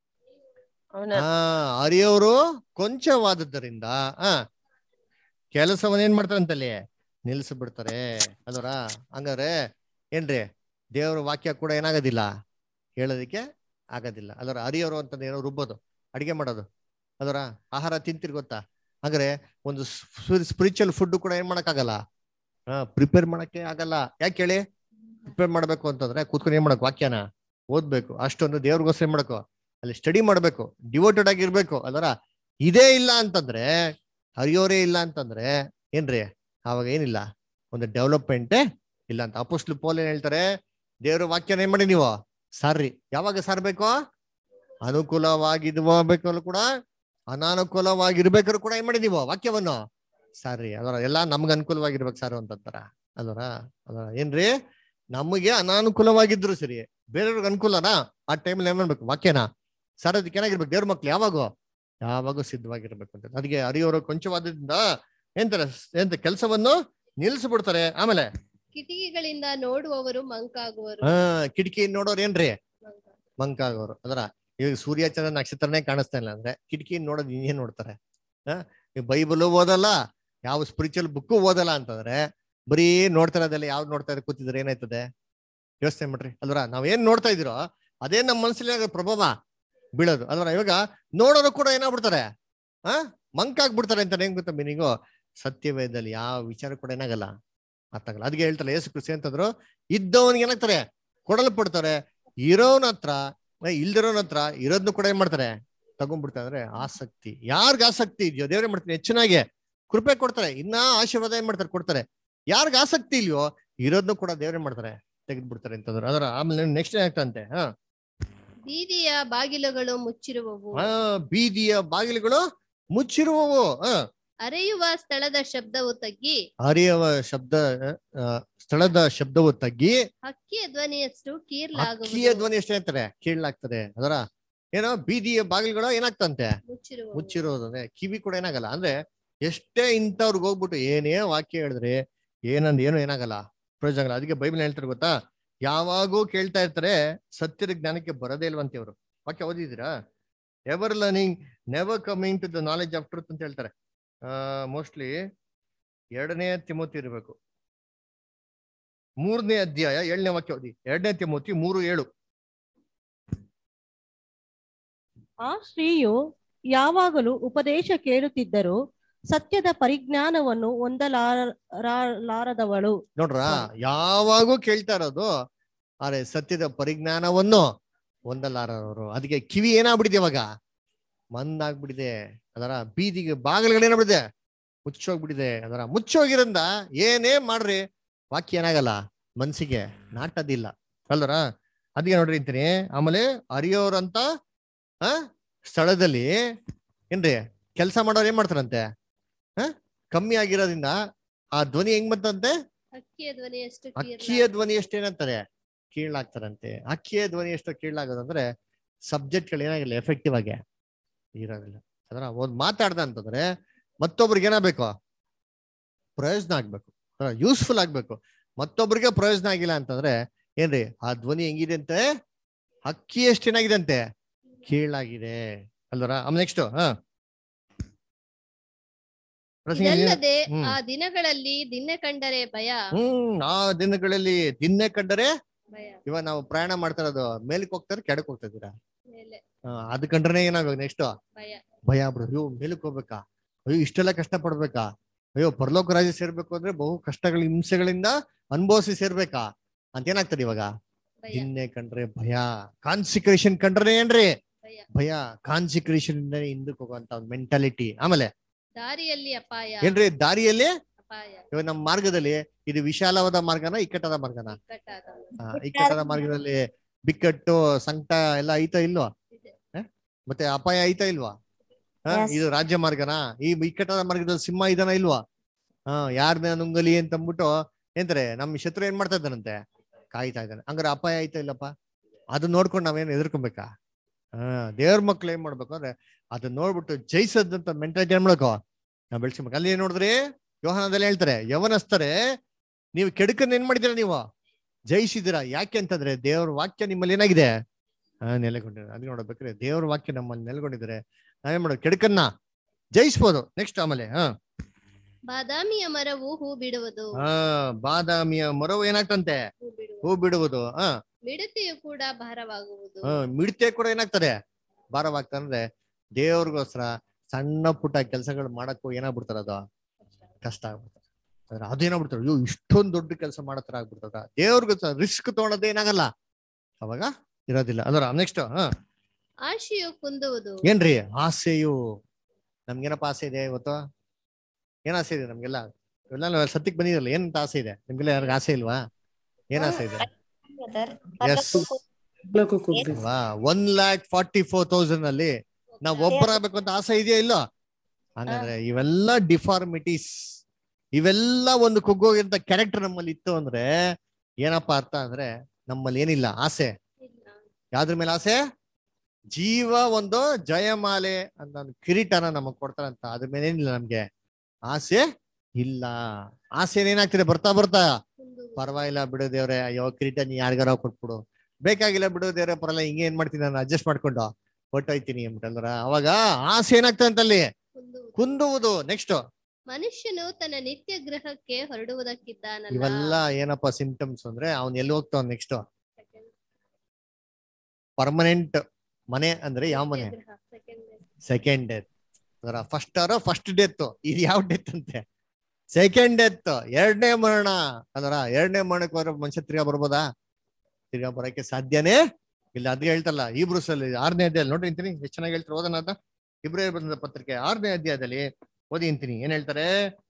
ಅವನ ಆ ಅರಿಯೋರು ಕೊಂಚವಾದದ್ದರಿಂದ ಆ ಕೆಲಸವನ್ನ ಏನ್ ಮಾಡ್ತಾರಂತಲ್ಲಿ ನಿಲ್ಲಿಸ್ಬಿಡ್ತಾರೆ ಅದರ ಹಂಗಾರೆ ಏನ್ರಿ ದೇವ್ರ ವಾಕ್ಯ ಕೂಡ ಏನಾಗೋದಿಲ್ಲ ಹೇಳೋದಕ್ಕೆ ಆಗೋದಿಲ್ಲ ಅದರ ಅರಿಯೋರು ಅಂತಂದ್ರೆ ಏನೋ ರುಬ್ಬೋದು ಅಡಿಗೆ ಮಾಡೋದು ಅದರ ಆಹಾರ ತಿಂತಿರ್ ಗೊತ್ತಾ ಹಾಗಾದ್ರೆ ಒಂದು ಸ್ಪಿರಿಚುವಲ್ ಫುಡ್ ಕೂಡ ಏನ್ ಮಾಡಕ್ಕಾಗಲ್ಲ ಹಾ ಪ್ರಿಪೇರ್ ಮಾಡಕ್ಕೆ ಆಗಲ್ಲ ಯಾಕೆ ಹೇಳಿ ಪ್ರಿಪೇರ್ ಮಾಡ್ಬೇಕು ಅಂತಂದ್ರೆ ಕೂತ್ಕೊಂಡು ಏನ್ ಮಾಡಕ್ ವಾಕ್ಯನ ಓದ್ಬೇಕು ಅಷ್ಟೊಂದು ದೇವ್ರಿಗೋಸ್ಕರ ಏನ್ ಮಾಡಬೇಕು ಅಲ್ಲಿ ಸ್ಟಡಿ ಮಾಡ್ಬೇಕು ಡಿವೋಟೆಡ್ ಆಗಿರ್ಬೇಕು ಅದರ ಇದೇ ಇಲ್ಲ ಅಂತಂದ್ರೆ ಹರಿಯೋರೇ ಇಲ್ಲ ಅಂತಂದ್ರೆ ಏನ್ರಿ ಅವಾಗ ಏನಿಲ್ಲ ಒಂದು ಡೆವಲಪ್ಮೆಂಟೇ ಇಲ್ಲ ಅಂತ ಅಪೋಸ್ಟ್ಲು ಪೋಲ್ ಏನ್ ಹೇಳ್ತಾರೆ ದೇವ್ರ ವಾಕ್ಯನ ಏನ್ ಮಾಡಿ ನೀವು ಸಾರ್ರಿ ಯಾವಾಗ ಸಾರ್ಬೇಕು ಅನುಕೂಲವಾಗಿದ್ಬೇಕು ಕೂಡ ಅನಾನುಕೂಲವಾಗಿರ್ಬೇಕಾದ್ರು ಕೂಡ ಏನ್ ಮಾಡಿ ನೀವು ವಾಕ್ಯವನ್ನು ಸಾರ್ರಿ ಅದರ ಎಲ್ಲ ನಮ್ಗೆ ಅನುಕೂಲವಾಗಿರ್ಬೇಕು ಸಾರು ಅಂತಂತಾರ ಅದರ ಅದರ ಏನ್ರಿ ನಮಗೆ ಅನಾನುಕೂಲವಾಗಿದ್ರು ಸರಿ ಬೇರೆಯವ್ರಿಗೆ ಅನುಕೂಲನಾ ಆ ಟೈಮಲ್ಲಿ ಏನ್ ಮಾಡ್ಬೇಕು ವಾಕ್ಯನ ಸಾರೋದಕ್ಕೆ ಏನಾಗಿರ್ಬೇಕು ದೇವ್ರ ಮಕ್ಳು ಯಾವಾಗೂ ಯಾವಾಗೂ ಸಿದ್ಧವಾಗಿರ್ಬೇಕು ಅಂತ ಅದಕ್ಕೆ ಅರಿಯೋರು ಕೊಂಚವಾದ್ರಿಂದ ಎಂತಾರೆ ಎಂತ ಕೆಲಸವನ್ನು ನಿಲ್ಲಿಸ್ಬಿಡ್ತಾರೆ ಆಮೇಲೆ ಕಿಟಕಿಗಳಿಂದ ನೋಡುವವರು ಮಂಕಾಗುವರು ಹಾ ಕಿಟಕಿ ನೋಡೋರು ಏನ್ರಿ ಮಂಕಾಗೋರು ಅದರ ಇವಾಗ ಸೂರ್ಯ ಚಂದ್ರ ನಕ್ಷತ್ರನೇ ಕಾಣಿಸ್ತಾ ಇಲ್ಲ ಅಂದ್ರೆ ಕಿಟಕಿ ನೋಡೋದು ಇನ್ನೇನ್ ನೋಡ್ತಾರೆ ಹಾ ಈ ಬೈಬಲ್ ಓದಲ್ಲ ಯಾವ ಸ್ಪಿರಿಚುವಲ್ ಬುಕ್ಕು ಓದಲ್ಲ ಅಂತಂದ್ರೆ ಬರೀ ನೋಡ್ತಾ ಇರೋದೆಲ್ಲ ಯಾವ್ದು ನೋಡ್ತಾ ಇದ್ರೆ ಕೂತಿದ್ರೆ ಏನಾಯ್ತದೆ ಯೋಚನೆ ಮಾಡ್ರಿ ಅಲ್ವರ ನಾವೇನ್ ನೋಡ್ತಾ ಇದಿರೋ ಅದೇ ನಮ್ಮ ಮನಸ್ಸಲ್ಲಿ ಏನಾಗುತ್ತೆ ಪ್ರಭಾವ ಬೀಳೋದು ಅಲ್ವರ ಇವಾಗ ನೋಡೋರು ಕೂಡ ಏನಾಗ್ಬಿಡ್ತಾರೆ ಆ ಮಂಕಾಗ್ಬಿಡ್ತಾರೆ ಅಂತ ಹೆಂಗ್ ಗೊತ್ತಾ ಮೀನಿಂಗು ಸತ್ಯವೇದದಲ್ಲಿ ಯಾವ ವಿಚಾರ ಕೂಡ ಏನಾಗಲ್ಲ ಅರ್ಥ ಆಗಲ್ಲ ಅದಕ್ಕೆ ಹೇಳ್ತಾರೆ ಯೇಸು ಕೃಷಿ ಅಂತಂದ್ರು ಇದ್ದವನಿಗೆ ಏನಾಗ್ತಾರೆ ಕೊಡಲ್ಪಡ್ತಾರೆ ಇರೋನ್ ಹತ್ರ ಇಲ್ದಿರೋನ್ ಹತ್ರ ಇರೋದ್ನು ಕೂಡ ಏನ್ ಮಾಡ್ತಾರೆ ತಗೊಂಡ್ಬಿಡ್ತಾರೆ ಅಂದ್ರೆ ಆಸಕ್ತಿ ಯಾರ್ಗ ಆಸಕ್ತಿ ಇದೆಯೋ ದೇವ್ರೇ ಮಾಡ್ತಾರೆ ಹೆಚ್ಚಿನಾಗೆ ಕೃಪೆ ಕೊಡ್ತಾರೆ ಇನ್ನ ಆಶೀರ್ವಾದ ಏನ್ ಮಾಡ್ತಾರೆ ಕೊಡ್ತಾರೆ ಯಾರ್ಗ ಆಸಕ್ತಿ ಇಲ್ವೋ ಇರೋದ್ನು ಕೂಡ ದೇವ್ರೇ ಮಾಡ್ತಾರೆ ತೆಗೆದ್ಬಿಡ್ತಾರೆ ಅಂತಂದ್ರೆ ಅದರ ಆಮೇಲೆ ನೆಕ್ಸ್ಟ್ ಏನಾಗ್ತಂತೆ ಹಾ ಬೀದಿಯ ಬಾಗಿಲುಗಳು ಮುಚ್ಚಿರುವವು ಆ ಬೀದಿಯ ಬಾಗಿಲುಗಳು ಮುಚ್ಚಿರುವವು ಹ ಅರೆಯುವ ಸ್ಥಳದ ಶಬ್ದವು ತಗ್ಗಿ ಹರಿಯವ ಶಬ್ದ ಆ, ಸ್ಥಳದ ಶಬ್ದವು ತಗ್ಗಿ ಹಕ್ಕಿಯ ಧ್ವನಿಯಷ್ಟು ಅಕ್ಕಿಯ ಕೀರ್ಲಾಗುವುದು ಧ್ವನಿ ಎಷ್ಟೇ ಅಂತಾರೆ ಕೀಳ್ಲಾಗ್ತದೆ ಅದರ ಏನೋ ಬೀದಿಯ ಬಾಗಿಲುಗಳು ಏನಾಗ್ತಂತೆ ಮುಚ್ಚಿರುವವು ಮುಚ್ಚಿರೋದು ಅಂದ್ರೆ ಕಿವಿ ಕೂಡ ಏನಾಗಲ್ಲ ಅಂದ್ರೆ ಎಷ್ಟೇ ಇಂಥವ್ರಿಗೆ ಹೋಗ್ಬಿಟ್ಟು ಏನೇ ವಾಕ್ಯ ಹೇಳಿದ್ರೆ ಏನಂದ್ ಏನು ಏನಾಗಲ್ಲ ಪ್ರಯೋಜನ ಆಗಲ್ಲ ಅದಕ್ಕೆ ಬೈಬಲ್ ಹೇಳ್ತಾರೆ ಗೊತ್ತಾ ಯಾವಾಗೂ ಕೇಳ್ತಾ ಇರ್ತಾರೆ ಸತ್ಯದ ಜ್ಞಾನಕ್ಕೆ ಬರೋದೇ ಇಲ್ವಂತೆ ಇವರು ವಾಕ್ಯ ಓದಿದ್ದೀರಾ ever learning never coming to the knowledge of truth ಅಂತ ಹೇಳ್ತಾರೆ ಮೋಸ್ಟ್ಲಿ ಎರಡನೇ ತಿಮೋತಿ ಇರಬೇಕು ಮೂರನೇ ಅಧ್ಯಾಯ ಏಳನೇ ವಾಕ್ಯ ಓದಿ ಎರಡನೇ ತಿಮೋತಿ ಮೂರು ಏಳು ಆ ಸ್ತ್ರೀಯು ಯಾವಾಗಲೂ ಉಪದೇಶ ಕೇಳುತ್ತಿದ್ದರೂ ಸತ್ಯದ ಪರಿಜ್ಞಾನವನ್ನು ಹೊಂದಲಾರದವಳು ನೋಡ್ರ ಯಾವಾಗೂ ಕೇಳ್ತಾ ಇರೋದು ಆದ್ರೆ ಸತ್ಯದ ಪರಿಜ್ಞಾನವನ್ನು ಹೊಂದಲಾರವರು ಅದಕ್ಕೆ ಕಿವಿ ಏನಾಗ್ಬಿಟ್ಟಿದೆ ಇವಾಗ ಮಂದಾಗ್ಬಿಟ್ಟಿದೆ ಅದರ ಬೀದಿಗೆ ಬಾಗಿಲುಗಳು ಏನಾಗ್ಬಿಟ್ಟಿದೆ ಮುಚ್ಚೋಗ್ಬಿಟ್ಟಿದೆ ಅದರ ಮುಚ್ಚೋಗಿರಿಂದ ಏನೇ ಮಾಡ್ರಿ ವಾಕ್ಯ ಏನಾಗಲ್ಲ ಮನ್ಸಿಗೆ ನಾಟದಿಲ್ಲ ಅಲ್ವರ ಅದಕ್ಕೆ ನೋಡ್ರಿ ಅಂತೀನಿ ಆಮೇಲೆ ಅರಿಯೋರಂತ ಆ ಸ್ಥಳದಲ್ಲಿ ಏನ್ರಿ ಕೆಲಸ ಮಾಡೋರು ಏನ್ ಮಾಡ್ತಾರಂತೆ ಹ ಕಮ್ಮಿ ಆಗಿರೋದ್ರಿಂದ ಆ ಧ್ವನಿ ಹೆಂಗ್ ಬಂತಂತೆ ಹಕ್ಕಿಯ ಧ್ವನಿಯಷ್ಟು ಅಕ್ಕಿಯ ಧ್ವನಿ ಎಷ್ಟು ಏನಂತಾರೆ ಕೀಳಾಗ್ತಾರಂತೆ ಅಕ್ಕಿಯ ಧ್ವನಿ ಎಷ್ಟು ಕೀಳಾಗೋದಂದ್ರೆ ಸಬ್ಜೆಕ್ಟ್ ಗಳು ಏನಾಗಿಲ್ಲ ಎಫೆಕ್ಟಿವ್ ಆಗಿ ಇರೋದಿಲ್ಲ ಅದರ ಒಂದ್ ಮಾತಾಡ್ದ ಅಂತಂದ್ರೆ ಮತ್ತೊಬ್ರಿಗೆ ಏನಾಗಬೇಕು ಪ್ರಯೋಜನ ಆಗ್ಬೇಕು ಯೂಸ್ಫುಲ್ ಆಗ್ಬೇಕು ಮತ್ತೊಬ್ರಿಗೆ ಪ್ರಯೋಜನ ಆಗಿಲ್ಲ ಅಂತಂದ್ರೆ ಏನ್ರಿ ಆ ಧ್ವನಿ ಹೆಂಗಿದೆ ಅಂತೆ ಅಕ್ಕಿ ಎಷ್ಟು ಏನಾಗಿದೆ ಅಂತೆ ಕೀಳಾಗಿದೆ ಅಲ್ವರ ಆಮೇಲೆ ನೆಕ್ಸ್ಟ್ ಹಾ ಪ್ರಸಂಗ ಏನ್- ಇದಲ್ಲದೆ ಹ್ಮ್. ಆ ದಿನಗಳಲ್ಲಿ ದಿನ ಕಂಡರೆ ಭಯ ಹ್ಮ್ ಆ ದಿನಗಳಲ್ಲಿ ದಿನ್ನೆ ಕಂಡರೆ ಭಯ ಇವಾಗ ನಾವು ಪ್ರಯಾಣ ಮಾಡ್ತಾ ಇರೋದು ಮೇಲಕ್ಕೆ ಹೋಗ್ತಾರೆ ಕೆಳಕ್ ಹೋಗ್ತಾ ಇದ್ದೀರಾ ಮೇಲೆ ಆ, ಅದ್ ಕಂಡ್ರೆ ಏನಾಗ್ಬೇಕು ನೆಕ್ಸ್ಟ್ ಭಯ ಭಯ ಬಿಡು ಅಯ್ಯೋ ಮೇಲಕ್ಕೆ ಹೋಗ್ಬೇಕಾ ಅಯ್ಯೋ ಇಷ್ಟೆಲ್ಲ ಕಷ್ಟ ಪಡ್ಬೇಕಾ ಅಯ್ಯೋ ಪರಲೋಕ ರಾಜ್ಯ ಸೇರ್ಬೇಕು ಅಂದ್ರೆ ಬಹು ಕಷ್ಟಗಳ ಹಿಂಸೆಗಳಿಂದ ಅನುಭವಿಸಿ ಸೇರ್ಬೇಕಾ ಅಂತ ಏನಾಗ್ತದೆ ಇವಾಗ ಭಯ ದಿನ್ನೆ ಕಂಡ್ರೆ ಭಯ ಕಾನ್ಸಿಕ್ರೇಷನ್ ಕಂಡ್ರೆ ಏನ್ರಿ ಭಯ ಭಯ ಕಾನ್ಸಿಕ್ರೇಷನ್ ಇಂದ ಹಿಂದಕ್ಕೆ ಹೋಗುವಂತ ಒಂದು ಮೆಂಟಾಲಿಟಿ ಆಮೇಲೆ ದಾರಿಯಲ್ಲಿ ಅಪಾಯ ಏನ್ರಿ ದಾರಿಯಲ್ಲಿ ಅಪಾಯ ಇವಾಗ ನಮ್ಮ ಮಾರ್ಗದಲ್ಲಿ ಇದು ವಿಶಾಲವಾದ ಮಾರ್ಗನ ಇಕ್ಕಟ್ಟದ ಮಾರ್ಗನ ಇಕ್ಕಟ್ಟಾದ ಆ, ಇಕ್ಕಟ್ಟದ ಮಾರ್ಗದಲ್ಲಿ ಬಿಕ್ಕಟ್ಟು ಸಂಕಟ ಎಲ್ಲ ಐತಾ ಇಲ್ವಾ ಇದೆ. ಹ? ಮತ್ತೆ ಅಪಾಯ ಐತಾ ಇಲ್ವಾ ಹ? Yes. ಇದು ರಾಜ್ಯ ಮಾರ್ಗನಾ ಈ ಇಕ್ಕಟ್ಟದ ಮಾರ್ಗದಲ್ಲಿ ಸಿಂಹ ಇದನ ಇಲ್ವಾ ಹಾ ಯಾರನ್ನ ನುಂಗಲಿ ಅಂತ ಅಂದ್ಬಿಟ್ಟು ಏನ್ತಾರೆ ನಮ್ ಶತ್ರು ಏನ್ ಮಾಡ್ತಾ ಇದ್ದಾನಂತೆ ಕಾಯ್ತಾ ಇದ್ದಾನೆ ಹಂಗಾರೆ ಅಪಾಯ ಐತಾ ಇಲ್ಲಪ್ಪ ಅದನ್ನ ನೋಡ್ಕೊಂಡು ನಾವೇನ್ ಎದುರ್ಕೊಬೇಕಾ ಹಾ ದೇವ್ರ ಮಕ್ಳು ಏನ್ ಮಾಡ್ಬೇಕು ಅಂದ್ರೆ ಅದನ್ನ ನೋಡ್ಬಿಟ್ಟು ಜಯಿಸದಂತ ಮೆಂಟಾಲಿಟಿ ಏನ್ ಮಾಡ್ಕೋ ನಾವ್ ಬೆಳ್ಸ್ಕೊಬೇಕು ಅಲ್ಲಿ ಏನ್ ನೋಡಿದ್ರಿ ಯೋಹಾನದಲ್ಲಿ ಹೇಳ್ತಾರೆ ಯವನಸ್ತಾರೆ ನೀವು ಕೆಡುಕನ್ನ ಏನ್ ಮಾಡಿದ್ದೀರಾ ನೀವು ಜಯಿಸಿದ್ದೀರಾ ಯಾಕೆ ಅಂತಂದ್ರೆ ದೇವ್ರ ವಾಕ್ಯ ನಿಮ್ಮಲ್ಲಿ ಏನಾಗಿದೆ ಹಾ ನೆಲೆಗೊಂಡಿದೆ ಅದಕ್ಕೆ ನೋಡ್ಬೇಕ್ರೆ ದೇವ್ರ ವಾಕ್ಯ ನಮ್ಮಲ್ಲಿ ನೆಲೆಗೊಂಡಿದ್ರೆ ನಾವೇನ್ ಮಾಡೋದು ಕೆಡುಕನ್ನ ಜಯಿಸ್ಬೋದು ನೆಕ್ಸ್ಟ್ ಆಮೇಲೆ ಹಾ ಬಾದಾಮಿಯ ಮರವು ಹೂ ಬಿಡುವುದು ಹಾ ಬಾದಾಮಿಯ ಮರವು ಏನಾಗ್ತಂತೆ ಹೂ ಬಿಡುವುದು ಹೂ ಬಿಡುವುದು ಹಾ ಮಿಡತೆಯು ಕೂಡ ಭಾರವಾಗುವುದು ಹಾ ಮಿಡತೆ ಕೂಡ ಏನಾಗ್ತದೆ ಭಾರವಾಗ್ತಂದ್ರೆ ದೇವ್ರಿಗೋಸ್ಕರ ಸಣ್ಣ ಪುಟ್ಟ ಕೆಲಸಗಳು ಮಾಡಕ್ಕೂ ಏನಾಗ್ಬಿಡ್ತಾರ ಅದು ಕಷ್ಟ ಆಗ್ಬಿಡ್ತಾರೆ ಆದ್ರೆ ಅದೇನಾಗ್ಬಿಡ್ತಾರೆ ಅಯ್ಯೋ ಇಷ್ಟೊಂದು ದೊಡ್ಡ ಕೆಲಸ ಮಾಡತ್ತರ ಆಗ್ಬಿಡ್ತದ ದೇವ್ರಿಗೋಸ್ಕರ ರಿಸ್ಕ್ ತಗೊಳೋದೇ ಏನಾಗಲ್ಲ ಅವಾಗ ಇರೋದಿಲ್ಲ ಅದರ ನೆಕ್ಸ್ಟ್ ಹಾ ಆಶೆಯು ಕುಂದುವುದು ಏನ್ರಿ ಆಸೆಯು ನಮ್ಗೇನಪ್ಪ ಆಸೆ ಇದೆ ಇವತ್ತು ಏನ್ ಆಸೆ ಇದೆ ನಮ್ಗೆಲ್ಲ ಇವೆಲ್ಲ ನಾವು ಸತ್ಯಕ್ಕೆ ಬಂದಿರಲ್ಲ ಏನಂತ ಆಸೆ ಇದೆ ನಿಮ್ಗೆಲ್ಲ ಯಾರಿಗ ಆಸೆ ಇಲ್ವಾ ಏನ್ ಆಸೆ ಇದೆ Yes. ಅಲ್ವಾ one lakh forty four thousand ಅಲ್ಲಿ ನಾವ್ ಒಬ್ಬರಾಗ್ಬೇಕು ಅಂತ ಆಸೆ ಇದೆಯಾ ಇಲ್ಲ ಹಂಗಂದ್ರೆ ಇವೆಲ್ಲ ಡಿಫಾರ್ಮಿಟೀಸ್ ಇವೆಲ್ಲ ಒಂದು ಕುಗ್ಗೋಗಿರಂತ ಕ್ಯಾರೆಕ್ಟರ್ ನಮ್ಮಲ್ಲಿ ಇತ್ತು ಅಂದ್ರೆ ಏನಪ್ಪಾ ಅರ್ಥ ಅಂದ್ರೆ ನಮ್ಮಲ್ಲಿ ಏನಿಲ್ಲ ಆಸೆ ಯಾವ್ದ್ರ ಮೇಲೆ ಆಸೆ ಜೀವ ಒಂದು ಜಯಮಾಲೆ ಅಂತ ಒಂದು ಕಿರೀಟನ ನಮಗ್ ಕೊಡ್ತಾರಂತ ಅದ್ರ ಮೇಲೆ ಏನಿಲ್ಲ ನಮ್ಗೆ ಆಸೆ ಇಲ್ಲ ಆಸೆ ಏನಾಗ್ತಿದೆ ಬರ್ತಾ ಬರ್ತಾ ಪರವಾಗಿಲ್ಲ ಬಿಡು ದೇವ್ರೆ ಅಯ್ಯೋ ಕಿರೀಟ ನೀ ಯಾರಿಗಾರ ಕೊಟ್ಬಿಡು ಬೇಕಾಗಿಲ್ಲ ಬಿಡು ದೇವ್ರೆ ಪರಲ್ಲ ಹಿಂಗೆ ಏನ್ ಮಾಡ್ತೀನಿ ನಾನು ಅಡ್ಜಸ್ಟ್ ಮಾಡ್ಕೊಂಡು ಹೊಟ್ಟೋಯ್ತೀನಿ ಅಂದ್ರ ಅವಾಗ ಆಸೆ ಏನಾಗ್ತದೆ ಅಂತಲ್ಲಿ ಕುಂದುವುದು ನೆಕ್ಸ್ಟ್ ಮನುಷ್ಯನು ತನ್ನ ನಿತ್ಯ ಗೃಹಕ್ಕೆ ಹೊರಡುವುದಕ್ಕಿದ್ದಾನಲ್ಲ ಇವೆಲ್ಲ ಏನಪ್ಪಾ ಸಿಂಪ್ಟಮ್ಸ್ ಅಂದ್ರೆ ಅವ್ನ್ ಎಲ್ಲಿ ಹೋಗ್ತಾವ ನೆಕ್ಸ್ಟ್ ಪರ್ಮನೆಂಟ್ ಮನೆ ಅಂದ್ರೆ ಯಾವ ಮನೆ ನಿತ್ಯ ಗೃಹ, second day. ಸೆಕೆಂಡ್ ಡೆತ್ ಅದರ ಫಸ್ಟ್ ಅವರ ಫಸ್ಟ್ ಡೆತ್ ಇದು ಯಾವ ಡೆತ್ ಅಂತೆ ಸೆಕೆಂಡ್ ಡೆತ್ ಎರಡನೇ ಮರಣ ಅದರ ಎರಡನೇ ಮರಣಕ್ಕೆ ಹೋದ್ರೆ ಮನುಷ್ಯ ತಿರ್ಗಾ ಬರ್ಬೋದಾ ತಿರ್ಗಾ ಬರಕ್ಕೆ ಸಾಧ್ಯನೇ ಇಲ್ಲ ಅದ್ ಹೇಳ್ತಲ್ಲ ಈ ಬ್ರೂಸಲ್ಲಿ ಆರನೇ ಅಧ್ಯಾಯ ನೋಡಿ ಅಂತೀನಿ ಎಷ್ಟು ಚೆನ್ನಾಗಿ ಹೇಳ್ತಾರೆ ಓದೋಣ ಅದ ಇಬ್ರೇ ಬಂದ ಪತ್ರಿಕೆ ಆರನೇ ಅಧ್ಯಾಯದಲ್ಲಿ ಓದಿ ಅಂತೀನಿ ಏನ್ ಹೇಳ್ತಾರೆ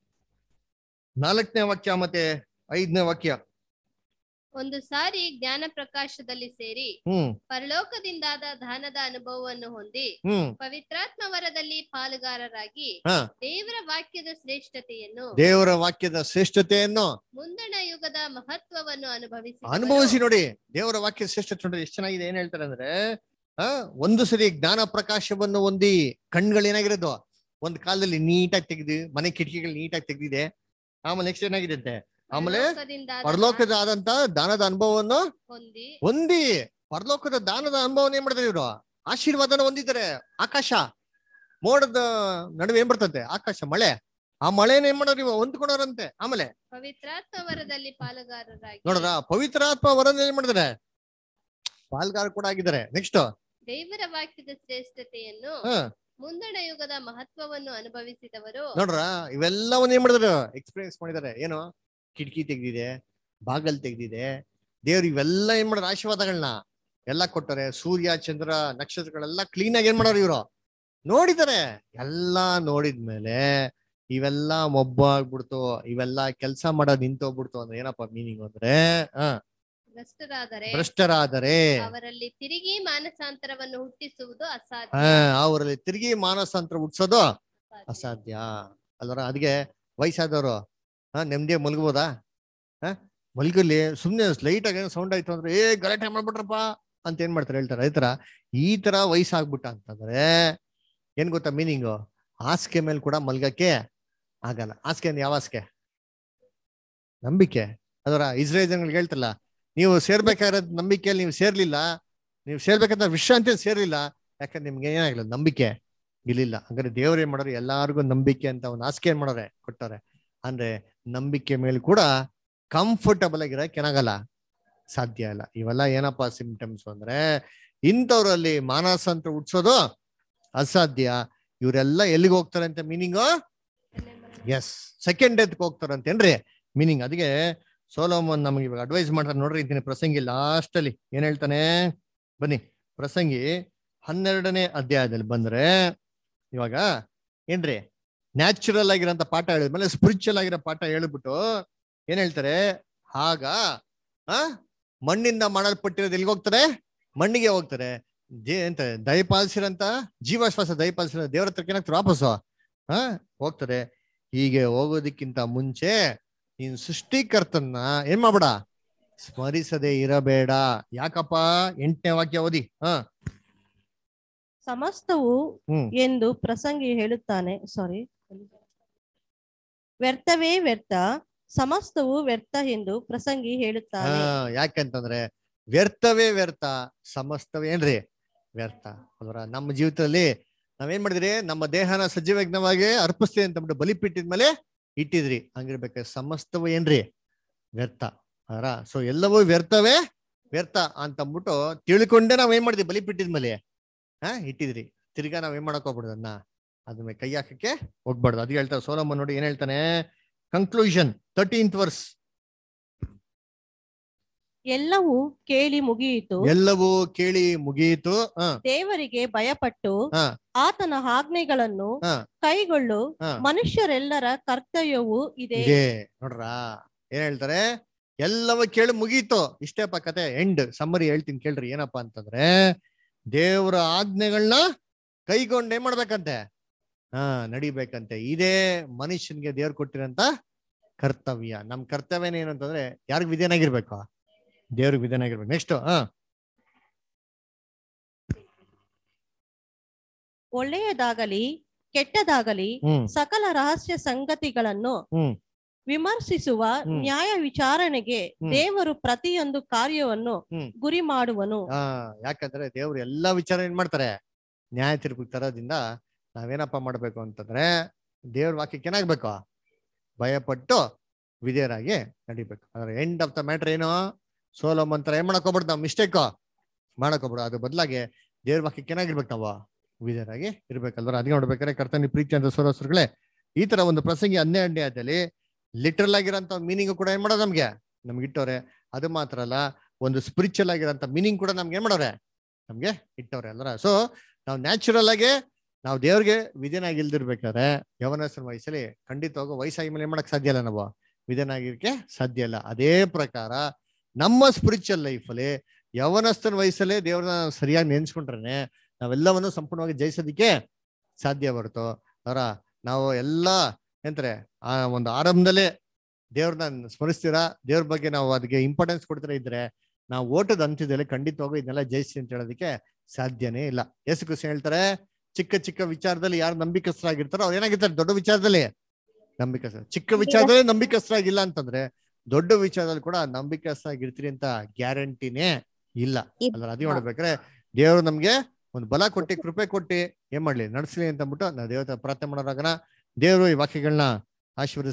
ನಾಲ್ಕನೇ ವಾಕ್ಯ ಮತ್ತೆ ಐದನೇ ವಾಕ್ಯ ಒಂದು ಸಾರಿ ಜ್ಞಾನ ಪ್ರಕಾಶದಲ್ಲಿ ಸೇರಿ ಹ್ಮ್ ಪರಲೋಕದಿಂದಾದ ದಾನದ ಅನುಭವವನ್ನು ಹೊಂದಿ ಹ್ಮ್ ಪವಿತ್ರಾತ್ಮ ವರದಲ್ಲಿ ಪಾಲುಗಾರರಾಗಿ ಹಾ ದೇವರ ವಾಕ್ಯದ ಶ್ರೇಷ್ಠತೆಯನ್ನು ದೇವರ ವಾಕ್ಯದ ಶ್ರೇಷ್ಠತೆಯನ್ನು ಮುಂದಣ ಯುಗದ ಮಹತ್ವವನ್ನು ಅನುಭವಿಸಿ ಅನುಭವಿಸಿ ನೋಡಿ ದೇವರ ವಾಕ್ಯ ಶ್ರೇಷ್ಠತೆ ನೋಡಿ ಎಷ್ಟು ಚೆನ್ನಾಗಿದೆ ಏನ್ ಹೇಳ್ತಾರೆ ಅಂದ್ರೆ ಆ ಒಂದು ಸರಿ ಜ್ಞಾನ ಪ್ರಕಾಶವನ್ನು ಹೊಂದಿ ಕಣ್ಗಳು ಏನಾಗಿರೋದು ಒಂದ್ ಕಾಲದಲ್ಲಿ ನೀಟಾಗಿ ತೆಗ್ದು ಮನೆ ಕಿಟಕಿಗಳು ನೀಟಾಗಿ ತೆಗ್ದಿದೆ ಆಮೇಲೆ ನೆಕ್ಸ್ಟ್ ಏನಾಗಿದೆ ಅಂತೆ ಆಮೇಲೆ ಪರಲೋಕದಿಂದಾದ ಪರಲೋಕದ ಆದಂತ ದಾನದ ಅನುಭವವನ್ನು ಹೊಂದಿ ಹೊಂದಿ ಪರಲೋಕದ ದಾನದ ಅನುಭವನ ಏನ್ ಮಾಡ್ತಾರೆ ಇವರು ಆಶೀರ್ವಾದನ ಹೊಂದಿದ್ದಾರೆ ಆಕಾಶ ಮೋಡದ ನಡುವೆ ಏನ್ ಬರ್ತಂತೆ ಆಕಾಶ ಮಳೆ ಆ ಮಳೆನ ಏನ್ ಮಾಡೋರು ಇವ ಹೊಂದ್ಕೊಂಡವ್ರಂತೆ ಆಮೇಲೆ ಪವಿತ್ರಾತ್ಮ ವರದಲ್ಲಿ ಪಾಲುಗಾರರಾಗಿ ನೋಡ್ರ ಪವಿತ್ರಾತ್ಮ ವರನ ಏನ್ ಮಾಡಿದಾರೆ ಪಾಲ್ಗಾರ ಕೂಡ ಆಗಿದ್ದಾರೆ ನೆಕ್ಸ್ಟ್ ದೇವರ ವಾಕ್ಯದ ಶ್ರೇಷ್ಠತೆಯನ್ನು ಹ ಮುಂದಣ ಯುಗದ ಮಹತ್ವವನ್ನು ಅನುಭವಿಸಿದವರು ನೋಡ್ರ ಇವೆಲ್ಲವನ್ನ ಏನ್ ಮಾಡಿದಾರೆ ಎಕ್ಸ್ಪೀರಿಯನ್ಸ್ ಮಾಡಿದಾರೆ ಏನು ಕಿಟಕಿ ತೆಗ್ದಿದೆ ಬಾಗಲ್ ತೆಗ್ದಿದೆ ದೇವ್ರು ಇವೆಲ್ಲ ಏನ್ ಮಾಡೋರು ಆಶೀರ್ವಾದಗಳನ್ನ ಎಲ್ಲ ಕೊಟ್ಟರೆ ಸೂರ್ಯ ಚಂದ್ರ ನಕ್ಷತ್ರಗಳೆಲ್ಲ ಕ್ಲೀನ್ ಆಗಿ ಏನ್ ಮಾಡೋರು ಇವರು ನೋಡಿದ್ದಾರೆ ಎಲ್ಲಾ ನೋಡಿದ್ಮೇಲೆ ಇವೆಲ್ಲ ಮೊಬ್ಬ ಆಗ್ಬಿಡ್ತು ಇವೆಲ್ಲ ಕೆಲಸ ಮಾಡೋದ್ ನಿಂತೋಗ್ಬಿಡ್ತು ಅಂದ್ರೆ ಏನಪ್ಪಾ ಮೀನಿಂಗ್ ಅಂದ್ರೆ ಹ ಭ್ರಷ್ಟರಾದರೆ ಭ್ರಷ್ಟರಾದರೆ ಅವರಲ್ಲಿ ತಿರುಗಿ ಮಾನಸಾಂತರವನ್ನು ಹುಟ್ಟಿಸುವುದು ಹ ಅಸಾಧ್ಯ ಅವರಲ್ಲಿ ತಿರುಗಿ ಮಾನಸಾಂತರ ಹುಟ್ಸೋದು ಅಸಾಧ್ಯ ಅಲ್ವರ ಅದಕ್ಕೆ ವಯಸ್ಸಾದವರು ಹಾ ನೆಮ್ಮದಿ ಮಲ್ಗ್ಬೋದಾ ಹಾ ಮಲ್ಗಲ್ಲಿ ಸುಮ್ನೆ ಲೈಟ್ ಆಗಿ ಸೌಂಡ್ ಆಯ್ತು ಅಂದ್ರೆ ಏ ಗಲಾಟೆ ಮಾಡ್ಬಿಟ್ರಪ್ಪ ಅಂತ ಏನ್ ಮಾಡ್ತಾರೆ ಹೇಳ್ತಾರೆ ಈ ತರ ಈ ತರ ವಯಸ್ಸಾಗ್ಬಿಟ್ಟ ಅಂತಂದ್ರೆ ಏನ್ ಗೊತ್ತಾ ಮೀನಿಂಗು ಹಾಸಿಗೆ ಮೇಲೆ ಕೂಡ ಮಲ್ಗಕ್ಕೆ ಆಗಲ್ಲ ಹಾಸಿಗೆ ಅಂದ್ರೆ ಯಾವ ಹಾಸಿಗೆ ನಂಬಿಕೆ ಅದರ ಇಸ್ರೇಲ್ ಜನಗಳಿಗೆ ಹೇಳ್ತಲ್ಲ ನೀವು ಸೇರ್ಬೇಕಾಗಿರೋದ್ ನಂಬಿಕೆಯಲ್ಲಿ ನೀವು ಸೇರ್ಲಿಲ್ಲ ನೀವು ಸೇರ್ಬೇಕಂತ ವಿಶ್ರಾಂತಿ ಸೇರ್ಲಿಲ್ಲ ಯಾಕಂದ್ರೆ ನಿಮ್ಗೆ ಏನಾಗಿಲ್ಲ ನಂಬಿಕೆ ಇಲ್ಲಿಲ್ಲ ಹಂಗಾರೆ ದೇವ್ರ ಏನ್ ಮಾಡೋರು ಎಲ್ಲಾರ್ಗು ನಂಬಿಕೆ ಅಂತ ಒಂದು ಹಾಸಿಗೆ ಏನ್ ಮಾಡೋರೆ ಕೊಟ್ಟಾರೆ ಅಂದ್ರೆ ನಂಬಿಕೆ ಮೇಲೆ ಕೂಡ ಕಂಫರ್ಟಬಲ್ ಆಗಿರಕ್ ಏನಾಗಲ್ಲ ಸಾಧ್ಯ ಇಲ್ಲ ಇವೆಲ್ಲ ಏನಪ್ಪಾ ಸಿಂಪ್ಟಮ್ಸ್ ಅಂದ್ರೆ ಇಂಥವ್ರಲ್ಲಿ ಮಾನಸಾಂತರ ಹುಟ್ಸೋದು ಅಸಾಧ್ಯ ಇವರೆಲ್ಲ ಎಲ್ಲಿಗೆ ಹೋಗ್ತಾರೆ ಅಂತ ಮೀನಿಂಗು ಎಸ್ ಸೆಕೆಂಡ್ ಡೆತ್ ಹೋಗ್ತಾರಂತೇನ್ರಿ ಮೀನಿಂಗ್ ಅದಕ್ಕೆ ಸೋಲೋಮನ್ ನಮಗೆ ಇವಾಗ ಅಡ್ವೈಸ್ ಮಾಡ್ತಾರೆ ನೋಡ್ರಿ ಇಂತೀನಿ ಪ್ರಸಂಗಿ ಲಾಸ್ಟ್ ಅಲ್ಲಿ ಏನ್ ಹೇಳ್ತಾನೆ ಬನ್ನಿ ಪ್ರಸಂಗಿ ಹನ್ನೆರಡನೇ ಅಧ್ಯಾಯದಲ್ಲಿ ಬಂದ್ರೆ ಇವಾಗ ಏನ್ರಿ ನ್ಯಾಚುರಲ್ ಆಗಿರೋಂಥ ಪಾಠ ಹೇಳಿದ್ಮೇಲೆ ಸ್ಪಿರಿಚುವಲ್ ಆಗಿರೋ ಪಾಠ ಹೇಳ್ಬಿಟ್ಟು ಏನ್ ಹೇಳ್ತಾರೆ ಆಗ ಆ ಮಣ್ಣಿಂದ ಮಾಡಲ್ಪಟ್ಟಿರೋದು ಎಲ್ಲಿಗೆ ಹೋಗ್ತಾರೆ ಮಣ್ಣಿಗೆ ಹೋಗ್ತಾರೆ ದೇ ಎಂತ ದಯಪಾಲಿಸಿರಂತ ಜೀವಾಶ್ವಾಸ ದಯಪಾಲಿಸಿರೋ ದೇವರ ಹತ್ರಕ್ಕೆ ಏನಾಗ್ತಾರೆ ವಾಪಸ್ಸು ಹಾ ಹೋಗ್ತಾರೆ ಹೀಗೆ ಹೋಗೋದಕ್ಕಿಂತ ಮುಂಚೆ ನೀನ್ ಸೃಷ್ಟಿಕರ್ತನ್ನ ಏನ್ ಮಾಡ್ಬೇಡ ಸ್ಮರಿಸದೆ ಇರಬೇಡ ಯಾಕಪ್ಪ ಎಂಟನೇ ವಾಕ್ಯ ಓದಿ ಹಾ ಸಮಸ್ತವು ಹ್ಮ್ ಎಂದು ಪ್ರಸಂಗಿ ಹೇಳುತ್ತಾನೆ ಸಾರಿ ವ್ಯರ್ಥವೇ ವ್ಯರ್ಥ ಸಮಸ್ತವು ವ್ಯರ್ಥ ಎಂದು ಪ್ರಸಂಗಿ ಹಾ ಹೇಳುತ್ತಾನೆ ಯಾಕಂತಂದ್ರೆ ವ್ಯರ್ಥವೇ ವ್ಯರ್ಥ ಸಮಸ್ತವೇ ಏನ್ರಿ ವ್ಯರ್ಥ ಅದರ ನಮ್ಮ ಜೀವಿತದಲ್ಲಿ ನಾವೇನ್ ಮಾಡಿದ್ರಿ ನಮ್ಮ ದೇಹನ ಸಜೀವಜ್ಞವಾಗಿ ಅರ್ಪಿಸ್ತೀವಿ ಅಂತ ಬಿಟ್ಟು ಬಲಿಪಿಟ್ಟಿದ್ಮೇಲೆ ಇಟ್ಟಿದ್ರಿ ಹಂಗಿರ್ಬೇಕಾದ್ರೆ ಸಮಸ್ತವು ಏನ್ರಿ ವ್ಯರ್ಥ ಅದರ ಸೊ ಎಲ್ಲವೂ ವ್ಯರ್ಥವೇ ವ್ಯರ್ಥ ಅಂತ ಅಂದ್ಬಿಟ್ಟು ತಿಳ್ಕೊಂಡೆ ನಾವ್ ಏನ್ ಮಾಡಿದ್ವಿ ಬಲಿಪಿಟ್ಟಿದ್ಮೇಲೆ ಹಾ ಇಟ್ಟಿದ್ರಿ ತಿರ್ಗಾ ನಾವ್ ಏನ್ ಮಾಡಕ್ ಹೋಗ್ಬಿಡ್ದು ಅದನ್ನ ಅದ್ರ ಮೇಲೆ ಕೈ ಹಾಕಕ್ಕೆ ಹೋಗ್ಬಾರ್ದು ಅದು ಹೇಳ್ತಾರೆ ಸೋಲಮ್ಮ ನೋಡಿ ಏನ್ ಹೇಳ್ತಾನೆ ಕನ್ಕ್ಲೂಷನ್ ತರ್ಟೀನ್ತ್ ವರ್ಸ್ ಎಲ್ಲವೂ ಕೇಳಿ ಮುಗಿಯಿತು ಎಲ್ಲವೂ ಕೇಳಿ ಮುಗಿಯಿತು ಹ ದೇವರಿಗೆ ಭಯಪಟ್ಟು ಹಾ. ಆತನ ಆಜ್ಞೆಗಳನ್ನು ಹಾ. ಕೈಗೊಳ್ಳು ಹಾ. ಮನುಷ್ಯರೆಲ್ಲರ ಕರ್ತವ್ಯವೂ ಇದೆ ಇದೆ ನೋಡ್ರ ಏನ್ ಹೇಳ್ತಾರೆ ಎಲ್ಲವೂ ಕೇಳಿ ಮುಗೀತು ಇಷ್ಟೇಪ್ಪ ಕತೆ ಎಂಡ್ ಸಮ್ಮರಿ ಹೇಳ್ತೀನಿ ಕೇಳ್ರಿ ಏನಪ್ಪಾ ಅಂತಂದ್ರೆ ದೇವರ ಆಜ್ಞೆಗಳನ್ನ ಕೈಗೊಂಡು ಏನ್ ಮಾಡ್ಬೇಕಂತೆ ಹಾ ನಡಿಬೇಕಂತೆ ಇದೇ ಮನುಷ್ಯನ್ಗೆ ದೇವ್ರು ಕೊಟ್ಟಿರಂತ ಕರ್ತವ್ಯ ನಮ್ ಕರ್ತವ್ಯನ ಏನು ಅಂತಂದ್ರೆ ಯಾರಿಗ್ ವಿಧೇನಾಗಿರ್ಬೇಕು ದೇವ್ರಿಗೆ ವಿಧೇನಾಗಿರ್ಬೇಕು ನೆಕ್ಸ್ಟ್ ಹಾ ಒಳ್ಳೆಯದಾಗಲಿ ಕೆಟ್ಟದಾಗಲಿ ಹ್ಮ್ ಸಕಲ ರಹಸ್ಯ ಸಂಗತಿಗಳನ್ನು ಹ್ಮ್ ವಿಮರ್ಶಿಸುವ ಹ್ಮ್. ನ್ಯಾಯ ವಿಚಾರಣೆಗೆ ಹ್ಮ್. ದೇವರು ಪ್ರತಿಯೊಂದು ಕಾರ್ಯವನ್ನು ಹ್ಮ್. ಗುರಿ ಮಾಡುವನು ಆ ಯಾಕಂದ್ರೆ ದೇವ್ರು ಎಲ್ಲಾ ವಿಚಾರ ಏನ್ ಮಾಡ್ತಾರೆ ನ್ಯಾಯ ತೀರ್ಪು ತರೋದ್ರಿಂದ ನಾವೇನಪ್ಪ ಮಾಡ್ಬೇಕು ಅಂತಂದ್ರೆ ದೇವ್ರ ವಾಕ್ಯಕ್ಕೆ ಏನಾಗ್ಬೇಕು ಭಯಪಟ್ಟು ವಿಧೇಯರಾಗಿ ನಡಿಬೇಕು ಅದ್ರ ಎಂಡ್ ಆಫ್ ದ ಮ್ಯಾಟ್ರ್ ಏನು ಸೋಲೋ ಮಂತ್ರ ಏನ್ ಮಾಡಕ್ ಹೋಗ್ಬಿಡ್ದು ನಾವು ಮಿಸ್ಟೇಕ್ ಮಾಡಕ್ ಹೋಗ್ಬಿಡು ಅದ್ರ ಬದಲಾಗಿ ದೇವ್ರ ವಾಕ್ಯಕ್ಕೆ ಏನಾಗಿರ್ಬೇಕು ನಾವು ವಿಧೇಯರಾಗಿ ಇರ್ಬೇಕಲ್ವ ಅದಕ್ಕೆ ನೋಡ್ಬೇಕಾದ್ರೆ ಕರ್ತನಿ ಪ್ರೀತಿ ಅಂತ ಸೋರಸ್ರುಗಳೇ ಈ ತರ ಒಂದು ಪ್ರಸಂಗಿ ಹನ್ನೆರಡನೇ ಅಧ್ಯಾಯದಲ್ಲಿ ಲಿಟ್ರಲ್ ಆಗಿರೋಂಥ ಮೀನಿಂಗ್ ಕೂಡ ಏನ್ ಮಾಡೋದು ನಮ್ಗೆ ನಮ್ಗೆ ಇಟ್ಟವ್ರೆ ಅದು ಮಾತ್ರ ಅಲ್ಲ ಒಂದು ಸ್ಪಿರಿಚುವಲ್ ಆಗಿರೋಂಥ ಮೀನಿಂಗ್ ಕೂಡ ನಮ್ಗೆ ಏನ್ ಮಾಡೋರೆ ನಮ್ಗೆ ಇಟ್ಟವ್ರೆ ಅಲ್ರ ಸೊ ನಾವು ನ್ಯಾಚುರಲ್ ಆಗಿ ನಾವು ದೇವ್ರಿಗೆ ವಿಧೇನಾಗಿ ಇಲ್ದಿರ್ಬೇಕಾದ್ರೆ ಯವನಸ್ಥನ ವಯಸ್ಸಲ್ಲಿ ಖಂಡಿತವಾಗೂ ವಯಸ್ಸಾಗಿ ಮೇಲೆ ಏನ್ ಮಾಡಕ್ ಸಾಧ್ಯ ಇಲ್ಲ ನಾವು ವಿಧೇನಾಗಿರ್ಕೆ ಸಾಧ್ಯ ಇಲ್ಲ ಅದೇ ಪ್ರಕಾರ ನಮ್ಮ ಸ್ಪಿರಿಚುವಲ್ ಲೈಫಲ್ಲಿ ಯವನಸ್ಥನ ವಯಸ್ಸಲ್ಲೇ ದೇವ್ರನ್ನ ಸರಿಯಾಗಿ ನೆನ್ಸ್ಕೊಂಡ್ರೆ ನಾವೆಲ್ಲವನ್ನು ಸಂಪೂರ್ಣವಾಗಿ ಜಯಿಸೋದಿಕ್ಕೆ ಸಾಧ್ಯ ಹೊರತು ಅವರ ನಾವು ಎಲ್ಲ ಎಂತಾರೆ ಆ ಒಂದು ಆರಂಭದಲ್ಲೇ ದೇವ್ರನ್ನ ಸ್ಮರಿಸ್ತೀರಾ ದೇವ್ರ ಬಗ್ಗೆ ನಾವು ಅದಕ್ಕೆ ಇಂಪಾರ್ಟೆನ್ಸ್ ಕೊಡ್ತೀರಾ ಇದ್ರೆ ನಾವು ಓಟದ ಅಂತ್ಯದಲ್ಲಿ ಖಂಡಿತವಾಗೂ ಇದನ್ನೆಲ್ಲ ಜಯಿಸಿ ಅಂತ ಹೇಳೋದಕ್ಕೆ ಸಾಧ್ಯನೇ ಇಲ್ಲ ಯೇಸು ಕೃಷ್ಣ ಹೇಳ್ತಾರೆ ಚಿಕ್ಕ ಚಿಕ್ಕ ವಿಚಾರದಲ್ಲಿ ಯಾರು ನಂಬಿಕಸ್ಥರಾಗಿರ್ತಾರೋ ಅವ್ರು ಏನಾಗಿರ್ತಾರೆ ದೊಡ್ಡ ವಿಚಾರದಲ್ಲಿ ನಂಬಿಕಸ್ಥ ಚಿಕ್ಕ ವಿಚಾರದಲ್ಲಿ ನಂಬಿಕಸ್ಥರಾಗಿಲ್ಲ ಅಂತಂದ್ರೆ ದೊಡ್ಡ ವಿಚಾರದಲ್ಲಿ ಕೂಡ ನಂಬಿಕಸ್ಥರಾಗಿರ್ತೀರಿ ಅಂತ ಗ್ಯಾರಂಟಿನೇ ಇಲ್ಲ ಅದ್ರ ಅದೇ ನೋಡ್ಬೇಕಾದ್ರೆ ದೇವರು ನಮ್ಗೆ ಒಂದು ಬಲ ಕೊಟ್ಟಿ ಕೃಪೆ ಕೊಟ್ಟಿ ಏನ್ ಮಾಡ್ಲಿ ನಡೆಸ್ಲಿ ಅಂತ ಅಂದ್ಬಿಟ್ಟು ನಾವು ದೇವತೆ ಪ್ರಾರ್ಥನೆ ಮಾಡೋರಾಗನ ದೇವರು ಈ ವಾಕ್ಯಗಳನ್ನ ಆಶೀರ್ವದಿಸ್